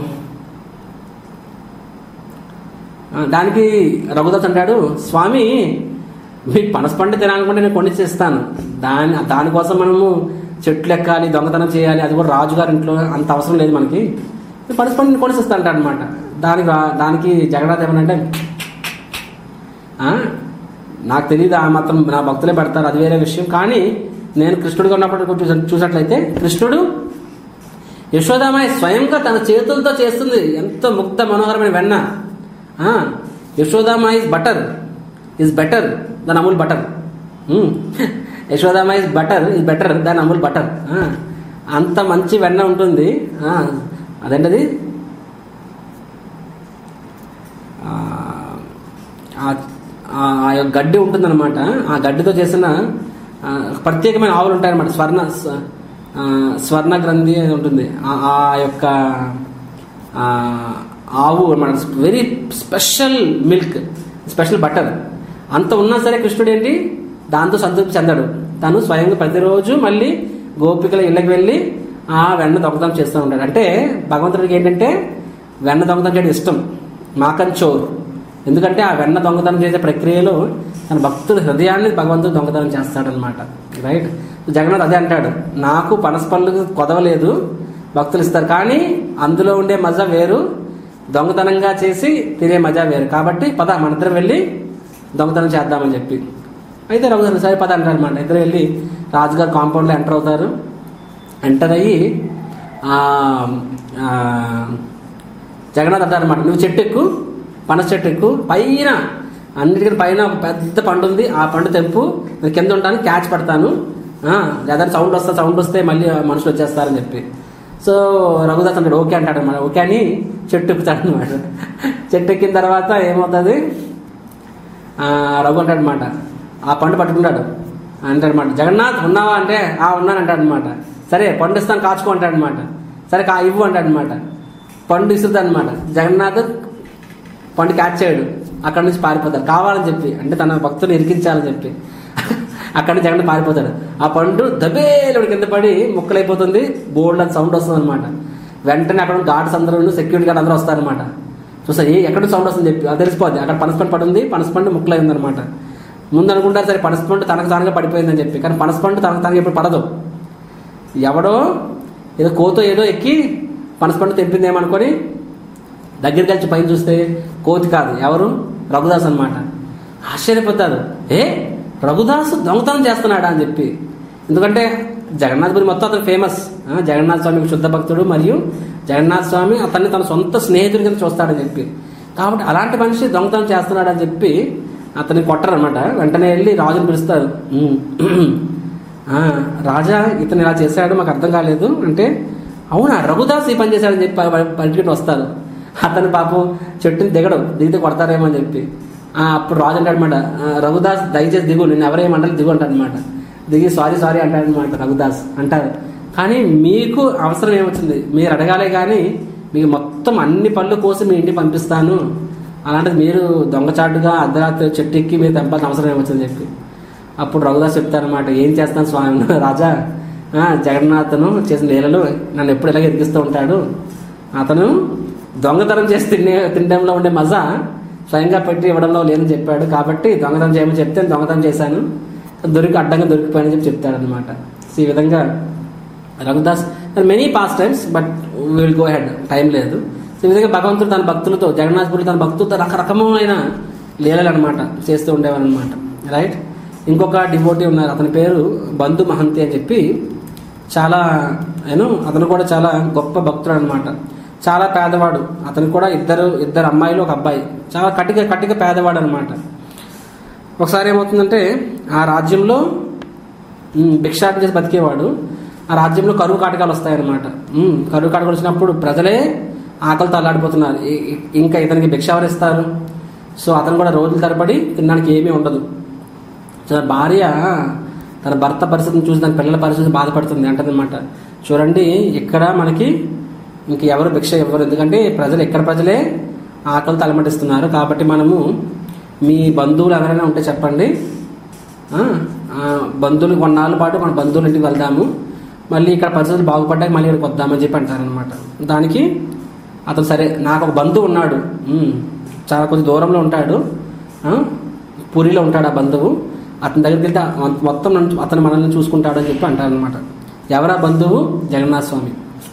ఆ, దానికి రఘుదాస్ అంటాడు స్వామి మీకు పనస పండు తినాలనుకుంటే నేను కొనిచ్చి ఇస్తాను దాని దానికోసం మనము చెట్లు ఎక్కాలి దొంగతనం చేయాలి అది కూడా రాజుగారి ఇంట్లో అంత అవసరం లేదు మనకి పనస పండుని కొనిసిస్తా అంటాడు అనమాట దానికి రా- దానికి జగన్నాథ్ ఏమనంటే ఆ, నాకు తెలియదు ఆ మాత్రం నా భక్తులే పెడతారు అది వేరే విషయం కానీ నేను కృష్ణుడిగా ఉన్నప్పుడు చూస- చూసినట్లయితే కృష్ణుడు యశోదామాయి స్వయంగా తన చేతులతో చేస్తుంది ఎంత ముక్త మనోహరమైన వెన్న ఆ, Yashodamai is butter is better దాని Amul butter Yashodamai is butter is better దాని అమూల్ బటర్ అంత మంచి వెన్న ఉంటుంది ఆ, అదేంటది ఆ, ఆ- ఆ- ఆ యొక్క గడ్డి ఉంటుందన్నమాట ఆ గడ్డితో చేసిన ఆ, ప్రత్యేకమైన ఆవులు ఉంటాయన్నమాట స్వర్ణ స్వ- ఆ, స్వర్ణ గ్రంథి అని ఉంటుంది ఆ- ఆ యొక్క ఆ, ఆవు అన్నమాట very special milk special butter అంత ఉన్నా సరే కృష్ణుడు ఏంటి దాంతో సంతృప్తి చెందాడు తను స్వయంగా ప్రతిరోజు మళ్ళీ గోపికల ఇళ్ళకి వెళ్ళి ఆ వెన్న దొంగతనం చేస్తూ ఉంటాడు అంటే భగవంతుడికి ఏంటంటే వెన్న దొంగతనం చేయడం ఇష్టం మాకన్ చోర్ ఎందుకంటే ఆ వెన్న దొంగతనం చేసే ప్రక్రియలో తన భక్తుడి హృదయాన్ని భగవంతుడు దొంగతనం చేస్తాడనమాట రైట్ జగన్నాథ్ అదే అంటాడు నాకు పనసపళ్ళు కొదవలేదు భక్తులు ఇస్తారు కానీ అందులో ఉండే మజా వేరు దొంగతనంగా చేసి తినే మజా వేరు కాబట్టి పద మనిద్దరం వెళ్ళి దొంగతనం చేద్దామని చెప్పి అయితే రఘుధర సరే పద అంటారు అనమాట ఇద్దరు వెళ్ళి రాజుగారు కాంపౌండ్లో ఎంటర్ అవుతారు ఎంటర్ అయ్యి ఆ, ఆ, జగన్నాథ్ అంటారు అనమాట నువ్వు చెట్టు ఎక్కు పనస చెట్టు ఎక్కు పైన అన్నిటికీ పైన ఒక పెద్ద పండు ఉంది ఆ పండు తెంపు నేను కింద ఉంటాను క్యాచ్ పడతాను ఆ, ఏదైనా సౌండ్ వస్తే సౌండ్ వస్తే మళ్ళీ మనుషులు వచ్చేస్తారని చెప్పి సో రఘుదాస్ అంటాడు ఓకే అంటాడు అనమాట ఓకే అని చెట్టు ఎక్కుతాడు అనమాట చెట్టు ఎక్కిన తర్వాత ఏమవుతుంది ఆ, రఘు అంటాడు అనమాట ఆ పండు పట్టుకున్నాడు అంటాడు అనమాట జగన్నాథ్ ఉన్నావా అంటే ఆ ఉన్నాను అంటాడు అనమాట సరే పండు ఇస్తాను కాచుకో అంటాడు అనమాట సరే కా ఇవ్వు అంటాడు అనమాట పండు ఇస్తుంది అనమాట జగన్నాథ్ పండు క్యాచ్ చేయడు అక్కడి నుంచి పారిపోతాడు కావాలని చెప్పి అంటే తన భక్తులు ఇరికించాలని చెప్పి అక్కడి నుంచి జగన్ పారిపోతాడు ఆ పండు దబేలుడి కింద పడి ముక్కలైపోతుంది బోల్డ్ అని సౌండ్ వస్తుంది అనమాట వెంటనే అక్కడ గార్డ్స్ అందరూ సెక్యూరిటీ గార్డ్ అందరూ వస్తారనమాట చూసా ఏ ఎక్కడ సౌండ్ వస్తుంది చెప్పి అది తెలిసిపోద్ది అక్కడ పనసపండు పడుంది పనసపండు ముక్కలైంది అనమాట ముందు అనుకుంటారు సరే పనసపండు తనకు తానుగా పడిపోయిందని చెప్పి కానీ పనసపండు తనకు తానుగా ఎప్పుడు పడదు ఎవడో ఏదో కోతో ఏదో ఎక్కి పనసపండు తెంపిందేమనుకొని దగ్గరికి వచ్చి పైన చూస్తే కోతి కాదు ఎవరు రఘుదాస్ అన్నమాట ఆశ్చర్యపోతారు ఏ రఘుదాసు దొంగతనం చేస్తున్నాడా అని చెప్పి ఎందుకంటే జగన్నాథపురి మొత్తం అతను ఫేమస్ ఆ, జగన్నాథ స్వామికి శుద్ధ భక్తుడు మరియు జగన్నాథ స్వామి అతన్ని తన సొంత స్నేహితుడి కింద చూస్తాడని చెప్పి కాబట్టి అలాంటి మనిషి దొంగతనం చేస్తున్నాడని చెప్పి అతన్ని కొట్టరనమాట వెంటనే వెళ్ళి రాజుని పిలుస్తారు "ఉమ్, ఆ, రాజా ఇతను ఇలా చేశాడు మాకు అర్థం కాలేదు అంటే అవునా రఘుదాస్ ఈ పని చేశాడని చెప్పి పరిగెట్టి వస్తారు అతను పాపం చెట్టుని దిగడం దిగితే కొడతారేమో అని చెప్పి ఆ, అప్పుడు రాజు అంటాడనమాట రఘుదాస్ దయచేసి దిగు నేను ఎవరేమంటారు దిగు అంటాడనమాట దిగి సారీ సారీ అంటాడనమాట రఘుదాస్ అంటారు కానీ మీకు అవసరం ఏమొచ్చింది మీరు అడగాలే కానీ మీకు మొత్తం అన్ని పళ్ళు కోసి మీ ఇంటికి పంపిస్తాను అలాంటిది మీరు దొంగచాటుగా అర్ధరాత్రి చెట్టు ఎక్కి మీరు తెంపాల్సిన అవసరం ఏమొచ్చింది చెప్పి అప్పుడు రఘుదాస్ చెప్తారనమాట ఏం చేస్తాను స్వామి రాజా ఆ, జగన్నాథను చేసిన లీలలు నన్ను ఎప్పుడు ఇలాగ ఎదిగిస్తూ ఉంటాడు అతను దొంగతనం చేసి తినే తినడంలో ఉండే మజా స్వయంగా పెట్టి ఇవ్వడంలో లేదని చెప్పాడు కాబట్టి దొంగతనం చేయమని చెప్తే నేను దొంగతనం చేశాను దొరికి అడ్డంగా దొరికిపోయానని చెప్పి చెప్తాడు అనమాట సో ఈ విధంగా Raghudas many pastimes but will go head time లేదు సో ఈ విధంగా భగవంతుడు తన భక్తులతో జగన్నాథపురి తన భక్తులతో రకరకమైన లీలలు అనమాట చేస్తూ ఉండేవారు అనమాట రైట్ ఇంకొక డివోటీ ఉన్నారు అతని పేరు బంధు మహంతి అని చెప్పి చాలా నేను అతను కూడా చాలా గొప్ప భక్తుడు అనమాట చాలా పేదవాడు అతను కూడా ఇద్దరు ఇద్దరు అమ్మాయిలు ఒక అబ్బాయి చాలా కటిక కటిక పేదవాడు అనమాట ఒకసారి ఏమవుతుందంటే ఆ రాజ్యంలో ఉమ్, భిక్షాటన చేసి బతికేవాడు ఆ రాజ్యంలో కరువు కాటకాలు వస్తాయన్నమాట ఉమ్, కరువు కాటకాలు వచ్చినప్పుడు ప్రజలే ఆకలితో అల్లాడిపోతున్నారు ఇ- ఇ- ఇంకా ఇతనికి భిక్ష ఎవరిస్తారు సో అతను కూడా రోజుల తరబడి తినడానికి ఏమీ ఉండదు తన భార్య తన భర్త పరిస్థితిని చూసి తన పిల్లల పరిస్థితి బాధపడుతుంది అంటదన్నమాట చూడండి ఇక్కడ మనకి ఇంక ఎవరు భిక్ష ఇవ్వరు ఎందుకంటే ప్రజలు ఇక్కడ ప్రజలే ఆకలితో అలమటిస్తున్నారు కాబట్టి మనము మీ బంధువులు ఎవరైనా ఉంటే చెప్పండి ఆ, ఆ, బంధువులు కొన్నాళ్ళ పాటు మన బంధువుల ఇంటికి వెళ్దాము మళ్ళీ ఇక్కడ పరిస్థితులు బాగుపడ్డాక మళ్ళీ ఇక్కడికి వద్దామని చెప్పి అంటారనమాట దానికి అతను సరే నాకు ఒక బంధువు ఉన్నాడు ఉమ్, చాలా కొంచెం దూరంలో ఉంటాడు ఆ, పూరిలో ఉంటాడు ఆ బంధువు అతని దగ్గరికి వెళ్తే మొ- మొత్తం నన్ను- అతను మనల్ని చూసుకుంటాడు అని చెప్పి అంటారనమాట ఎవరా బంధువు జగన్నాథ స్వామి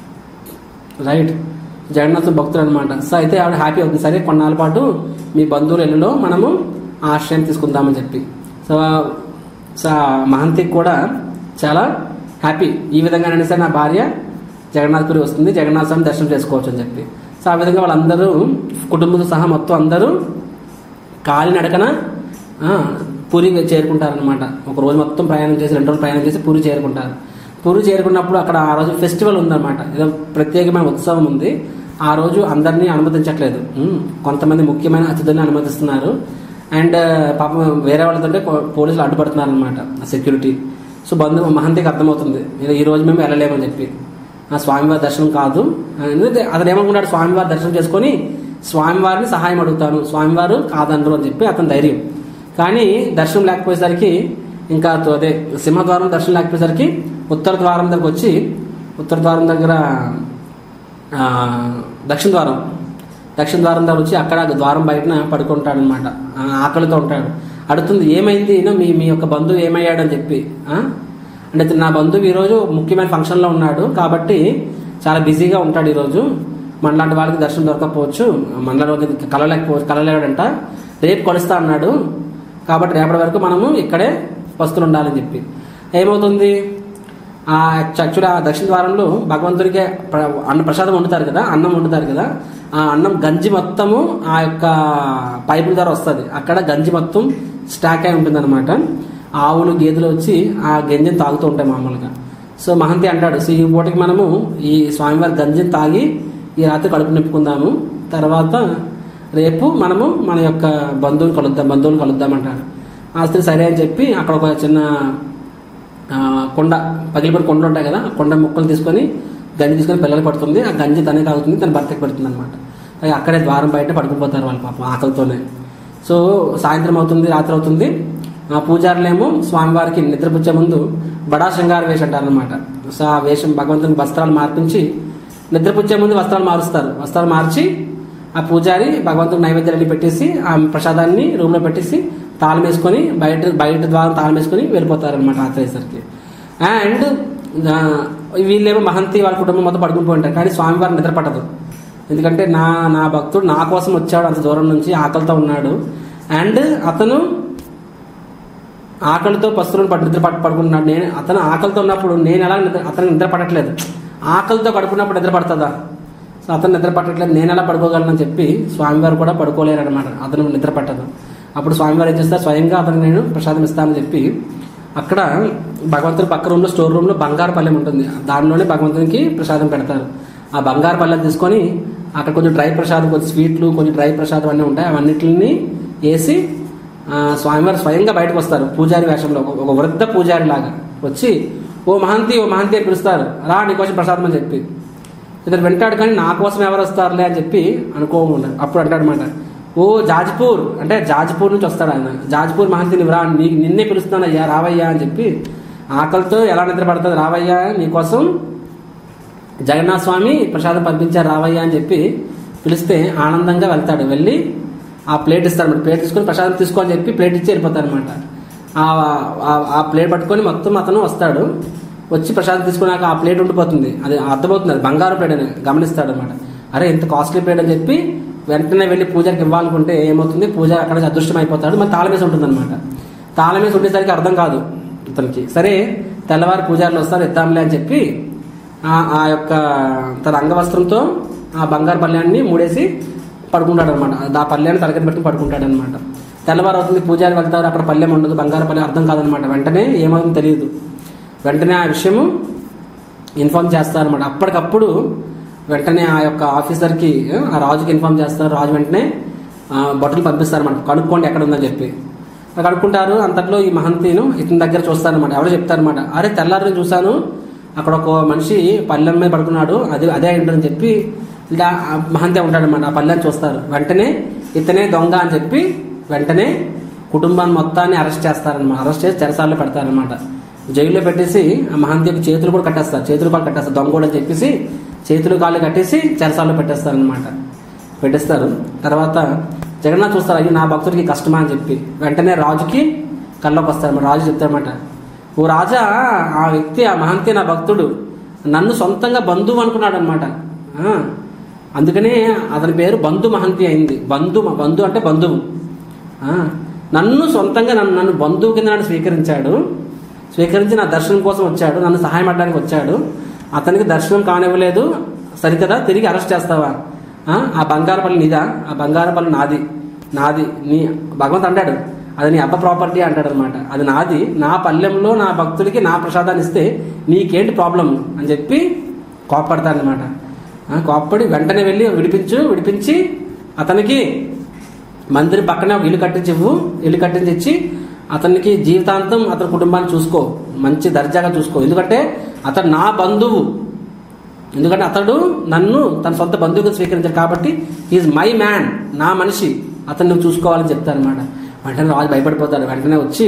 రైట్ జగన్నాథ్ భక్తుడు అనమాట సో అయితే ఆవిడ హ్యాపీ అవుతుంది సరే కొన్నాళ్ళ పాటు మీ బంధువుల ఇళ్ళలో మనము ఆశ్రయం తీసుకుందామని చెప్పి సో సో ఆ మహంతికి కూడా చాలా హ్యాపీ ఈ విధంగానే సరే నా భార్య జగన్నాథ్పురి వస్తుంది జగన్నాథ స్వామి దర్శనం చేసుకోవచ్చు అని చెప్పి సో ఆ విధంగా వాళ్ళందరూ కుటుంబంతో సహా మొత్తం అందరూ కాలినడకన ఆ, పూరి చేరుకుంటారనమాట ఒక రోజు మొత్తం ప్రయాణం చేసి రెండు రోజులు ప్రయాణం చేసి పూరి చేరుకుంటారు పూరి చేరుకున్నప్పుడు అక్కడ ఆ రోజు ఫెస్టివల్ ఉందన్నమాట ఏదో ప్రత్యేకమైన ఉత్సవం ఉంది ఆ రోజు అందరినీ అనుమతించట్లేదు ఉమ్, కొంతమంది ముఖ్యమైన అతిథుల్ని అనుమతిస్తున్నారు అండ్ పాపం వేరే వాళ్ళతో పోలీసులు అడ్డుపడుతున్నారు అనమాట సెక్యూరిటీ సో బంధు మహంతికి అర్థమవుతుంది "ఇలా ఈ రోజు మేము వెళ్ళలేమని చెప్పి ఆ స్వామివారి దర్శనం కాదు ఎందుకంటే అతను ఏమనుకున్నాడు స్వామివారి దర్శనం చేసుకొని స్వామివారిని సహాయం అడుగుతాను స్వామివారు కాదనరు అని చెప్పి అతని ధైర్యం కానీ దర్శనం లేకపోయేసరికి ఇంకా తో- అదే సింహద్వారం దర్శనం లేకపోయేసరికి ఉత్తర ద్వారం దగ్గరకు వచ్చి ఉత్తర ద్వారం దగ్గర ఆ, దక్షిణ ద్వారం దక్షిణ ద్వారం దగ్గర వచ్చి అక్కడ ద్వారం బయటన పడుకుంటాడు అనమాట ఆకలితో ఉంటాడు అడుగుతుంది ఏమైంది ఈయన మీ మీ యొక్క బంధువు ఏమయ్యాడు అని చెప్పి ఆ? అంటే ఇతను నా బంధువు ఈరోజు ముఖ్యమైన ఫంక్షన్లో ఉన్నాడు కాబట్టి చాలా బిజీగా ఉంటాడు ఈరోజు మనలాంటి వాళ్ళకి దర్శనం దొరకకపోవచ్చు మనలో కలలేకపోవచ్చు కలలేడంట రేపు కలుస్తా అన్నాడు కాబట్టి రేపటి వరకు మనము ఇక్కడే వస్తులు ఉండాలని చెప్పి ఏమవుతుంది ఆ యాక్చువల్లీ ఆ దక్షిణ ద్వారంలో భగవంతుడికి ప్ర- అన్న ప్రసాదం వండుతారు కదా అన్నం వండుతారు కదా ఆ అన్నం గంజి మొత్తము ఆ యొక్క పైపుల ద్వారా వస్తుంది అక్కడ గంజి మొత్తం స్టాక్ అయి ఉంటుంది అనమాట ఆవులు గేదెలు వచ్చి ఆ గంజిని తాగుతూ ఉంటాయి మామూలుగా సో మహంతి అంటాడు సో ఈ పూటకి మనము ఈ స్వామివారి గంజిని తాగి ఈ రాత్రి కడుపు నింపుకుందాము తర్వాత రేపు మనము మన యొక్క బంధువులు కలుద్దాం బంధువులు కలుద్దాం అంటారు ఆ స్త్రీ సరే అని చెప్పి అక్కడ ఒక చిన్న ఆ, కొండ పగిలిపడి కొండలు ఉంటాయి కదా ఆ కొండ ముక్కలు తీసుకొని గంజి తీసుకొని పిల్లలు పడుతుంది ఆ గంజి తనే తాగుతుంది తన భర్తకి పెడుతుంది అనమాట అక్కడే ద్వారం బయట పడుకుపోతారు వాళ్ళు పాపం ఆకలితోనే సో సాయంత్రం అవుతుంది రాత్రి అవుతుంది ఆ పూజారులేమో స్వామివారికి నిద్రపుచ్చే ముందు బడా శృంగార వేషం అంటారనమాట సో ఆ వేషం భగవంతుని వస్త్రాలు మార్పించి నిద్రపుచ్చే ముందు వస్త్రాలు మారుస్తారు వస్త్రాలు మార్చి ఆ పూజారి భగవంతుని నైవేద్యాన్ని పెట్టేసి ఆ ప్రసాదాన్ని రూమ్ లో పెట్టేసి తాళం వేసుకొని బయట బయట ద్వారం తాళం వేసుకొని వెళ్ళిపోతారు అనమాట రాత్రేసరికి అండ్ వీళ్ళేమో మహంతి వాళ్ళ కుటుంబం మొత్తం పడుకుని పోయి ఉంటారు కానీ స్వామివారి నిద్ర పట్టదు ఎందుకంటే నా నా భక్తుడు నా కోసం వచ్చాడు అంత దూరం నుంచి ఆకలితో ఉన్నాడు అండ్ అతను ఆకలితో పస్తులను పట్టు నిద్ర పట్టు పడుకుంటున్నాడు నేను అతను ఆకలితో ఉన్నప్పుడు నేను ఎలా నిద్ర అతను నిద్ర పట్టట్లేదు ఆకలితో పడుకున్నప్పుడు నిద్ర పడుతుందా సో అతను నిద్ర పట్టట్లేదు నేను ఎలా పడుకోగలను అని చెప్పి స్వామివారు కూడా పడుకోలేరు అనమాట అతను నిద్ర పట్టదు అప్పుడు స్వామివారు ఏం చేస్తారు స్వయంగా అతను నేను ప్రసాదం ఇస్తానని చెప్పి అక్కడ భగవంతుడి పక్క రూమ్ లో స్టోర్ రూమ్ లో బంగారు పల్లెం ఉంటుంది దానిలోనే భగవంతునికి ప్రసాదం పెడతారు ఆ బంగారు పల్లెం తీసుకొని అక్కడ కొంచెం డ్రై ప్రసాదం కొంచెం స్వీట్లు కొంచెం డ్రై ప్రసాదం అన్నీ ఉంటాయి అవన్నిటిని వేసి ఆ, స్వామివారు స్వయంగా బయటకు వస్తారు పూజారి వేషంలో ఒక- ఒక వృద్ధ పూజారి లాగా వచ్చి ఓ మహంతి ఓ మహంతి అని పిలుస్తారు రా నీకోసం ప్రసాదం అని చెప్పి ఇతను వింటాడు కానీ నా కోసం ఎవరు వస్తారులే అని చెప్పి అనుకోకుండా అప్పుడు అంటాడు అనమాట ఓ జాజ్పూర్ అంటే జాజ్పూర్ నుంచి వస్తాడు ఆయన జాజ్పూర్ మహంతిని రా నీకు నిన్నే పిలుస్తున్నాను అయ్యా రావయ్యా అని చెప్పి ఆకలితో ఎలా నిద్ర పడుతుంది రావయ్యా నీకోసం జగన్నాథ స్వామి ప్రసాదం పంపించారు రావయ్యా అని చెప్పి పిలిస్తే ఆనందంగా వెళ్తాడు వెళ్ళి ఆ ప్లేట్ ఇస్తాడు అనమాట ప్లేట్ తీసుకొని ప్రసాదం తీసుకో అని చెప్పి ప్లేట్ ఇచ్చి వెళ్ళిపోతాడు అనమాట ఆ ప్లేట్ పట్టుకొని మొత్తం అతను వస్తాడు వచ్చి ప్రసాదం తీసుకున్నాక ఆ ప్లేట్ ఉండిపోతుంది అది అర్థమవుతుంది అది బంగారు ప్లేట్ అని గమనిస్తాడు అనమాట అరే ఇంత కాస్ట్లీ ప్లేట్ అని చెప్పి వెంటనే వెళ్ళి పూజకి ఇవ్వాలనుకుంటే ఏమవుతుంది పూజ అక్కడ అదృష్టం అయిపోతాడు మరి తాళం వేసి ఉంటుంది అనమాట తాళం వేసి ఉండేసరికి అర్థం కాదు ఇతనికి సరే తెల్లవారు పూజారులు వస్తారు ఇద్దాంలే అని చెప్పి ఆ ఆ యొక్క తన అంగవస్త్రంతో ఆ బంగారు పళ్ళ్యాన్ని మూడేసి పడుకుంటాడు అనమాట ఆ పళ్ళ్యాన్ని తలకని పెట్టుకుని పడుకుంటాడు అనమాట తెల్లవారు అవుతుంది పూజారి వెళ్తారు అక్కడ పల్లెం ఉండదు బంగారు పల్లెం అర్థం కాదనమాట వెంటనే ఏమవుతుందో తెలియదు వెంటనే ఆ విషయము ఇన్ఫార్మ్ చేస్తారు అనమాట అప్పటికప్పుడు వెంటనే ఆ యొక్క ఆఫీసర్కి ఆ రాజుకి ఇన్ఫార్మ్ చేస్తారు రాజు వెంటనే ఆ, బట్టలు పంపిస్తారు అనమాట కనుక్కోండి ఎక్కడ ఉందని చెప్పి అక్కడ కనుక్కుంటారు అంతట్లో ఈ మహంతిను ఇతని దగ్గర చూస్తారనమాట ఎవరో చెప్తారనమాట అరే తెల్లారిని చూశాను అక్కడ ఒక మనిషి పల్లెం మీద పడుకున్నాడు అది అదే అయిందని చెప్పి ఇలా ఆ మహంతి ఉంటాడనమాట ఆ పల్లెని చూస్తారు వెంటనే ఇతనే దొంగ అని చెప్పి వెంటనే కుటుంబాన్ని మొత్తాన్ని అరెస్ట్ చేస్తారనమాట అరెస్ట్ చేసి చెరసాల్లో పెడతారనమాట జైల్లో పెట్టేసి ఆ మహంతి యొక్క చేతులు కూడా కట్టేస్తారు చేతులు కూడా కట్టేస్తారు దొంగ కూడా అని చెప్పేసి చేతులు కాళ్ళు కట్టేసి చెరసాల్లో పెట్టేస్తారనమాట పెట్టేస్తారు తర్వాత జగన్నాథ్ చూస్తారు అయ్యి నా భక్తుడికి కష్టమా అని చెప్పి వెంటనే రాజుకి కల్లోకి వస్తారు రాజు చెప్తారన్నమాట ఓ రాజా ఆ వ్యక్తి ఆ మహంతి నా భక్తుడు నన్ను సొంతంగా బంధువు అనుకున్నాడు అనమాట అందుకనే అతని పేరు బంధు మహంతి అయింది బంధు బంధు అంటే బంధువు ఆ, నన్ను సొంతంగా నన్ను నన్ను బంధువు కింద నన్ను స్వీకరించాడు స్వీకరించి నా దర్శనం కోసం వచ్చాడు నన్ను సహాయం పడడానికి వచ్చాడు అతనికి దర్శనం కానివ్వలేదు సరికదా తిరిగి అరెస్ట్ చేస్తావా ఆ, ఆ బంగారపల్లి నీదా ఆ బంగారపల్లి నాది నాది నీ భగవంత్ అంటాడు అది నీ అబ్బ ప్రాపర్టీ అంటాడు అనమాట అది నాది నా పల్లెంలో నా భక్తుడికి నా ప్రసాదాన్ని ఇస్తే నీకేంటి ప్రాబ్లం అని చెప్పి కోప్పడతాడనమాట ఆ, కోప్పడి వెంటనే వెళ్ళి విడిపించు విడిపించి అతనికి మందిరం పక్కనే ఒక ఇల్లు కట్టించి ఇవ్వు ఇల్లు కట్టించి ఇచ్చి అతనికి జీవితాంతం అతని కుటుంబాన్ని చూసుకో మంచి దర్జాగా చూసుకో ఎందుకంటే అతడు నా బంధువు ఎందుకంటే అతడు నన్ను తన సొంత బంధువుగా స్వీకరించాడు కాబట్టి ఈజ్ మై మ్యాన్ నా మనిషి అతను నువ్వు చూసుకోవాలని చెప్తారనమాట వెంటనే రాజు భయపడిపోతాడు వెంటనే వచ్చి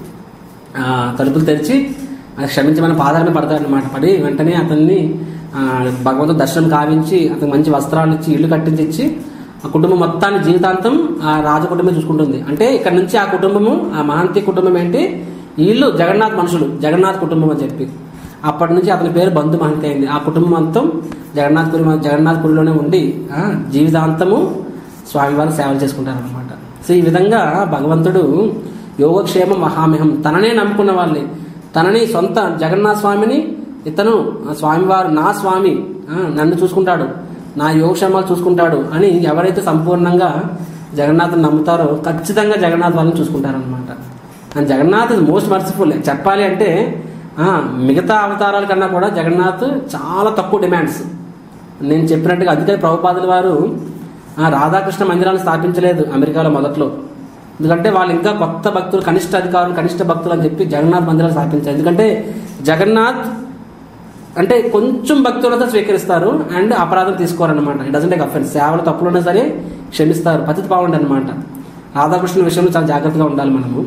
ఆ, తలుపులు తెరిచి ఆ, క్షమించమని పాదాల మీద పడతాడనమాట పడి వెంటనే అతన్ని ఆ, భగవంతుడు దర్శనం కావించి అతనికి మంచి వస్త్రాలు ఇచ్చి ఇల్లు కట్టించి ఇచ్చి ఆ కుటుంబం మొత్తాన్ని జీవితాంతం ఆ రాజ కుటుంబం చూసుకుంటుంది అంటే ఇక్కడ నుంచి ఆ కుటుంబము ఆ మహంతి కుటుంబం ఏంటి వీళ్ళు జగన్నాథ్ మనుషులు జగన్నాథ్ కుటుంబం అని చెప్పి అప్పటి నుంచి అతని పేరు బంధు మహంతి అయింది ఆ కుటుంబం మొత్తం జగన్నాథ్ పురి జగన్నాథ్ పురిలోనే ఉండి ఆ, జీవితాంతము స్వామివారి సేవలు చేసుకుంటారనమాట సో ఈ విధంగా భగవంతుడు యోగక్షేమ మహామహం తననే నమ్ముకున్న వాళ్ళని తనని సొంత జగన్నాథ స్వామిని ఇతను ఆ స్వామివారు నా స్వామి ఆ, నన్ను చూసుకుంటాడు నా యోగక్షేమాలు చూసుకుంటాడు అని ఎవరైతే సంపూర్ణంగా జగన్నాథ్ని నమ్ముతారో ఖచ్చితంగా జగన్నాథ్ వాళ్ళని చూసుకుంటారనమాట and Jagannath is most merciful చెప్పాలి అంటే ఆ, మిగతా అవతారాల కన్నా కూడా జగన్నాథ్ చాలా తక్కువ డిమాండ్స్ నేను చెప్పినట్టుగా అందుకని ప్రభుపాదుల వారు ఆ, రాధాకృష్ణ మందిరాన్ని స్థాపించలేదు అమెరికాలో మొదట్లో ఎందుకంటే వాళ్ళు ఇంకా కొత్త భక్తులు కనిష్ట అధికారులు కనిష్ట భక్తులు అని చెప్పి జగన్నాథ్ మందిరాలు స్థాపించారు ఎందుకంటే జగన్నాథ్ అంటే కొంచెం భక్తులతో స్వీకరిస్తారు అండ్ అపరాధం తీసుకోరన్నమాట ఇట్ డజంట్ టేక్ అఫెన్స్ సేవలు తప్పులున్నా సరే క్షమిస్తారు పతిత బాగుండి అనమాట రాధాకృష్ణ విషయంలో చాలా జాగ్రత్తగా ఉండాలి మనము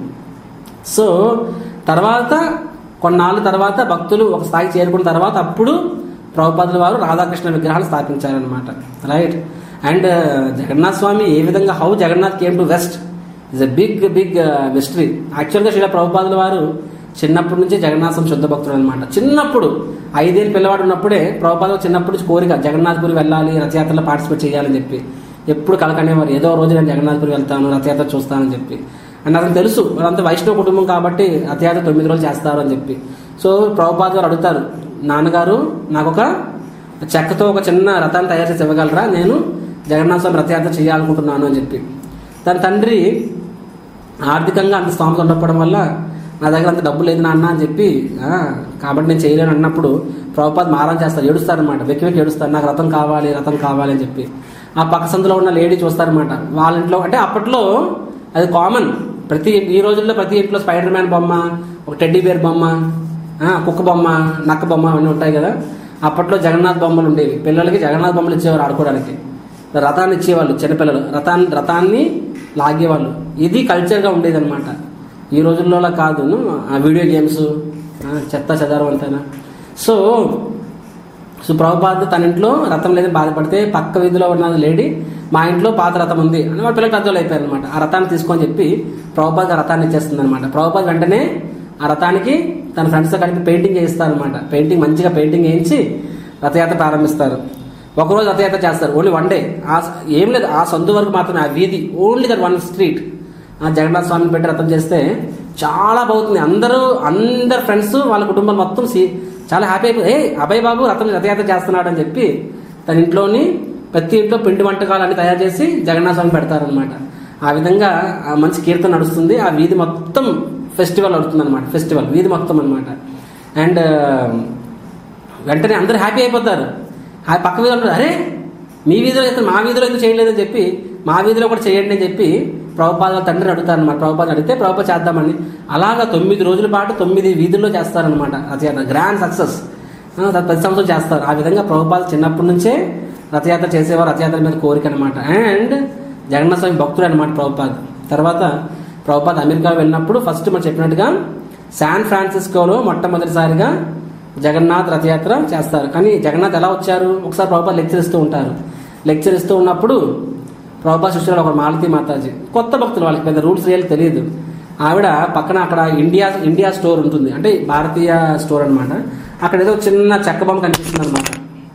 సో తర్వాత కొన్నాళ్ళ తర్వాత భక్తులు ఒక స్థాయి చేరుకున్న తర్వాత అప్పుడు ప్రభుపాదుల వారు రాధాకృష్ణ విగ్రహాలు స్థాపించారనమాట రైట్ అండ్ జగన్నాథ్ స్వామి ఏ విధంగా how Jagannath came to west is a big big mystery యాక్చువల్గా శ్రీల ప్రభుపాదుల వారు చిన్నప్పటి నుంచి జగన్నాథం శుద్ధ భక్తుడు అనమాట చిన్నప్పుడు ఐదేళ్ళు పిల్లవాడు ఉన్నప్పుడే ప్రభుపాద చిన్నప్పుడు నుంచి కోరిక జగన్నాథ్పురి వెళ్ళాలి రథయాత్రలో పార్టిసిపేట్ చేయాలని చెప్పి ఎప్పుడు కలకనేవారు ఏదో రోజు నేను జగన్నాథ్పురి వెళ్తాను రథయాత్ర చూస్తానని చెప్పి అండ్ అతను తెలుసు వాళ్ళంతా వైష్ణవ కుటుంబం కాబట్టి రథయాత్ర తొమ్మిది రోజులు చేస్తారు అని చెప్పి సో ప్రభుపాద గారు అడుగుతారు నాన్నగారు నాకు ఒక చెక్కతో ఒక చిన్న రథాన్ని తయారు చేసి ఇవ్వగలరా నేను జగన్నాథ స్వామి రథయాత్ర చేయాలనుకుంటున్నాను అని చెప్పి తన తండ్రి ఆర్థికంగా అంత స్థామత ఉండకపోవడం వల్ల నా దగ్గర అంత డబ్బు లేదు నాన్న అని చెప్పి "ఆ, కాబట్టి నేను చేయలేను అన్నప్పుడు ప్రభుపాద్ మారం చేస్తారు ఏడుస్తారనమాట వెక్కి వెక్కి ఏడుస్తారు నాకు రథం కావాలి రథం కావాలి అని చెప్పి ఆ పక్క సందులో ఉన్న లేడీ చూస్తారనమాట వాళ్ళ ఇంట్లో అంటే అప్పట్లో అది కామన్ ప్రతి ఈ రోజుల్లో ప్రతి ఇంట్లో స్పైడర్ మ్యాన్ బొమ్మ ఒక టెడ్డీ బేర్ బొమ్మ ఆ, కుక్క బొమ్మ నక్క బొమ్మ అవన్నీ ఉంటాయి కదా అప్పట్లో జగన్నాథ్ బొమ్మలు ఉండేవి పిల్లలకి జగన్నాథ్ బొమ్మలు ఇచ్చేవారు ఆడుకోవడానికి రథాన్ని ఇచ్చేవాళ్ళు చిన్నపిల్లలు రథాన్ని రథాన్ని లాగేవాళ్ళు ఇది కల్చర్గా ఉండేది అనమాట ఈ రోజుల్లో అలా కాదు ఆ వీడియో గేమ్స్ ఆ, చెత్త చెదారం అంతేనా సో సో ప్రభుపాద్ తన ఇంట్లో రథం లేదని బాధపడితే పక్క వీధిలో ఉన్న లేడీ మా ఇంట్లో పాత రథం ఉంది అని వాళ్ళ పిల్లలు పెద్దలు అయిపోయారు అనమాట ఆ రథాన్ని తీసుకొని చెప్పి ప్రభుపాద్ ఆ రథాన్ని ఇచ్చేస్తుంది అనమాట ప్రభుపాద్ వెంటనే ఆ రథానికి తన ఫ్రెండ్స్తో కలిపి పెయింటింగ్ చేయిస్తారనమాట పెయింటింగ్ మంచిగా పెయింటింగ్ వేయించి రథయాత్ర ప్రారంభిస్తారు ఒకరోజు రథయాత్ర చేస్తారు ఓన్లీ వన్ డే ఆ ఏం లేదు ఆ సొంత వరకు మాత్రమే ఆ వీధి ఓన్లీ దట్ వన్ స్ట్రీట్ ఆ జగన్నాథ్ స్వామిని పెట్టి రథం చేస్తే చాలా బాగుంది అందరూ అందరు ఫ్రెండ్స్ వాళ్ళ కుటుంబం మొత్తం సి- చాలా హ్యాపీ అయిపోయి ఏ అభయ్ బాబు రథం రథయాత్ర చేస్తున్నాడు అని చెప్పి తన ఇంట్లోని ప్రతి ఇంట్లో పిండి వంటకాలు అన్ని తయారు చేసి జగన్నాథ్ స్వామి పెడతారనమాట ఆ విధంగా ఆ మంచి కీర్తన నడుస్తుంది ఆ వీధి మొత్తం ఫెస్టివల్ నడుస్తుంది అనమాట ఫెస్టివల్ వీధి మొత్తం అనమాట అండ్ వెంటనే అందరూ హ్యాపీ అయిపోతారు ఆ పక్క వీధిలో ఉంటారు అరే మీ వీధిలో అయితే మా వీధిలో ఎందుకు చేయలేదని చెప్పి మా వీధిలో కూడా చేయండి అని చెప్పి ప్రభుపాద వాళ్ళ తండ్రిని అడుగుతారు అనమాట ప్రభుపాద అడిగితే ప్రభుపాద చేద్దామని అలాగా తొమ్మిది రోజుల పాటు తొమ్మిది వీధుల్లో చేస్తారనమాట రథయాత్ర గ్రాండ్ సక్సెస్ ప్రతి సంవత్సరం చేస్తారు ఆ విధంగా ప్రభుపాద చిన్నప్పటి నుంచే రథయాత్ర చేసేవారు రథయాత్ర మీద కోరిక అనమాట అండ్ జగన్నాథ స్వామి భక్తుడు అనమాట ప్రభుపాద్ తర్వాత ప్రభుపాద్ అమెరికా వెళ్ళినప్పుడు ఫస్ట్ మనం చెప్పినట్టుగా శాన్ ఫ్రాన్సిస్కోలో మొట్టమొదటిసారిగా జగన్నాథ్ రథయాత్ర చేస్తారు కానీ జగన్నాథ్ ఎలా వచ్చారు ఒకసారి ప్రభుపాద్ లెక్చర్ ఇస్తూ ఉంటారు లెక్చర్ ఇస్తూ ఉన్నప్పుడు ప్రభుపాద్ శిష్యులు ఒక మాలతీ మాతాజీ కొత్త భక్తులు వాళ్ళకి పెద్ద రూల్స్ రియల్ తెలియదు ఆవిడ పక్కన అక్కడ ఇండియా ఇండియా స్టోర్ ఉంటుంది అంటే భారతీయ స్టోర్ అన్నమాట అక్కడ ఏదో చిన్న చెక్క బొమ్మ కనిపిస్తుంది అనమాట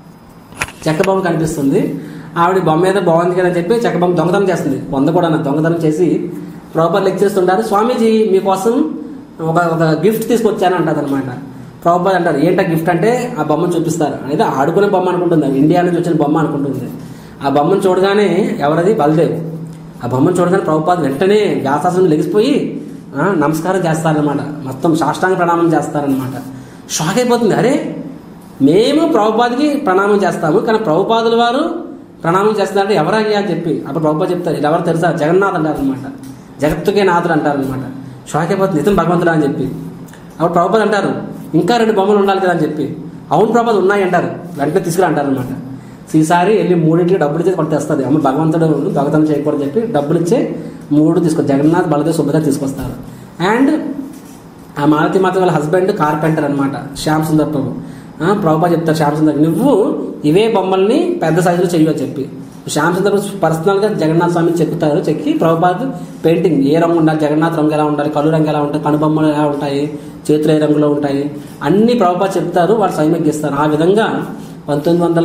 చెక్క బొమ్మ కనిపిస్తుంది ఆవిడ బొమ్మ ఏదో బాగుంది కదా అని చెప్పి చెక్క బొమ్మ దొంగతనం చేస్తుంది వంద కూడా దొంగతనం చేసి ప్రాపర్ లెక్చర్స్తుంటారు స్వామీజీ మీకోసం ఒక ఒక గిఫ్ట్ తీసుకొచ్చాను అంటారు అనమాట ప్రాపర్ అంటారు ఏంటా గిఫ్ట్ అంటే ఆ బొమ్మను చూపిస్తారు అనేది ఆడుకునే బొమ్మ అనుకుంటుంది అది ఇండియా నుంచి వచ్చిన బొమ్మ అనుకుంటుంది ఆ బొమ్మను చూడగానే ఎవరది బలదేవ్ ఆ బొమ్మను చూడగానే ప్రభుపాద్ వెంటనే వ్యాసాసనం లెగిసిపోయి ఆ, నమస్కారం చేస్తారనమాట మొత్తం సాష్టాంగ ప్రణామం చేస్తారనమాట షాక్ అయిపోతుంది అరే మేము ప్రభుపాదికి ప్రణామం చేస్తాము కానీ ప్రభుపాదుల వారు ప్రణామం చేస్తారంటే ఎవరయ్యా అని చెప్పి అప్పుడు ప్రభుపాద్ చెప్తారు ఇది ఎవరు తెలుసా జగన్నాథ్ అంటారు అనమాట జగత్తుకే నాథుడు అంటారు అనమాట షాక్ అయిపోతుంది ఇతను భగవంతుడు అని చెప్పి అప్పుడు ప్రభుపాద్ అంటారు ఇంకా రెండు బొమ్మలు ఉండాలి కదా అని చెప్పి అవును ప్రభుపాద్ ఉన్నాయి అంటారు వెంటనే తీసుకురా అంటారు అనమాట ఈసారి వెళ్ళి మూడింటికి డబ్బులు ఇచ్చి కొట్టి తెస్తుంది అమ్మ భగవంతుడు దొంగతనం చేయకూడదు చెప్పి డబ్బులు ఇచ్చే మూడు తీసుకొ జగన్నాథ్ బలదేవ్ సుభద్ర తీసుకొస్తారు అండ్ ఆ మాలతి మాత వాళ్ళ హస్బెండ్ కార్పెంటర్ అనమాట శ్యామ్ సుందర్ ప్రభు ఆ, ప్రభుపా చెప్తారు శ్యామ్ సుందర్ నువ్వు ఇవే బొమ్మల్ని పెద్ద సైజులో చెయ్యు అని చెప్పి శ్యామ్ సుందర్ పర్సనల్ గా జగన్నాథ్ స్వామి చెక్కుతారు చెక్కి ప్రభుపాద్ పెయింటింగ్ ఏ రంగు ఉండాలి జగన్నాథ్ రంగు ఎలా ఉండాలి కళ్ళు రంగు ఎలా ఉంటాయి కనుబొమ్మలు ఎలా ఉంటాయి చేతులు ఏ రంగులో ఉంటాయి అన్ని ప్రభుపాద్ చెప్తారు వాళ్ళు స్వయం గీస్తారు ఆ విధంగా పంతొమ్మిది వందల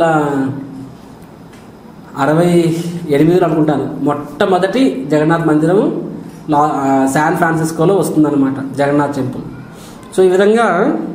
అరవై ఎనిమిదిలో అనుకుంటాను మొట్టమొదటి జగన్నాథ్ మందిరం లా ఆ, శాన్ ఫ్రాన్సిస్కోలో వస్తుందన్నమాట జగన్నాథ్ టెంపుల్ సో ఈ విధంగా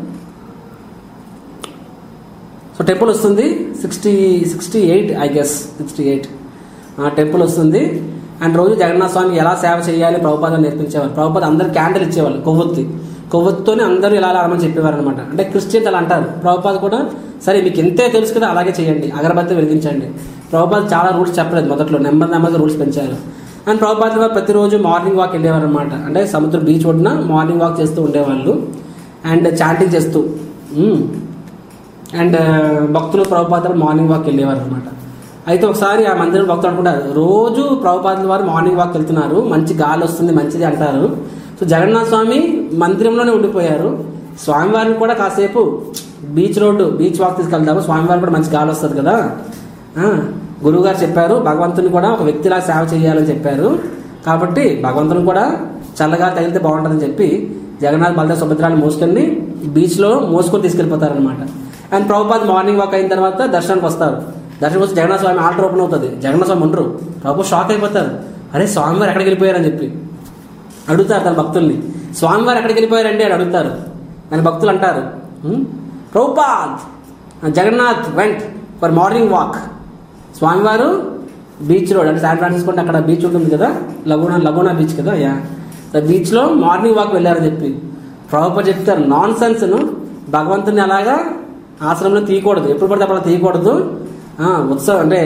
సో టెంపుల్ వస్తుంది sixty sixty eight I guess sixty eight temple వస్తుంది అండ్ రోజు జగన్నాథ స్వామి ఎలా సేవ చేయాలి ప్రభుపాద నేర్పించేవారు ప్రభుపాద అందరు క్యాండిల్ ఇచ్చేవాళ్ళు కొవ్వొత్తి కొవ్వొత్తితోనే అందరూ ఇలా రామని చెప్పేవారు అనమాట అంటే క్రిస్టియన్స్ అలా అంటారు ప్రభుపాద కూడా సరే మీకు ఎంతే తెలుసు కదా అలాగే చేయండి అగరబత్తి వెలిగించండి ప్రభుపాద చాలా రూల్స్ చెప్పలేదు మొదట్లో నెమ్మది నెమ్మది రూల్స్ పెంచారు అండ్ ప్రభుపాద వారు ప్రతిరోజు మార్నింగ్ వాక్ వెళ్ళేవారు అనమాట అంటే సముద్ర బీచ్ ఒడ్డున మార్నింగ్ వాక్ చేస్తూ ఉండేవాళ్ళు అండ్ చాంటింగ్ చేస్తూ మ్మ్. అండ్ భక్తులు ప్రభుపాద మార్నింగ్ వాక్ వెళ్ళేవారు అనమాట అయితే ఒకసారి ఆ మందిరం భక్తులు అనుకుంటారు రోజు ప్రభుపాదుల వారు మార్నింగ్ వాక్ వెళ్తున్నారు మంచి గాలి వస్తుంది మంచిది అంటారు సో జగన్నాథ స్వామి మందిరంలోనే ఉండిపోయారు స్వామివారిని కూడా కాసేపు బీచ్ రోడ్డు బీచ్ వాక్ తీసుకెళ్తాము స్వామివారికి కూడా మంచి గాలి వస్తుంది కదా ఆ, గురువు గారు చెప్పారు భగవంతుని కూడా ఒక వ్యక్తిలా సేవ చేయాలని చెప్పారు కాబట్టి భగవంతుని కూడా చల్లగా తగిలితే బాగుంటుందని చెప్పి జగన్నాథ్ బలదేవ్ సుభద్రాన్ని మోసుకొని బీచ్లో మోసుకొని తీసుకెళ్ళిపోతారనమాట అండ్ ప్రభుపాద్ మార్నింగ్ వాక్ అయిన తర్వాత దర్శనానికి వస్తారు దర్శనం వచ్చి జగన్నాథ స్వామి ఆల్టర్ ఓపెన్ అవుతుంది జగన్నాథ స్వామి ఉండరు ప్రభు షాక్ అయిపోతారు అరే స్వామివారు ఎక్కడికి వెళ్ళిపోయారని చెప్పి అడుగుతారు తన భక్తుల్ని స్వామివారు ఎక్కడికి వెళ్ళిపోయారండి అని అడుగుతారు అని భక్తులు అంటారు "hmm, Prabhupad Jagannath went for morning walk స్వామివారు బీచ్ రోడ్ అంటే శాన్ ఫ్రాన్సిస్కో అంటే అక్కడ బీచ్ ఉంటుంది కదా లగూనా లగూనా బీచ్ కదా యా బీచ్లో మార్నింగ్ వాక్ వెళ్ళారని చెప్పి ప్రభుత్వ చెప్తారు నాన్ సెన్స్ను భగవంతుని అలాగా ఆశ్రమంలో తీయకూడదు ఎప్పుడు పడితే అప్పుడు తీయకూడదు ఆ, ఉత్సవం అంటే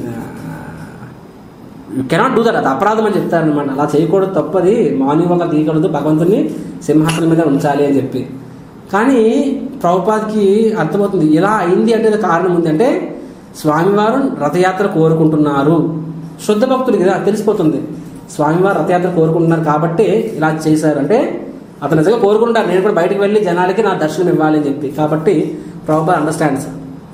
యూ కెనాట్ డూ దట్ అది అపరాధం అని చెప్తారనమాట అలా చేయకూడదు తప్పది మార్నింగ్ వల్ల తీయకూడదు భగవంతుని సింహాసనం మీద ఉంచాలి అని చెప్పి కానీ ప్రభుపాద్కి అర్థమవుతుంది ఇలా అయింది అంటే అది కారణం ఉంది అంటే స్వామివారు రథయాత్ర కోరుకుంటున్నారు శుద్ధ భక్తులు కదా తెలిసిపోతుంది స్వామివారు రథయాత్ర కోరుకుంటున్నారు కాబట్టి ఇలా చేశారు అంటే అతను నిజంగా కోరుకుంటారు నేను కూడా బయటకు వెళ్ళి జనాలకి నా దర్శనం ఇవ్వాలి అని చెప్పి కాబట్టి ప్రభుపాద్ అండర్స్టాండ్స్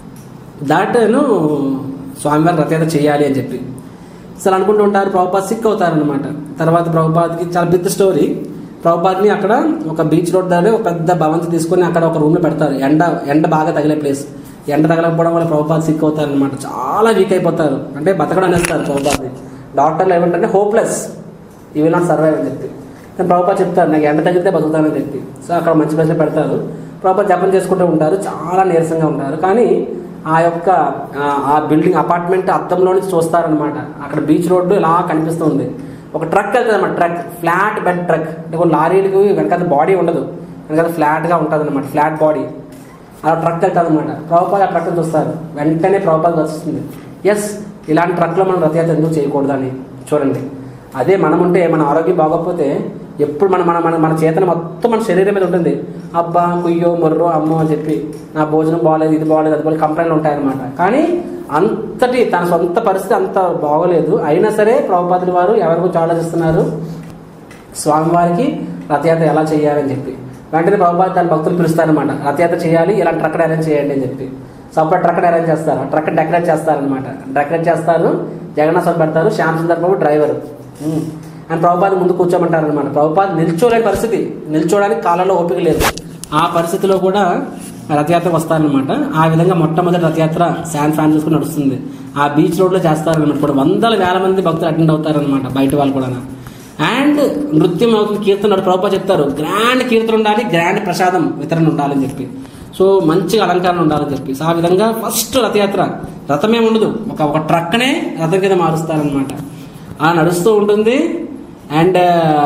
దాట్ ను స్వామివారి రథయాత్ర చేయాలి అని చెప్పి అసలు అనుకుంటూ ఉంటారు ప్రభుపాద్ సిక్ అవుతారనమాట తర్వాత ప్రభుపాద్కి చాలా పెద్ద స్టోరీ ప్రభుపాద్ని అక్కడ ఒక బీచ్ రోడ్ దగ్గర ఒక పెద్ద భవంతి తీసుకొని అక్కడ ఒక రూమ్లో పెడతారు ఎండ ఎండ బాగా తగిలే ప్లేస్ ఎండ తగలకపోవడం వల్ల ప్రభుపాద్ సిక్ అవుతారనమాట చాలా వీక్ అయిపోతారు అంటే బతకడం అనేస్తారు ప్రభుపాద్ని డాక్టర్లు ఏమంటారంటే హోప్లెస్ ఈ విల్ నాట్ సర్వైవ్ అని చెప్పి కానీ ప్రభుపాద్ చెప్తారు నాకు ఎండ తగిలితే బతుకుతానని చెప్పి సో అక్కడ మంచి ప్లేస్లో పెడతారు ప్రభుపాద్ జపం చేసుకుంటూ ఉంటారు చాలా నీరసంగా ఉంటారు కానీ ఆ యొక్క ఆ, ఆ బిల్డింగ్ అపార్ట్మెంట్ అద్దంలో నుంచి చూస్తారనమాట అక్కడ బీచ్ రోడ్డు ఇలా కనిపిస్తుంది ఒక ట్రక్ వెళ్తుంది అనమాట ట్రక్ ఫ్లాట్ బెడ్ ట్రక్ అంటే కొన్ని లారీలకు వెనకాల బాడీ ఉండదు వెనకాల ఫ్లాట్గా ఉంటుంది అనమాట ఫ్లాట్ బాడీ అలా ట్రక్ వెళ్తుంది అనమాట ప్రభుపాద ఆ ట్రక్ చూస్తారు వెంటనే ప్రభుపాద వస్తుంది ఎస్ ఇలాంటి ట్రక్లో మనం రథయాత్ర ఎందుకు చేయకూడదని చూడండి అదే మనం ఉంటే మన ఆరోగ్యం బాగోకపోతే ఎప్పుడు మన మన మన మన చేతన మొత్తం మన శరీరం మీద ఉంటుంది అబ్బా కుయ్యో మొర్రో అమ్మో అని చెప్పి నా భోజనం బాగలేదు ఇది బాగలేదు అది బాగలేదు కంప్లైంట్లు ఉంటాయన్నమాట కానీ అంతటి తన సొంత పరిస్థితి అంత బాగోలేదు అయినా సరే ప్రభుపాదులు వారు ఎవరి గురించి ఆలోచిస్తున్నారు స్వామివారికి రథయాత్ర ఎలా చేయాలని చెప్పి వెంటనే ప్రభుపాద తన భక్తులు పిలుస్తారనమాట రథయాత్ర చేయాలి ఇలాంటి ట్రక్ అరేంజ్ చేయండి అని చెప్పి సపరేట్ ట్రక్ అరేంజ్ చేస్తారు ఆ ట్రక్ డెకరేట్ చేస్తారనమాట డెకరేట్ చేస్తారు జగన్నాథ్ స్వామి పెడతారు శ్యామ్ సుందర్ బాబు డ్రైవర్ అండ్ ప్రభుపాద్ ముందు కూర్చోమంటారు అనమాట ప్రభుపాద్ నిల్చోలేని పరిస్థితి నిల్చోడానికి కాలంలో ఓపిక లేదు ఆ పరిస్థితిలో కూడా రథయాత్రకు వస్తారనమాట ఆ విధంగా మొట్టమొదటి రథయాత్ర శాన్ ఫ్రాన్సిస్కో నడుస్తుంది ఆ బీచ్ రోడ్ లో చేస్తారనమాట కూడా వందల వేల మంది భక్తులు అటెండ్ అవుతారనమాట బయట వాళ్ళు కూడా అండ్ నృత్యం అవుతుంది కీర్తన ప్రభుత్వ చెప్తారు గ్రాండ్ కీర్తన ఉండాలి గ్రాండ్ ప్రసాదం వితరణ ఉండాలని చెప్పి సో మంచి అలంకరణ ఉండాలని చెప్పి సో ఆ విధంగా ఫస్ట్ రథయాత్ర రథమే ఉండదు ఒక ఒక ట్రక్నే రథం కింద మారుస్తారనమాట ఆ నడుస్తూ ఉంటుంది అండ్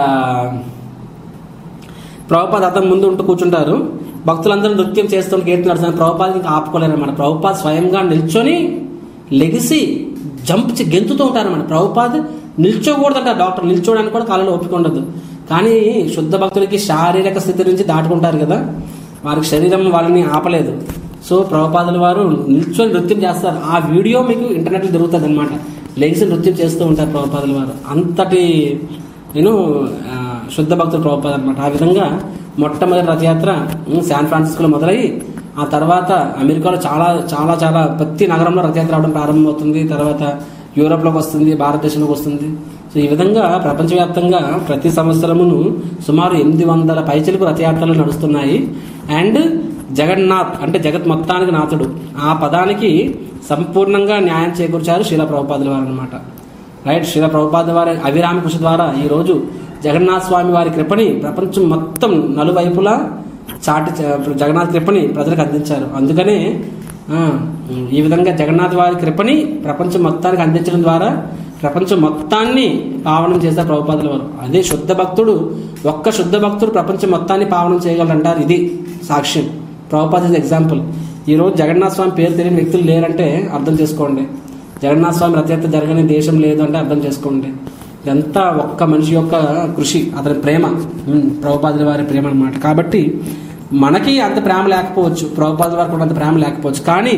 ప్రభుపాద్ రథం ముందు ఉంటూ కూర్చుంటారు భక్తులందరూ నృత్యం చేస్తూ కీర్తన నడుస్తున్నారు ప్రభుపాద్ ఇంకా ఆపుకోలేరు అనమాట ప్రభుపాద్ స్వయంగా నిల్చొని లెగిసి జంప్ చే- గెంతుతూ ఉంటారు అనమాట ప్రభుపాద్ నిల్చోకూడదంట డాక్టర్ నిల్చోడానికి కూడా కాలంలో ఓపిక ఉండదు కానీ శుద్ధ భక్తులకి శారీరక స్థితి నుంచి దాటుకుంటారు కదా వారికి శరీరం వాళ్ళని ఆపలేదు సో ప్రభుపాదుల వారు నిల్చొని నృత్యం చేస్తారు ఆ వీడియో మీకు ఇంటర్నెట్లో దొరుకుతుంది అనమాట లెగిసి నృత్యం చేస్తూ ఉంటారు ప్రభుపాదుల వారు అంతటి నేను శుద్ధ భక్తులు ప్రభుపాద అనమాట ఆ విధంగా మొట్టమొదటి రథయాత్ర ఉమ్, శాన్ ఫ్రాన్సిస్కోలో మొదలయ్యి ఆ తర్వాత అమెరికాలో చాలా చాలా చాలా ప్రతి నగరంలో రథయాత్ర అవడం ప్రారంభమవుతుంది తర్వాత యూరోప్లోకి వస్తుంది భారతదేశంలోకి వస్తుంది సో ఈ విధంగా ప్రపంచవ్యాప్తంగా ప్రతి సంవత్సరమును సుమారు ఎనిమిది వందల పైచలకు రథయాత్రలు నడుస్తున్నాయి అండ్ జగన్నాథ్ అంటే జగత్ మొత్తానికి నాథుడు ఆ పదానికి సంపూర్ణంగా న్యాయం చేకూర్చారు శీల ప్రభుపాదుల వారు అనమాట రైట్ శిల ప్రభుపాద వారి అవిరామ కృషి ద్వారా ఈ రోజు జగన్నాథ స్వామి వారి కృపని ప్రపంచం మొత్తం నలువైపులా చాటి జగన్నాథ్ కృపని ప్రజలకు అందించారు అందుకనే ఆ, ఈ విధంగా జగన్నాథ్ వారి కృపని ప్రపంచం మొత్తానికి అందించడం ద్వారా ప్రపంచం మొత్తాన్ని పావనం చేశారు ప్రభుపాదుల వారు అదే శుద్ధ భక్తుడు ఒక్క శుద్ధ భక్తుడు ప్రపంచం మొత్తాన్ని పావనం చేయగలరంటారు ఇది సాక్ష్యం ప్రభుపాద ఎగ్జాంపుల్ ఈ రోజు జగన్నాథ స్వామి పేరు తెలియని వ్యక్తులు లేరంటే అర్థం చేసుకోండి జగన్నాథ స్వామి రథయాత్ర జరగని దేశం లేదు అంటే అర్థం చేసుకోండి ఇదంతా ఒక్క మనిషి యొక్క కృషి అతని ప్రేమ ఉమ్, ప్రభుపాదుల వారి ప్రేమ అన్నమాట కాబట్టి మనకి అంత ప్రేమ లేకపోవచ్చు ప్రభుపాదుల వారికి కూడా అంత ప్రేమ లేకపోవచ్చు కానీ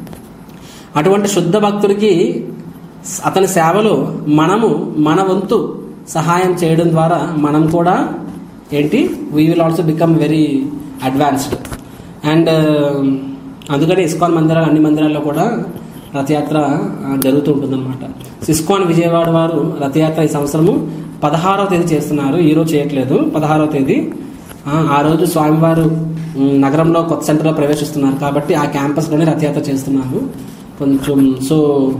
అటువంటి శుద్ధ భక్తుడికి అతని సేవలో మనము మన వంతు సహాయం చేయడం ద్వారా మనం కూడా ఏంటి we will also become very advanced and అందుకని ఇస్కాన్ మందిరాలు అన్ని మందిరాల్లో కూడా రథయాత్ర ఆ, జరుగుతూ ఉంటుందన్నమాట ఇస్కాన్ విజయవాడ వారు రథయాత్ర ఈ సంవత్సరము పదహారవ తేదీ చేస్తున్నారు ఈ రోజు చేయట్లేదు పదహారవ తేదీ ఆ, ఆ రోజు స్వామివారు ఉమ్, నగరంలో కొత్త సెంటర్లో ప్రవేశిస్తున్నారు కాబట్టి ఆ క్యాంపస్లోనే రథయాత్ర చేస్తున్నారు కొంచెం సో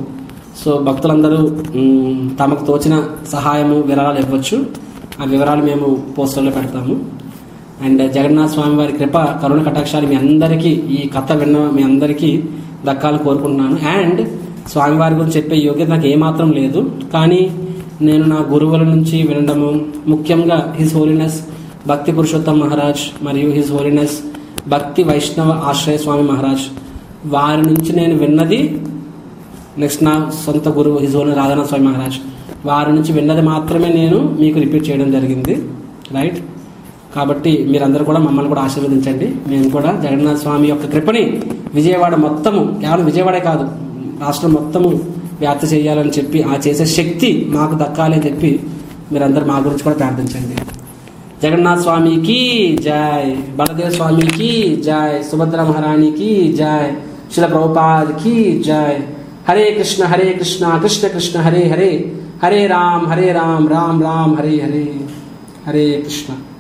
సో భక్తులందరూ ఉమ్, తమకు తోచిన సహాయము వివరాలు ఇవ్వచ్చు ఆ వివరాలు మేము పోస్టర్లో పెడతాము అండ్ జగన్నాథ స్వామి వారి కృప కరుణ కటాక్షాలు మీ అందరికీ ఈ కథ విన్న మీ అందరికీ దక్కాలని కోరుకుంటున్నాను అండ్ స్వామివారి గురించి చెప్పే యోగ్యత నాకు ఏమాత్రం లేదు కానీ నేను నా గురువుల నుంచి వినడము ముఖ్యంగా హిస్ హోలీనెస్ భక్తి పురుషోత్తం మహారాజ్ మరియు హిజ్ హోలీనెస్ భక్తి వైష్ణవ ఆశ్రయ స్వామి మహారాజ్ వారి నుంచి నేను విన్నది నెక్స్ట్ నా సొంత గురువు హిజ్ హోలీ రాధానాథ్ స్వామి మహారాజ్ వారి నుంచి విన్నది మాత్రమే నేను మీకు రిపీట్ చేయడం జరిగింది రైట్ కాబట్టి మీరందరూ కూడా మమ్మల్ని కూడా ఆశీర్వదించండి మేము కూడా జగన్నాథ స్వామి యొక్క కృపని విజయవాడ మొత్తము కేవలం విజయవాడే కాదు రాష్ట్రం మొత్తము వ్యాప్తి చేయాలని చెప్పి ఆ చేసే శక్తి మాకు దక్కాలి అని చెప్పి మీరందరూ మా గురించి కూడా ప్రార్థించండి జగన్నాథ్ స్వామికి జై బలదేవ స్వామికి జై సుభద్ర మహారాణికి జై శిల ప్రభుపాద్కి జై హరే కృష్ణ హరే కృష్ణ కృష్ణ కృష్ణ హరే హరే హరే రామ్ హరే రామ్ రామ్ రామ్ హరే హరే హరే కృష్ణ